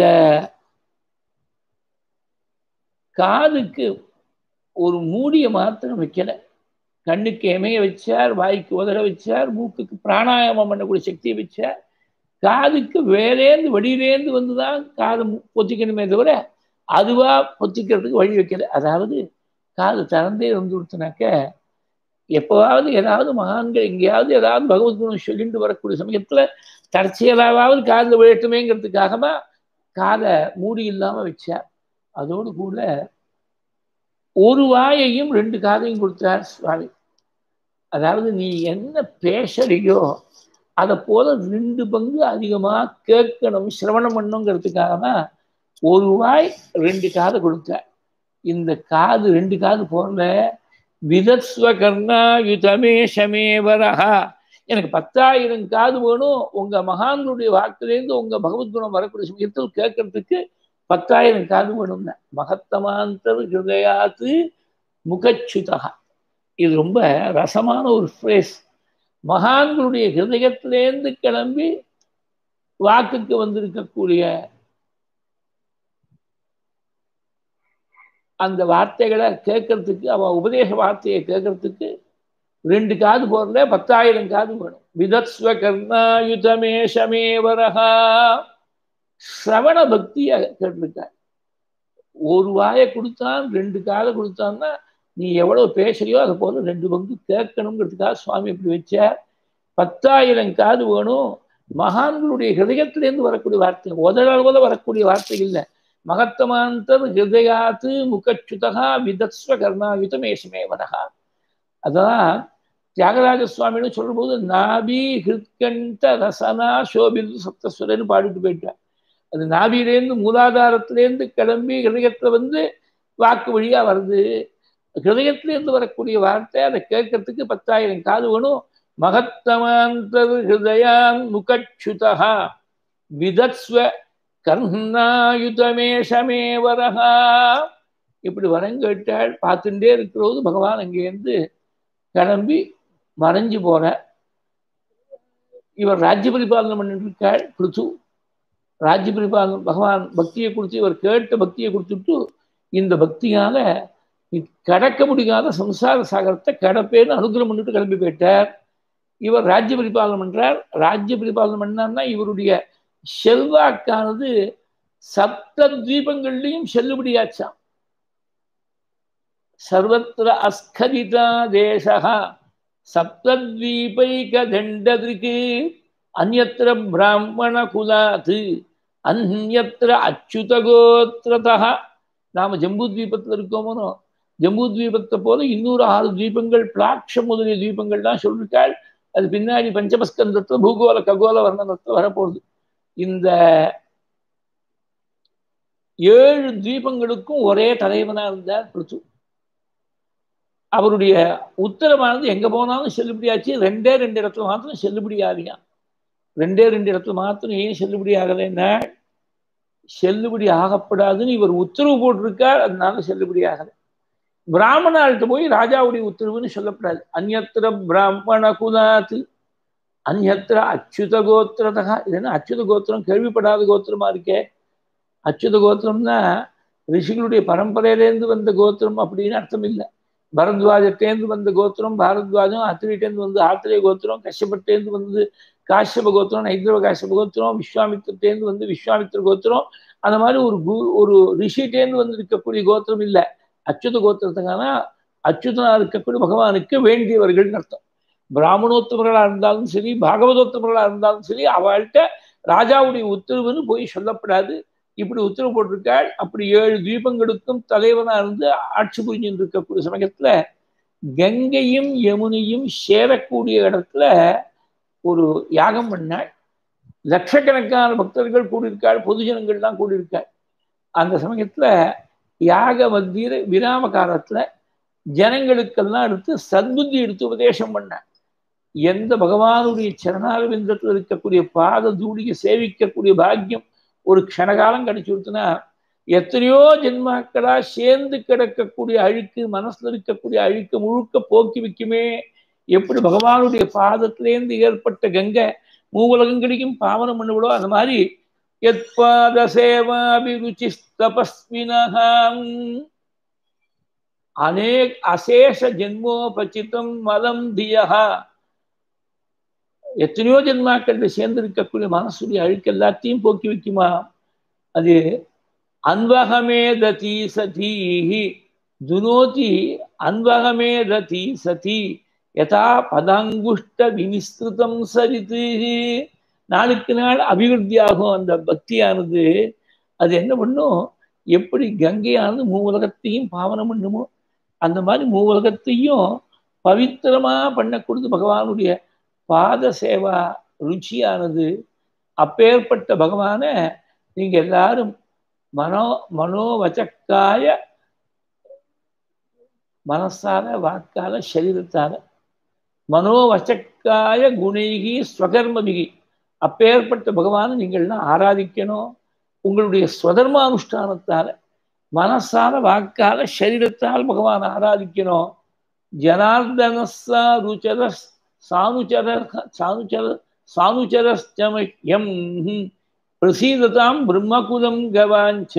காதுக்கு ஒரு மூடிய மாத்திரம் வைக்கல கண்ணுக்கு எமைய வச்சார் வாய்க்கு உதற வச்சார் மூக்குக்கு பிராணாயாமம் பண்ணக்கூடிய சக்தியை வச்சார் காதுக்கு வேலேந்து வெளியிலேந்து வந்துதான் காது பொத்திக்கணுமே தவிர அதுவா பொத்திக்கிறதுக்கு வழி வைக்கல அதாவது காது திறந்தே வந்து கொடுத்தனாக்க எப்போவாவது ஏதாவது மகான்கள் எங்கேயாவது ஏதாவது பகவத் குணம் சொல்லிட்டு வரக்கூடிய சமயத்துல தற்செயலாவது காதில் விழட்டுமேங்கிறதுக்காக தான் காதை மூடி இல்லாம வச்சார் அதோடு கூட ஒரு வாயையும் ரெண்டு காதையும் கொடுத்தார் சுவாமி அதாவது நீ என்ன பேசுறியோ அதை போல ரெண்டு பங்கு அதிகமா கேட்கணும் சிரவணம் பண்ணுங்கிறதுக்காக தான் ஒரு வாய் ரெண்டு காதை கொடுத்தார் இந்த காது ரெண்டு காது போறல விதஸ்வ கர்ணா யுதமே சமேவரஹா எனக்கு பத்தாயிரம் காது வேணும் உங்க மகான்களுடைய வாக்குலேருந்து உங்க பகவத் குணம் வரக்கூடிய சமயத்தில் கேட்கறதுக்கு பத்தாயிரம் காது வேணும்னா மகத்தமாந்தர் ஹிருதயாத்து முகச்சுதா இது ரொம்ப ரசமான ஒரு ஃப்ரேஸ் மகான்களுடைய ஹிருதயத்திலேருந்து கிளம்பி வாக்குக்கு வந்திருக்கக்கூடிய அந்த வார்த்தைகளை கேட்கறதுக்கு அவன் உபதேச வார்த்தையை கேட்கறதுக்கு ரெண்டு காது போறல பத்தாயிரம் காது வேணும் விதத்ஸ்வ கர்ணாயுதமேஷமேவரஹா சிரவண பக்தியை கேட்டிருக்கார் ஒரு வாயை கொடுத்தான் ரெண்டு காதை கொடுத்தான்னா நீ எவ்வளவு பேசுறியோ அதை போல ரெண்டு பங்கு கேட்கணுங்கிறதுக்காக சுவாமி இப்படி வச்சார் பத்தாயிரம் காது வேணும் மகான்களுடைய ஹிருதயத்திலேருந்து வரக்கூடிய வார்த்தை உதழ வரக்கூடிய வார்த்தை இல்லை மகத்தமாந்தர் ஹிருதயாத்து முகச்சுதகா விதஸ்வ கர்ணாயுதமேஷமேவனகா அதான் தியாகராஜ சுவாமின்னு சொல்லும்போது நாபி ஹிருத்கண்ட ரசனா சோபிந்து சப்தஸ்வரன்னு பாடிட்டு போயிட்டார் அது நாபியிலேருந்து மூலாதாரத்திலேருந்து கிளம்பி ஹிருதயத்தில் வந்து வாக்கு வழியா வருது ஹிருதயத்திலேருந்து வரக்கூடிய வார்த்தை அதை கேட்கறதுக்கு பத்தாயிரம் காது வேணும் மகத்தமாந்தர் ஹிருதயான் முகச்சுதா விதஸ்வ கர்ணாயுதமேஷமேவரஹா இப்படி வரம் கேட்டாள் பார்த்துட்டே இருக்கிறபோது பகவான் அங்கேருந்து கிளம்பி மறைஞ்சு போற இவர் ராஜ்ய பரிபாலனம் பண்ணிட்டு இருக்காள் பிருத்து ராஜ்ய பரிபாலனம் பகவான் பக்தியை கொடுத்து இவர் கேட்ட பக்தியை கொடுத்துட்டு இந்த பக்தியால கடக்க முடியாத சம்சார சாகரத்தை கடப்பேன்னு அனுகிரகம் பண்ணிட்டு கிளம்பி போயிட்டார் இவர் ராஜ்ய பரிபாலனம் பண்றார் ராஜ்ய பரிபாலனம் பண்ணார்னா இவருடைய செல்வாக்கானது சப்த தீபங்கள்லையும் செல்லுபடியாச்சாம் சர்வத்திர அஸ்கதிதா தேசா சப்தத்வீபைக தண்டதிருக்கு அந்நத்திர பிராமண குலாத்து அந்நத்திர அச்சுத கோத்திரதா நாம ஜம்பு தீபத்தில் இருக்கோமோ ஜம்பு தீபத்தை போல இன்னொரு ஆறு தீபங்கள் பிளாட்சம் முதலிய தீபங்கள்லாம் சொல்லிட்டாள் அது பின்னாடி பஞ்சமஸ்கந்தத்தில் பூகோள ககோல வர்ணனத்தில் வரப்போகுது இந்த ஏழு தீபங்களுக்கும் ஒரே தலைவனா இருந்தார் பிருத்து அவருடைய உத்தரவானது எங்க போனாலும் செல்லுபடியாச்சு ரெண்டே ரெண்டு இடத்துல மாத்திரம் செல்லுபடி ஆகலையா ரெண்டே ரெண்டு இடத்துல மாத்திரம் ஏன் செல்லுபடி ஆகலைன்னா செல்லுபடி ஆகப்படாதுன்னு இவர் உத்தரவு போட்டிருக்கார் அதனால செல்லுபடி ஆகலை பிராமணாள்கிட்ட போய் ராஜாவுடைய உத்தரவுன்னு சொல்லப்படாது அந்நத்திர பிராமண குலாத்து அந்நத்திர அச்சுத கோத்திரதா இதுன்னா அச்சுத கோத்திரம் கேள்விப்படாத கோத்திரமா இருக்கே அச்சுத கோத்திரம்னா ரிஷிகளுடைய பரம்பரையிலேருந்து வந்த கோத்திரம் அப்படின்னு அர்த்தம் இல்லை பரத்வாஜத்தேந்து வந்த கோத்திரம் பாரத்வாஜம் அத்திரிட்டேந்து வந்து ஆத்திரே கோத்திரம் கஷ்யப்பட்டேந்து வந்து காஷ்யப கோத்திரம் நைத்திரவ காஷ்யப கோத்திரம் விஸ்வாமித்திரத்தேந்து வந்து விஸ்வாமித்திர கோத்திரம் அந்த மாதிரி ஒரு கு ஒரு ரிஷிட்டேந்து வந்து இருக்கக்கூடிய கோத்திரம் இல்லை அச்சுத கோத்திரத்துக்கான அச்சுதனா இருக்கக்கூடிய பகவானுக்கு வேண்டியவர்கள் அர்த்தம் பிராமணோத்தமர்களா இருந்தாலும் சரி பாகவதோத்தமர்களா இருந்தாலும் சரி அவள்கிட்ட ராஜாவுடைய உத்தரவுன்னு போய் சொல்லப்படாது இப்படி உத்தரவு போட்டிருக்காள் அப்படி ஏழு தீபங்களுக்கும் தலைவனா இருந்து ஆட்சி புரிஞ்சுட்டு இருக்கக்கூடிய சமயத்துல கங்கையும் யமுனையும் சேரக்கூடிய இடத்துல ஒரு யாகம் பண்ணாள் லட்சக்கணக்கான பக்தர்கள் கூடியிருக்காள் பொதுஜனங்கள்லாம் கூடியிருக்காள் அந்த சமயத்துல யாக மத்திய விராம காலத்துல ஜனங்களுக்கெல்லாம் எடுத்து சத்புத்தி எடுத்து உபதேசம் பண்ண எந்த பகவானுடைய சரணாரவிந்தத்தில் இருக்கக்கூடிய பாத தூடியை சேவிக்கக்கூடிய பாக்கியம் ஒரு க்ஷணகாலம் கிடைச்சி கொடுத்தனா எத்தனையோ ஜென்மாக்களா சேர்ந்து கிடக்கக்கூடிய அழுக்கு மனசுல இருக்கக்கூடிய அழுக்கு முழுக்க போக்கி வைக்குமே எப்படி பகவானுடைய பாதத்திலேருந்து ஏற்பட்ட கங்கை மூவுலகங்களையும் பாவனம் பண்ணுவிடோ அந்த மாதிரி எத்பாத சேவாபிருச்சி தபஸ்வினகாம் அநேக் அசேஷ ஜென்மோபச்சிதம் மதம் தியகா எத்தனையோ ஜென்மாக்கள் சேர்ந்து இருக்கக்கூடிய மனசுடைய அழுக்கு எல்லாத்தையும் போக்கி வைக்குமா அது அன்வகமே ததி சதீஹி துனோதி அன்வகமே ததி சதி யதா பதாங்குஷ்ட வினிஸ்திருதம் சரித்து நாளுக்கு நாள் அபிவிருத்தியாகும் அந்த பக்தியானது அது என்ன பண்ணும் எப்படி கங்கையானது மூவுலகத்தையும் பாவனம் பண்ணுமோ அந்த மாதிரி மூவுலகத்தையும் பவித்திரமா பண்ணக்கூடியது பகவானுடைய பாத சேவா ருச்சியானது அப்பேற்பட்ட பகவான நீங்க எல்லாரும் மனோ மனோவச்சக்காய மனசால வாக்கால சரீரத்தால மனோவச்சக்காய குணைகி ஸ்வகர்மபிகி அப்பேற்பட்ட பகவானை நீங்கள்லாம் ஆராதிக்கணும் உங்களுடைய ஸ்வதர்மானுஷ்டானத்தால மனசால வாக்கால சரீரத்தால் பகவான் ஆராதிக்கணும் ஜனார்தனசா ருச்சர சானுச்சர சானுச்சர சானுச்சரஸ்டமயம் பிரசீததாம் பிரம்மகுலம் கவாஞ்ச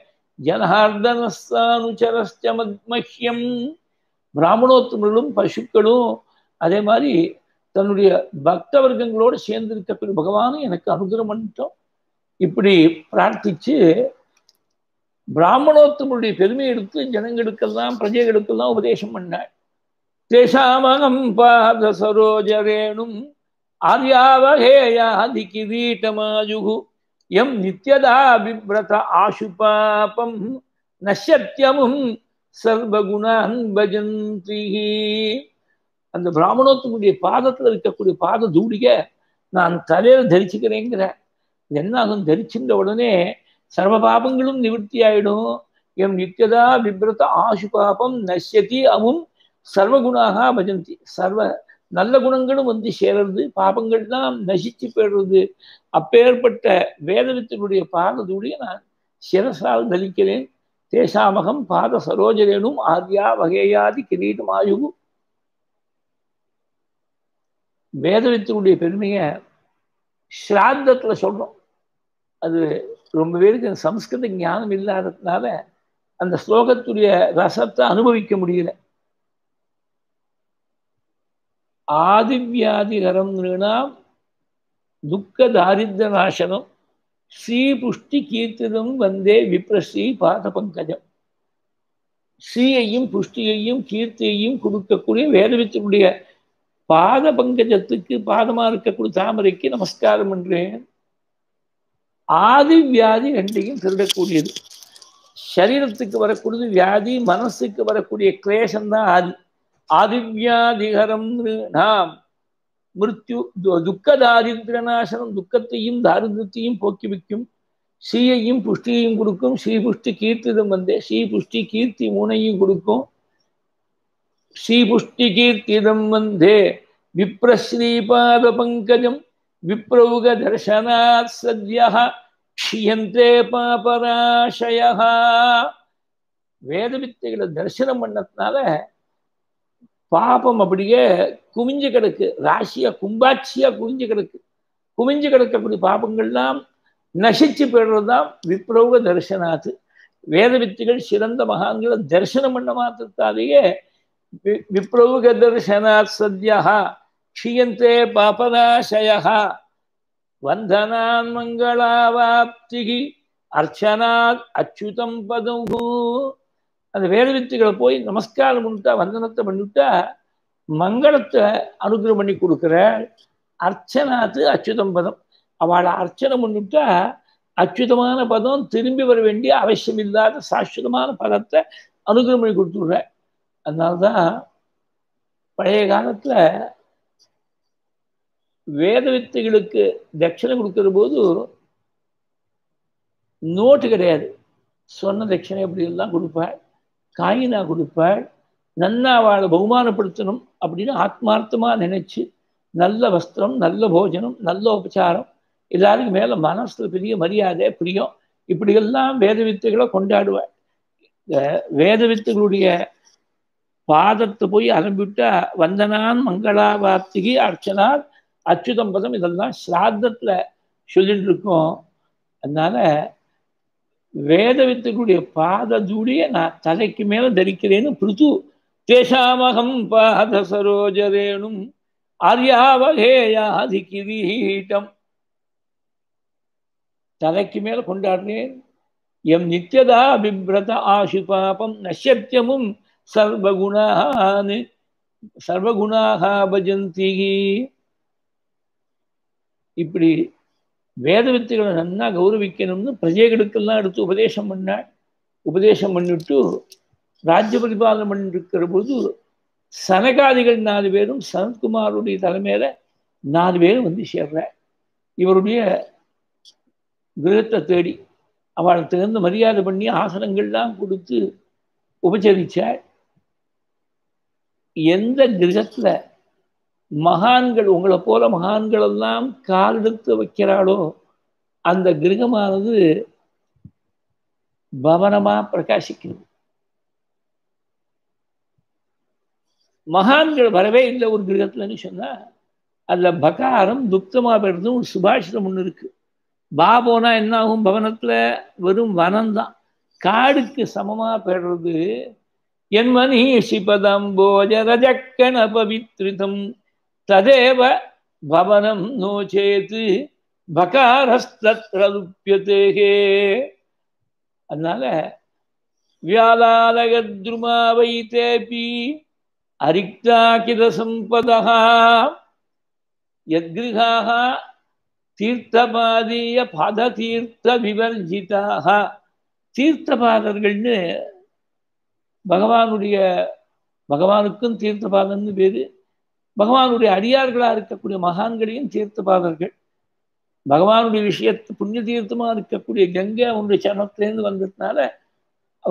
ஜனஹார்தனஸ்தானுச்சரஸ்டமத்மஹ்யம் பிராமணோத்தமர்களும் பசுக்களும் அதே மாதிரி தன்னுடைய பக்த வர்க்கங்களோடு சேர்ந்து இருக்கக்கூடிய பகவானும் எனக்கு அனுகிரகம் பண்ணிட்டோம் இப்படி பிரார்த்திச்சு பிராமணோத்தமருடைய பெருமை எடுத்து ஜனங்களுக்கெல்லாம் பிரஜைகளுக்கெல்லாம் உபதேசம் பண்ணாள் தேசாமகம் பாத சரோஜரேணும் ஆர்யாவகேயாதி கிரீட்டமாயுகு எம் நித்யதா பிப்ரத ஆசுபாபம் நசத்தியமும் சர்வகுணான் பஜந்தி அந்த பிராமணோத்தமுடைய பாதத்தில் இருக்கக்கூடிய பாத தூடிக நான் தலையில் தரிச்சுக்கிறேங்கிற என்ன ஆகும் தரிச்சுன்ற உடனே சர்வ பாபங்களும் நிவர்த்தி ஆயிடும் எம் நித்யதா விப்ரத ஆசு பாபம் நஷ்யதி அவும் சர்வகுணாக பஜந்தி சர்வ நல்ல குணங்களும் வந்து சேர்றது பாபங்கள்லாம் நசிச்சு போயிடுறது அப்பேற்பட்ட வேதவித்தினுடைய பாததூடிய நான் சிரசால் தலிக்கிறேன் தேசாமகம் பாத சரோஜரேனும் ஆத்யா வகையாதி கிரீடம் ஆயுகு வேதவித்தினுடைய பெருமையை ஸ்ராத்தத்துல சொல்றோம் அது ரொம்ப பேருக்கு சம்ஸ்கிருத ஞானம் இல்லாததுனால அந்த ஸ்லோகத்துடைய ரசத்தை அனுபவிக்க முடியல ஆதிவியாதிகரம் நிருணாம் துக்க தாரித்ர நாசனம் ஸ்ரீ புஷ்டி கீர்த்திதம் வந்தே விப்ரஸ்ரீ பாத பங்கஜம் ஸ்ரீயையும் புஷ்டியையும் கீர்த்தியையும் கொடுக்கக்கூடிய வேதவித்தினுடைய பாத பங்கஜத்துக்கு பாதமா இருக்கக்கூடிய தாமரைக்கு நமஸ்காரம் பண்றேன் ஆதி வியாதி ரெண்டையும் திருடக்கூடியது சரீரத்துக்கு வரக்கூடியது வியாதி மனசுக்கு வரக்கூடிய கிளேசம் தான் ஆதி ஆதிவியாதிகரம் நாம் மிருத்யு துக்க தாரித்ர நாசனம் துக்கத்தையும் தாரித்திரத்தையும் போக்கி வைக்கும் ஸ்ரீயையும் புஷ்டியையும் கொடுக்கும் ஸ்ரீ புஷ்டி கீர்த்திதம் வந்தே ஸ்ரீ புஷ்டி கீர்த்தி மூனையும் கொடுக்கும் ஸ்ரீ புஷ்டி கீர்த்திதம் வந்தே விப்ரஸ்ரீபாத பங்கஜம் விப்ரவுக தர்சனாத் சத்யா க்ஷியந்தே பாபராசய வேத வித்தைகளை தரிசனம் பண்ணதுனால பாபம் அப்படியே குமிஞ்சு கிடக்கு ராசியா கும்பாட்சியா குவிஞ்சு கிடக்கு குமிஞ்சு கிடக்கக்கூடிய பாபங்கள்லாம் நசிச்சு போயிடுறது தான் விப்ரவுக தரிசனாத்து வேத வித்துகள் சிறந்த மகான்களை தரிசனம் பண்ண மாத்திரத்தாலேயே விப்ரவுக தரிசனாத் சத்யா க்ஷியந்தே பாபநாசய வந்தனான் மங்களாவாப்திகி அர்ச்சனாத் அச்சுதம் பதவு அந்த வேத வித்துகளை போய் நமஸ்காரம் பண்ணிட்டா வந்தனத்தை பண்ணிவிட்டா மங்களத்தை அனுகிரகம் பண்ணி கொடுக்குற அர்ச்சனாத்து அச்சுதம் பதம் அவளை அர்ச்சனை பண்ணிவிட்டா அச்சுதமான பதம் திரும்பி வர வேண்டிய அவசியம் இல்லாத சாஸ்வதமான பதத்தை அனுகிரகம் பண்ணி கொடுத்துடுற அதனால்தான் பழைய காலத்துல வேத வித்தைகளுக்கு தட்சணை கொடுக்கிற போது நோட்டு கிடையாது சொன்ன தட்சணை அப்படி எல்லாம் கொடுப்பாள் காயினா கொடுப்பாள் நன்னா அவளை பகுமானப்படுத்தணும் அப்படின்னு ஆத்மார்த்தமா நினைச்சு நல்ல வஸ்திரம் நல்ல போஜனம் நல்ல உபச்சாரம் எல்லாருக்கும் மேல மனசுல பெரிய மரியாதை பிரியம் இப்படியெல்லாம் வேத வித்தைகளை கொண்டாடுவாள் இந்த வேத வித்துகளுடைய பாதத்தை போய் அலம்பிவிட்டா வந்தனான் மங்களாவார்த்திகி அர்ச்சனார் அச்சுதம் பதம் இதெல்லாம் ஸ்ராத்தத்துல சொல்லிட்டு இருக்கோம் அதனால வேத வித்துகளுடைய பாத தூளிய நான் தலைக்கு மேல தரிக்கிறேன்னு பிருத்து தேசாமகம் பாத சரோஜரேணும் ஆர்யாவகேயாதி கிரீட்டம் தலைக்கு மேல கொண்டாடுறேன் எம் நித்தியதா பிப்ரத ஆசு பாபம் நசத்தியமும் சர்வகுணான்னு சர்வகுணாக பஜந்தி இப்படி வேத வித்தைகளை நன்னா கௌரவிக்கணும்னு பிரஜைகளுக்கெல்லாம் எடுத்து உபதேசம் பண்ணாள் உபதேசம் பண்ணிட்டு ராஜ்ய பரிபாலனம் பண்ணிருக்கிற போது சனகாதிகள் நாலு பேரும் சனத்குமாருடைய தலைமையில நாலு பேரும் வந்து சேர்ற இவருடைய கிரகத்தை தேடி அவளுக்கு தகுந்த மரியாதை பண்ணி ஆசனங்கள்லாம் கொடுத்து உபச்சரிச்சாள் எந்த கிரகத்துல மகான்கள் உங்களை போல மகான்கள் எல்லாம் கால் எடுத்து வைக்கிறாளோ அந்த கிரகமானது பவனமா பிரகாசிக்கிறது மகான்கள் வரவே இல்லை ஒரு கிரகத்துலன்னு சொன்னா அதுல பகாரம் துப்தமா போயிடுறது ஒரு சுபாஷிதம் ஒண்ணு இருக்கு பாபோனா என்ன ஆகும் பவனத்துல வெறும் வனம்தான் காடுக்கு சமமா போயிடுறது என் மனிஷி பதம்போஜ ரஜக்கண பவித்ரிதம் ததேவ பவனம் நோ சேத்து பகாரஸ்தத்ரலுப்பியதேகே அதனால வியாலாலகத்ருமா வைத்தேபி அரிக்தாகித சம்பதா யத்கிருகாக தீர்த்தபாதீய பத தீர்த்த விவர்ஜிதாக தீர்த்தபாதர்கள்னு பகவானுடைய பகவானுக்கும் தீர்த்தபாதம்னு பேரு பகவானுடைய அடியார்களா இருக்கக்கூடிய மகான்களையும் தீர்த்தபாதர்கள் பகவானுடைய விஷயத்து புண்ணிய தீர்த்தமா இருக்கக்கூடிய கங்கை அவனுடைய சரணத்திலேருந்து வந்ததுனால அவ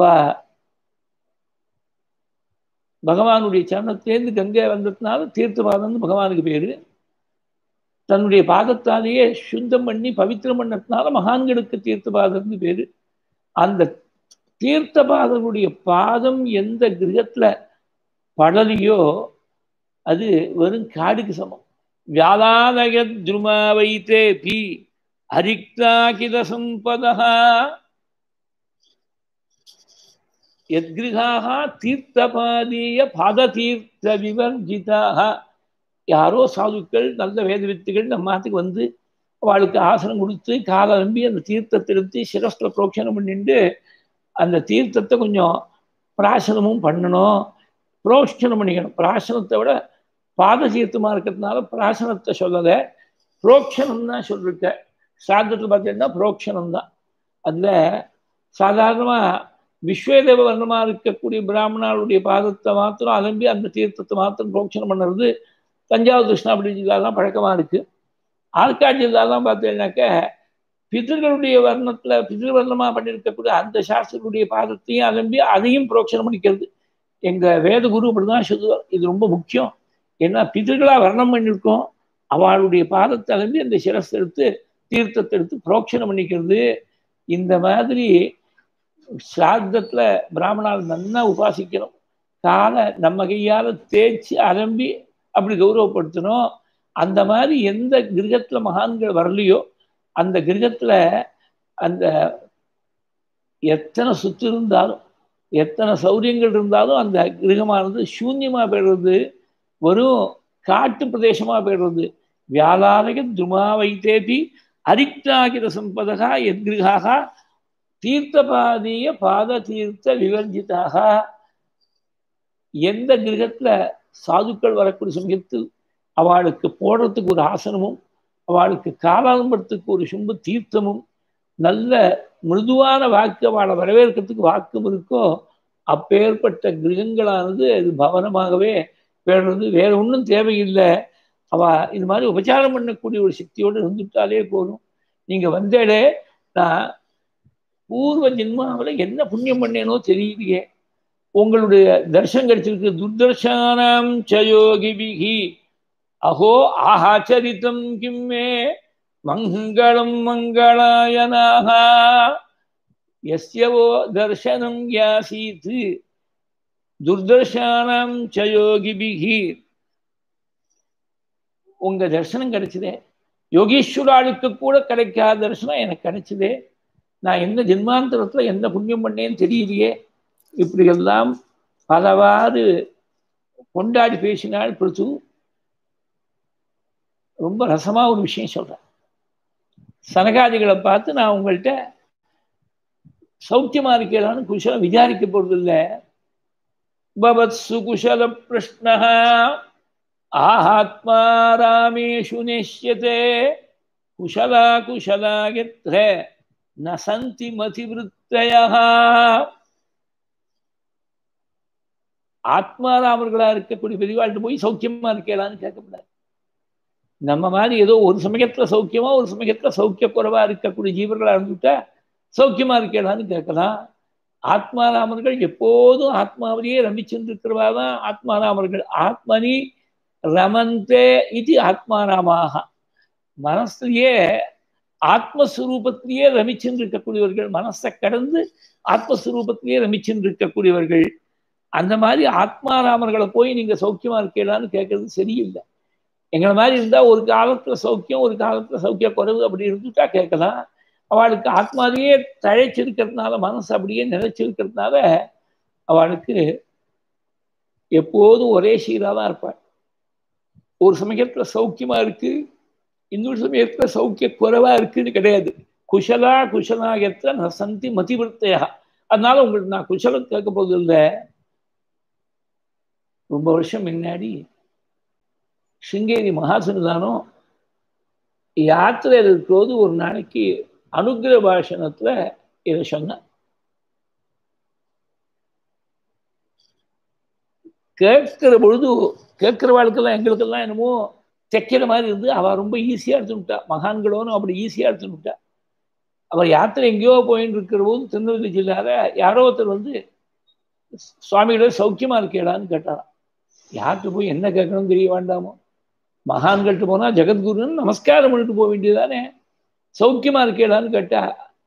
பகவானுடைய சரணத்திலேருந்து கங்கை வந்ததுனால தீர்த்தபாதம்னு பகவானுக்கு பேரு தன்னுடைய பாதத்தாலேயே சுத்தம் பண்ணி பவித்திரம் பண்ணதுனால மகான்களுக்கு தீர்த்தபாதம்னு பேரு அந்த தீர்த்தபாதனுடைய பாதம் எந்த கிரகத்துல படலையோ அது வெறும் காடுக்கு சமம் வியாலானக துருமா வைத்தே பி அரிக்தாகித சம்பதா யத்கிருகாக தீர்த்தபாதீய பாததீர்த்த விவர்ஜிதாக யாரோ சாதுக்கள் நல்ல வேத வித்துகள் நம்ம நாட்டுக்கு வந்து அவளுக்கு ஆசனம் கொடுத்து காலை நம்பி அந்த தீர்த்தத்தை எடுத்து சிரஸ்ல புரோக்ஷனம் பண்ணிட்டு அந்த தீர்த்தத்தை கொஞ்சம் பிராசனமும் பண்ணணும் புரோக்ஷனம் பண்ணிக்கணும் பிராசனத்தை விட பாத தீர்த்தமாக இருக்கிறதுனால பிராசனத்தை சொல்லலை புரோக்ஷனம் தான் சொல்லிருக்க சாதத்தில் பார்த்தீங்கன்னா புரோக்ஷனம் தான் அதில் சாதாரணமாக விஸ்வதேவ வர்ணமாக இருக்கக்கூடிய பிராமணாளுடைய பாதத்தை மாத்திரம் அலம்பி அந்த தீர்த்தத்தை மாத்திரம் புரோக்ஷனம் பண்ணுறது தஞ்சாவூர் கிருஷ்ணாபுரி ஜில்லாலாம் பழக்கமாக இருக்குது ஆற்காடு ஜில்லாலாம் பார்த்தீங்கன்னாக்க பிதர்களுடைய வர்ணத்துல பிதிரு வர்ணமா பண்ணியிருக்கக்கூடிய அந்த சாஸ்திரத்துடைய பாதத்தையும் அலம்பி அதையும் புரோக்ஷனம் பண்ணிக்கிறது எங்க வேத குரு அப்படிதான் சொல்லுவார் இது ரொம்ப முக்கியம் ஏன்னா பிதர்களா வர்ணம் பண்ணியிருக்கோம் அவளுடைய பாதத்தை அலம்பி அந்த சிரஸ் எடுத்து தீர்த்தத்தை எடுத்து புரோக்ஷனம் பண்ணிக்கிறது இந்த மாதிரி சிராத்தத்துல பிராமணால் நன்னா உபாசிக்கணும் காலை நம்ம கையால தேய்ச்சி அலம்பி அப்படி கௌரவப்படுத்தணும் அந்த மாதிரி எந்த கிரகத்துல மகான்கள் வரலையோ அந்த கிரகத்துல அந்த எத்தனை சுத்து இருந்தாலும் எத்தனை சௌரியங்கள் இருந்தாலும் அந்த கிரகமானது சூன்யமா போயிடுறது வெறும் காட்டு பிரதேசமா போயிடுறது வியாலாலக துமா வைத்தேபி அரிக்தாகித சம்பதகா எத்கிருகாக தீர்த்தபாதீய பாத தீர்த்த விவர்ஜிதாக எந்த கிரகத்துல சாதுக்கள் வரக்கூடிய சமயத்தில் அவளுக்கு போடுறதுக்கு ஒரு ஆசனமும் அவளுக்கு காலாலம்பரத்துக்கு ஒரு சும்பு தீர்த்தமும் நல்ல மிருதுவான வாக்கு அவளை வரவேற்கிறதுக்கு வாக்கும் இருக்கோ அப்பேற்பட்ட கிரகங்களானது அது பவனமாகவே வேறது வேற ஒன்றும் தேவையில்லை அவ இது மாதிரி உபச்சாரம் பண்ணக்கூடிய ஒரு சக்தியோடு இருந்துட்டாலே போதும் நீங்க வந்தேடே நான் பூர்வ ஜென்மாவில் என்ன புண்ணியம் பண்ணேனோ தெரியலையே உங்களுடைய தர்சனம் கிடைச்சிருக்கு துர்தர்ஷானாம் சயோகிபிகி அஹோ ஆஹாச்சரித்தம் கிம்மே மங்களம் மங்களாயனாக எஸ்யவோ தர்சனம் யாசீத் துர்தர்ஷானாம் சயோகிபிகி உங்க தரிசனம் கிடைச்சதே யோகீஸ்வராளுக்கு கூட கிடைக்காத தரிசனம் எனக்கு கிடைச்சதே நான் எந்த ஜென்மாந்தரத்துல என்ன புண்ணியம் பண்ணேன்னு தெரியலையே இப்படியெல்லாம் பலவாறு கொண்டாடி பேசினால் பிடிச்சு ரொம்ப ரசமா ஒரு விஷயம் சொல்றேன் சனகாதிகளை பார்த்து நான் உங்கள்கிட்ட சௌக்கியமா இருக்கலான்னு குஷலம் விசாரிக்க போறது இல்லை பவத் சுகுஷல பிரஷ்ன ஆஹாத்மா ராமேஷு நேஷ்யதே குஷலா குஷலா எத்ர ந சந்தி மதிவிருத்தயா ஆத்மாராமர்களா இருக்கக்கூடிய பெரியவாழ்ட்டு போய் சௌக்கியமா இருக்கலான்னு கேட்கக்கூடாது நம்ம மாதிரி ஏதோ ஒரு சமயத்துல சௌக்கியமா ஒரு சமயத்துல சௌக்கிய குறைவா இருக்கக்கூடிய ஜீவர்களா இருந்துட்டா சௌக்கியமா இருக்கலான்னு கேட்கலாம் ஆத்மாராமர்கள் எப்போதும் ஆத்மாவிலேயே ரமிச்சுருக்கிறவா தான் ஆத்மாராமர்கள் ஆத்மனி ரமந்தே இது ஆத்மாராமாக மனசுலயே ஆத்மஸ்வரூபத்திலேயே ரமிச்சுன்னு இருக்கக்கூடியவர்கள் மனசை கடந்து ஆத்மஸ்வரூபத்திலேயே ரமிச்சுன்னு இருக்கக்கூடியவர்கள் அந்த மாதிரி ஆத்மாராமர்களை போய் நீங்க சௌக்கியமா இருக்கலான்னு கேட்கறது சரியில்லை எங்களை மாதிரி இருந்தா ஒரு காலத்துல சௌக்கியம் ஒரு காலத்துல சௌக்கிய குறைவு அப்படி இருந்துட்டா கேட்கலாம் அவளுக்கு ஆத்மாவையே தழைச்சிருக்கிறதுனால மனசு அப்படியே நிலைச்சிருக்கிறதுனால அவளுக்கு எப்போதும் ஒரே சீராக தான் இருப்பாள் ஒரு சமயத்துல சௌக்கியமா இருக்கு இன்னொரு சமயத்துல சௌக்கிய குறைவா இருக்குன்னு கிடையாது குஷலா குஷலாகத்த நசந்தி மதிவிருத்தையா அதனால உங்களுக்கு நான் குஷலம் கேட்க போது இல்லை ரொம்ப வருஷம் முன்னாடி சிங்கேரி மகாசன்தானம் யாத்திரையில் இருக்கிறது ஒரு நாளைக்கு அனுகிர பாஷணத்துல இதை சொன்ன கேட்கிற பொழுது கேட்கிறவாளுக்கெல்லாம் எங்களுக்கெல்லாம் என்னமோ தைக்கிற மாதிரி இருந்து அவள் ரொம்ப ஈஸியாக எடுத்துனுட்டா மகான்களோனும் அப்படி ஈஸியாக எடுத்துனுட்டா அவர் யாத்திரை எங்கேயோ போயின்னு இருக்கிற போது திருநெல்வேலி ஜில்லால யாரோ ஒருத்தர் வந்து சுவாமிகளே சௌக்கியமா இருக்கேடான்னு கேட்டாராம் யார்கிட்ட போய் என்ன கேட்கணும்னு தெரிய வேண்டாமோ மகான்கள்ட்ட போனா ஜெகத்குருன்னு நமஸ்காரம் பண்ணிட்டு போக வேண்டியதானே சௌக்கியமா இருக்கேடான்னு கேட்டா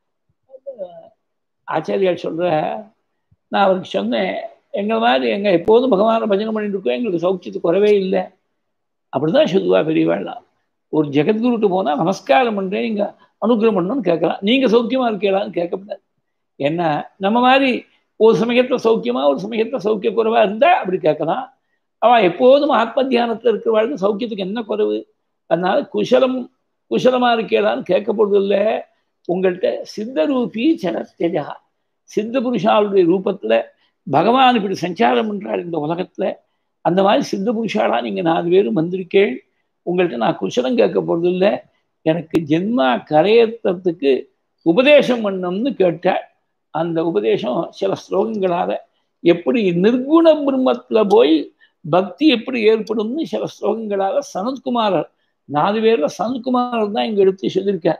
ஆச்சாரியால் சொல்ற நான் அவருக்கு சொன்னேன் எங்கள் மாதிரி எங்க எப்போதும் பகவானை பஜனை பண்ணிட்டு இருக்கோம் எங்களுக்கு சௌக்கியத்துக்கு குறவே இல்லை அப்படிதான் சொல்லுவா பெரியவாள்லாம் ஒரு ஜெகத்குருட்டு போனா நமஸ்காரம் பண்றேன் நீங்க அனுகிரகம் பண்ணணும்னு கேட்கலாம் நீங்க சௌக்கியமா இருக்கலான்னு கேட்கக்கூடாது என்ன நம்ம மாதிரி ஒரு சமயத்துல சௌக்கியமா ஒரு சமயத்துல சௌக்கிய குறைவா இருந்தா அப்படி கேட்கலாம் அவன் எப்போதும் ஆத்ம தியானத்துல இருக்கிறவாளுக்கு சௌக்கியத்துக்கு என்ன குறைவு அதனால குஷலம் குஷலமா இருக்கலான்னு கேட்கப்படுறது இல்லை உங்கள்கிட்ட சித்த ரூபி சரத்தேஜா சித்த புருஷாவுடைய ரூபத்துல பகவான் இப்படி சஞ்சாரம் பண்றார் இந்த உலகத்துல அந்த மாதிரி சித்த புருஷாலா நீங்க நாலு பேரும் வந்திருக்கேள் உங்கள்கிட்ட நான் குஷலம் கேட்க போறது இல்லை எனக்கு ஜென்மா கரையேற்றத்துக்கு உபதேசம் பண்ணணும்னு கேட்டாள் அந்த உபதேசம் சில ஸ்லோகங்களால எப்படி நிர்குண பிரம்மத்துல போய் பக்தி எப்படி ஏற்படும்னு சில ஸ்லோகங்களால சனத்குமாரர் நாலு பேர்ல சனத்குமாரர் தான் இங்க எடுத்து சொல்லியிருக்கார்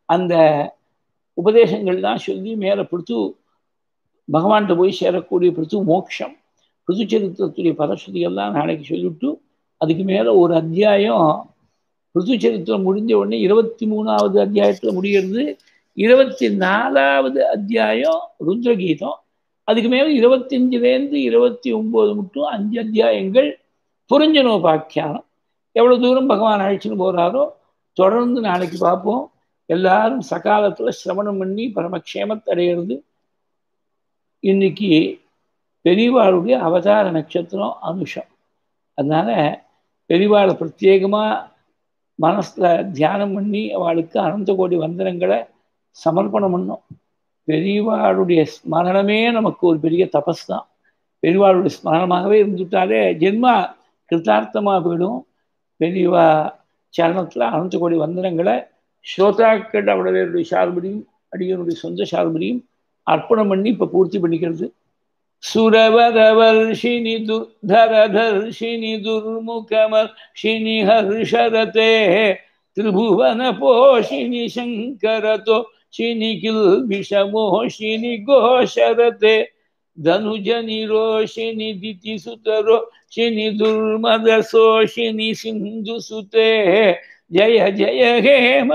அந்த உபதேசங்கள்லாம் சொல்லி மேலே பிடித்து பகவான்கிட்ட போய் சேரக்கூடிய பிடித்து மோட்சம் புது சரித்திரத்துடைய பரஸ்வதியெல்லாம் நாளைக்கு சொல்லிவிட்டு அதுக்கு மேலே ஒரு அத்தியாயம் புது சரித்திரம் முடிஞ்ச உடனே இருபத்தி மூணாவது அத்தியாயத்தில் முடிகிறது இருபத்தி நாலாவது அத்தியாயம் ருத்ரகீதம் அதுக்கு மேலே இருபத்தஞ்சிலேருந்து இருபத்தி ஒம்பது மட்டும் அஞ்சு அத்தியாயங்கள் புரிஞ்சனோபாக்கியானம் எவ்வளோ தூரம் பகவான் அழைச்சின்னு போகிறாரோ தொடர்ந்து நாளைக்கு பார்ப்போம் எல்லாரும் சகாலத்தில் சிரவணம் பண்ணி பரமக்ஷேமத்தை அடையிறது இன்னைக்கு பெரியவாளுடைய அவதார நட்சத்திரம் அனுஷம் அதனால பெரியவாளை பிரத்யேகமாக மனசில் தியானம் பண்ணி அவளுக்கு அனந்த கோடி வந்தனங்களை சமர்ப்பணம் பண்ணோம் பெரியவாளுடைய ஸ்மரணமே நமக்கு ஒரு பெரிய தபஸ் தான் பெரியவாளுடைய ஸ்மரணமாகவே இருந்துட்டாலே ஜென்மா கிருத்தார்த்தமாக போயிடும் பெரியவா சரணத்தில் அனந்த கோடி வந்தனங்களை ஸ்ரோதாக்கள் அவளுடைய சார்படியும் அடியனுடைய சொந்த சார்படியும் அர்ப்பணம் பண்ணி இப்போ பூர்த்தி பண்ணிக்கிறது சுரவரவர்ஷினி துர்தரதர்ஷினி துர்முகமர்ஷினி ஹர்ஷரதே திரிபுவன போஷினி சங்கரதோ शिनि किल्बिषमोषिनि घोषरते धनुजनिरोषिनि दितिसुतरोषिनि दुर्मदशोषिनि सिन्धुसुते जय जय हे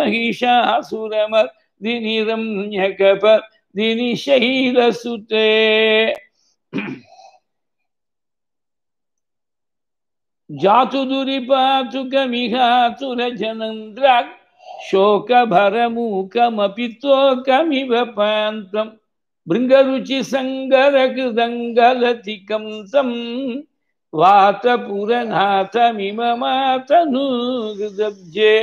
महिषासुरमर्दिनिरम्यकपर्दिनि शैलसुते जातु दुरिपातुकमिहातुरजनन्द्राक् शोकभरमूकमपि तोकमिव पान्तं भृङ्गरुचिसङ्गरकृदङ्गलतिकं तं वातपुरनाथमिममातनूहृदब्जे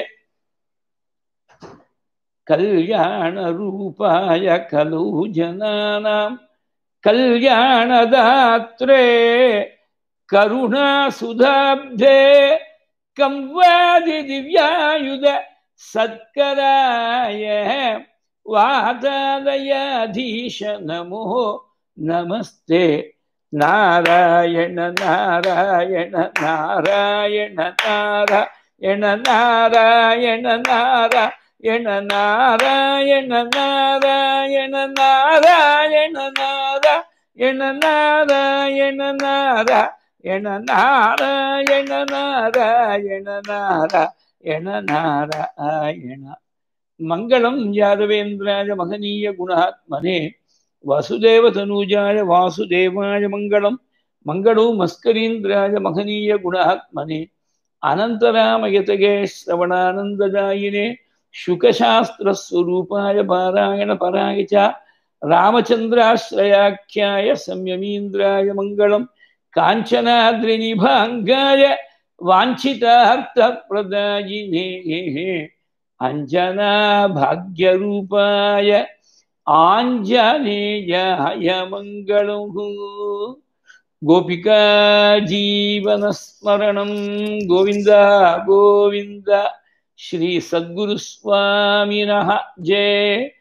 कल्याणरूपाय खलु जनानां कल्याणदात्रे करुणासुधाब्धे कं वादिदिव्यायुध सत्कराय वातालयाधीश नमो नमस्ते नारायण नारायण नारायण नारायण नारायण नारायण नारायण नारायण नारायण नारायण नारायण नारायण नारायण नारायण नारायण என நாராயண மங்களம் யாதவேந்திராய மகனீய குணாத்மனே வசுதேவ தனூஜாய வாசுதேவாய மங்களம் மங்களோ மஸ்கரீந்திராய மகனீய குணாத்மனே அனந்தராமயதகே ஸ்ரவணானந்ததாயினே शुकशास्त्रस्वरूपाय पारायणपराय च रामचन्द्राश्रयाख्याय संयमीन्द्राय मङ्गलं काञ्चनाद्रिनिभाङ्गाय वाञ्छितार्थप्रदायिने अञ्जनाभाग्यरूपाय आञ्जनेयाय मङ्गलम् गोपिका जीवनस्मरणं गोविन्द गोविन्द श्रीसद्गुरुस्वामिनः जय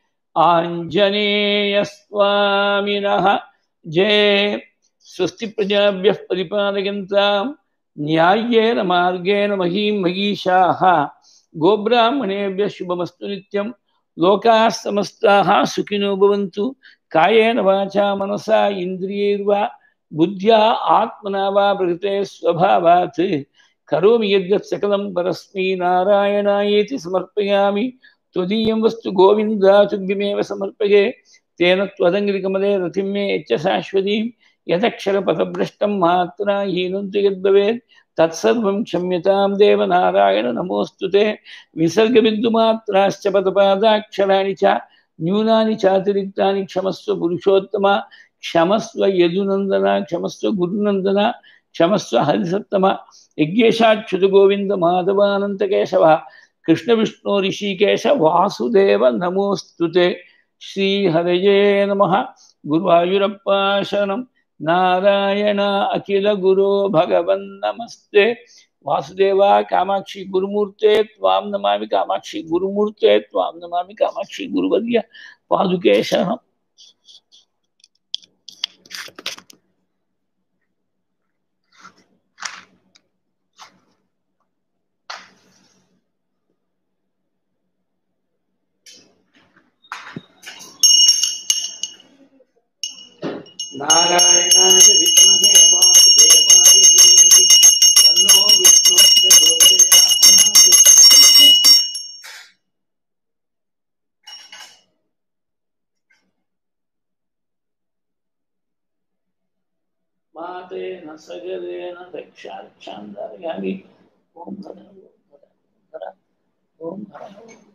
आञ्जनेयस्वामिनः जय स्वस्ति प्रजाभ्यः परिपालयन्तां न्याय्येन मार्गेण महीं महीषाः गोब्राह्मणेभ्यः शुभमस्तु नित्यं लोकाः समस्ताः सुखिनो भवन्तु कायेन वाचा मनसा इन्द्रियैर्वा बुद्ध्या आत्मना वा प्रकृते स्वभावात् करोमि यद्यत् सकलं परस्मै नारायणायेति समर्पयामि त्वदीयं वस्तु गोविन्द तुभ्यमेव समर्पये तेन त्वदङ्गिरिकमले रतिं मे यच्च शाश्वतीं यदक्षरपथभ्रष्टं मात्रा हीनं तु यद्भवेत् तत्सर्वं क्षम्यतां देव नारायण नमोऽस्तु ते विसर्गबिन्दुमात्राश्च पदपादाक्षराणि च न्यूनानि चातिरिक्तानि क्षमस्व पुरुषोत्तमा क्षमस्व यदुनन्दन क्षमस्व गुरुनन्दन क्षमस्व हरिसत्तम यज्ञेशाच्युत गोविन्द माधवानन्तकेशव कृष्णविष्णु ऋषिकेश वासुदेव नमोऽस्तु ते श्रीहरये नमः गुरुवायुरप्पा शरणं नारायण अखिलगुरो भगवन् नमस्ते वासुदेवा कामाक्षि गुरुमूर्ते त्वां नमामि कामाक्षि गुरुमूर्ते त्वां नमामि कामाक्षि गुरुवर्य पादुके शरणम् नारायणाय विद्महे वासुदेवाय धीमहि तन्नो विष्णुः प्रचोदयात् मातेन सगरेण रक्षाक्षान्दारयामि ॐ धन ॐ धन ॐ धन ॐ धन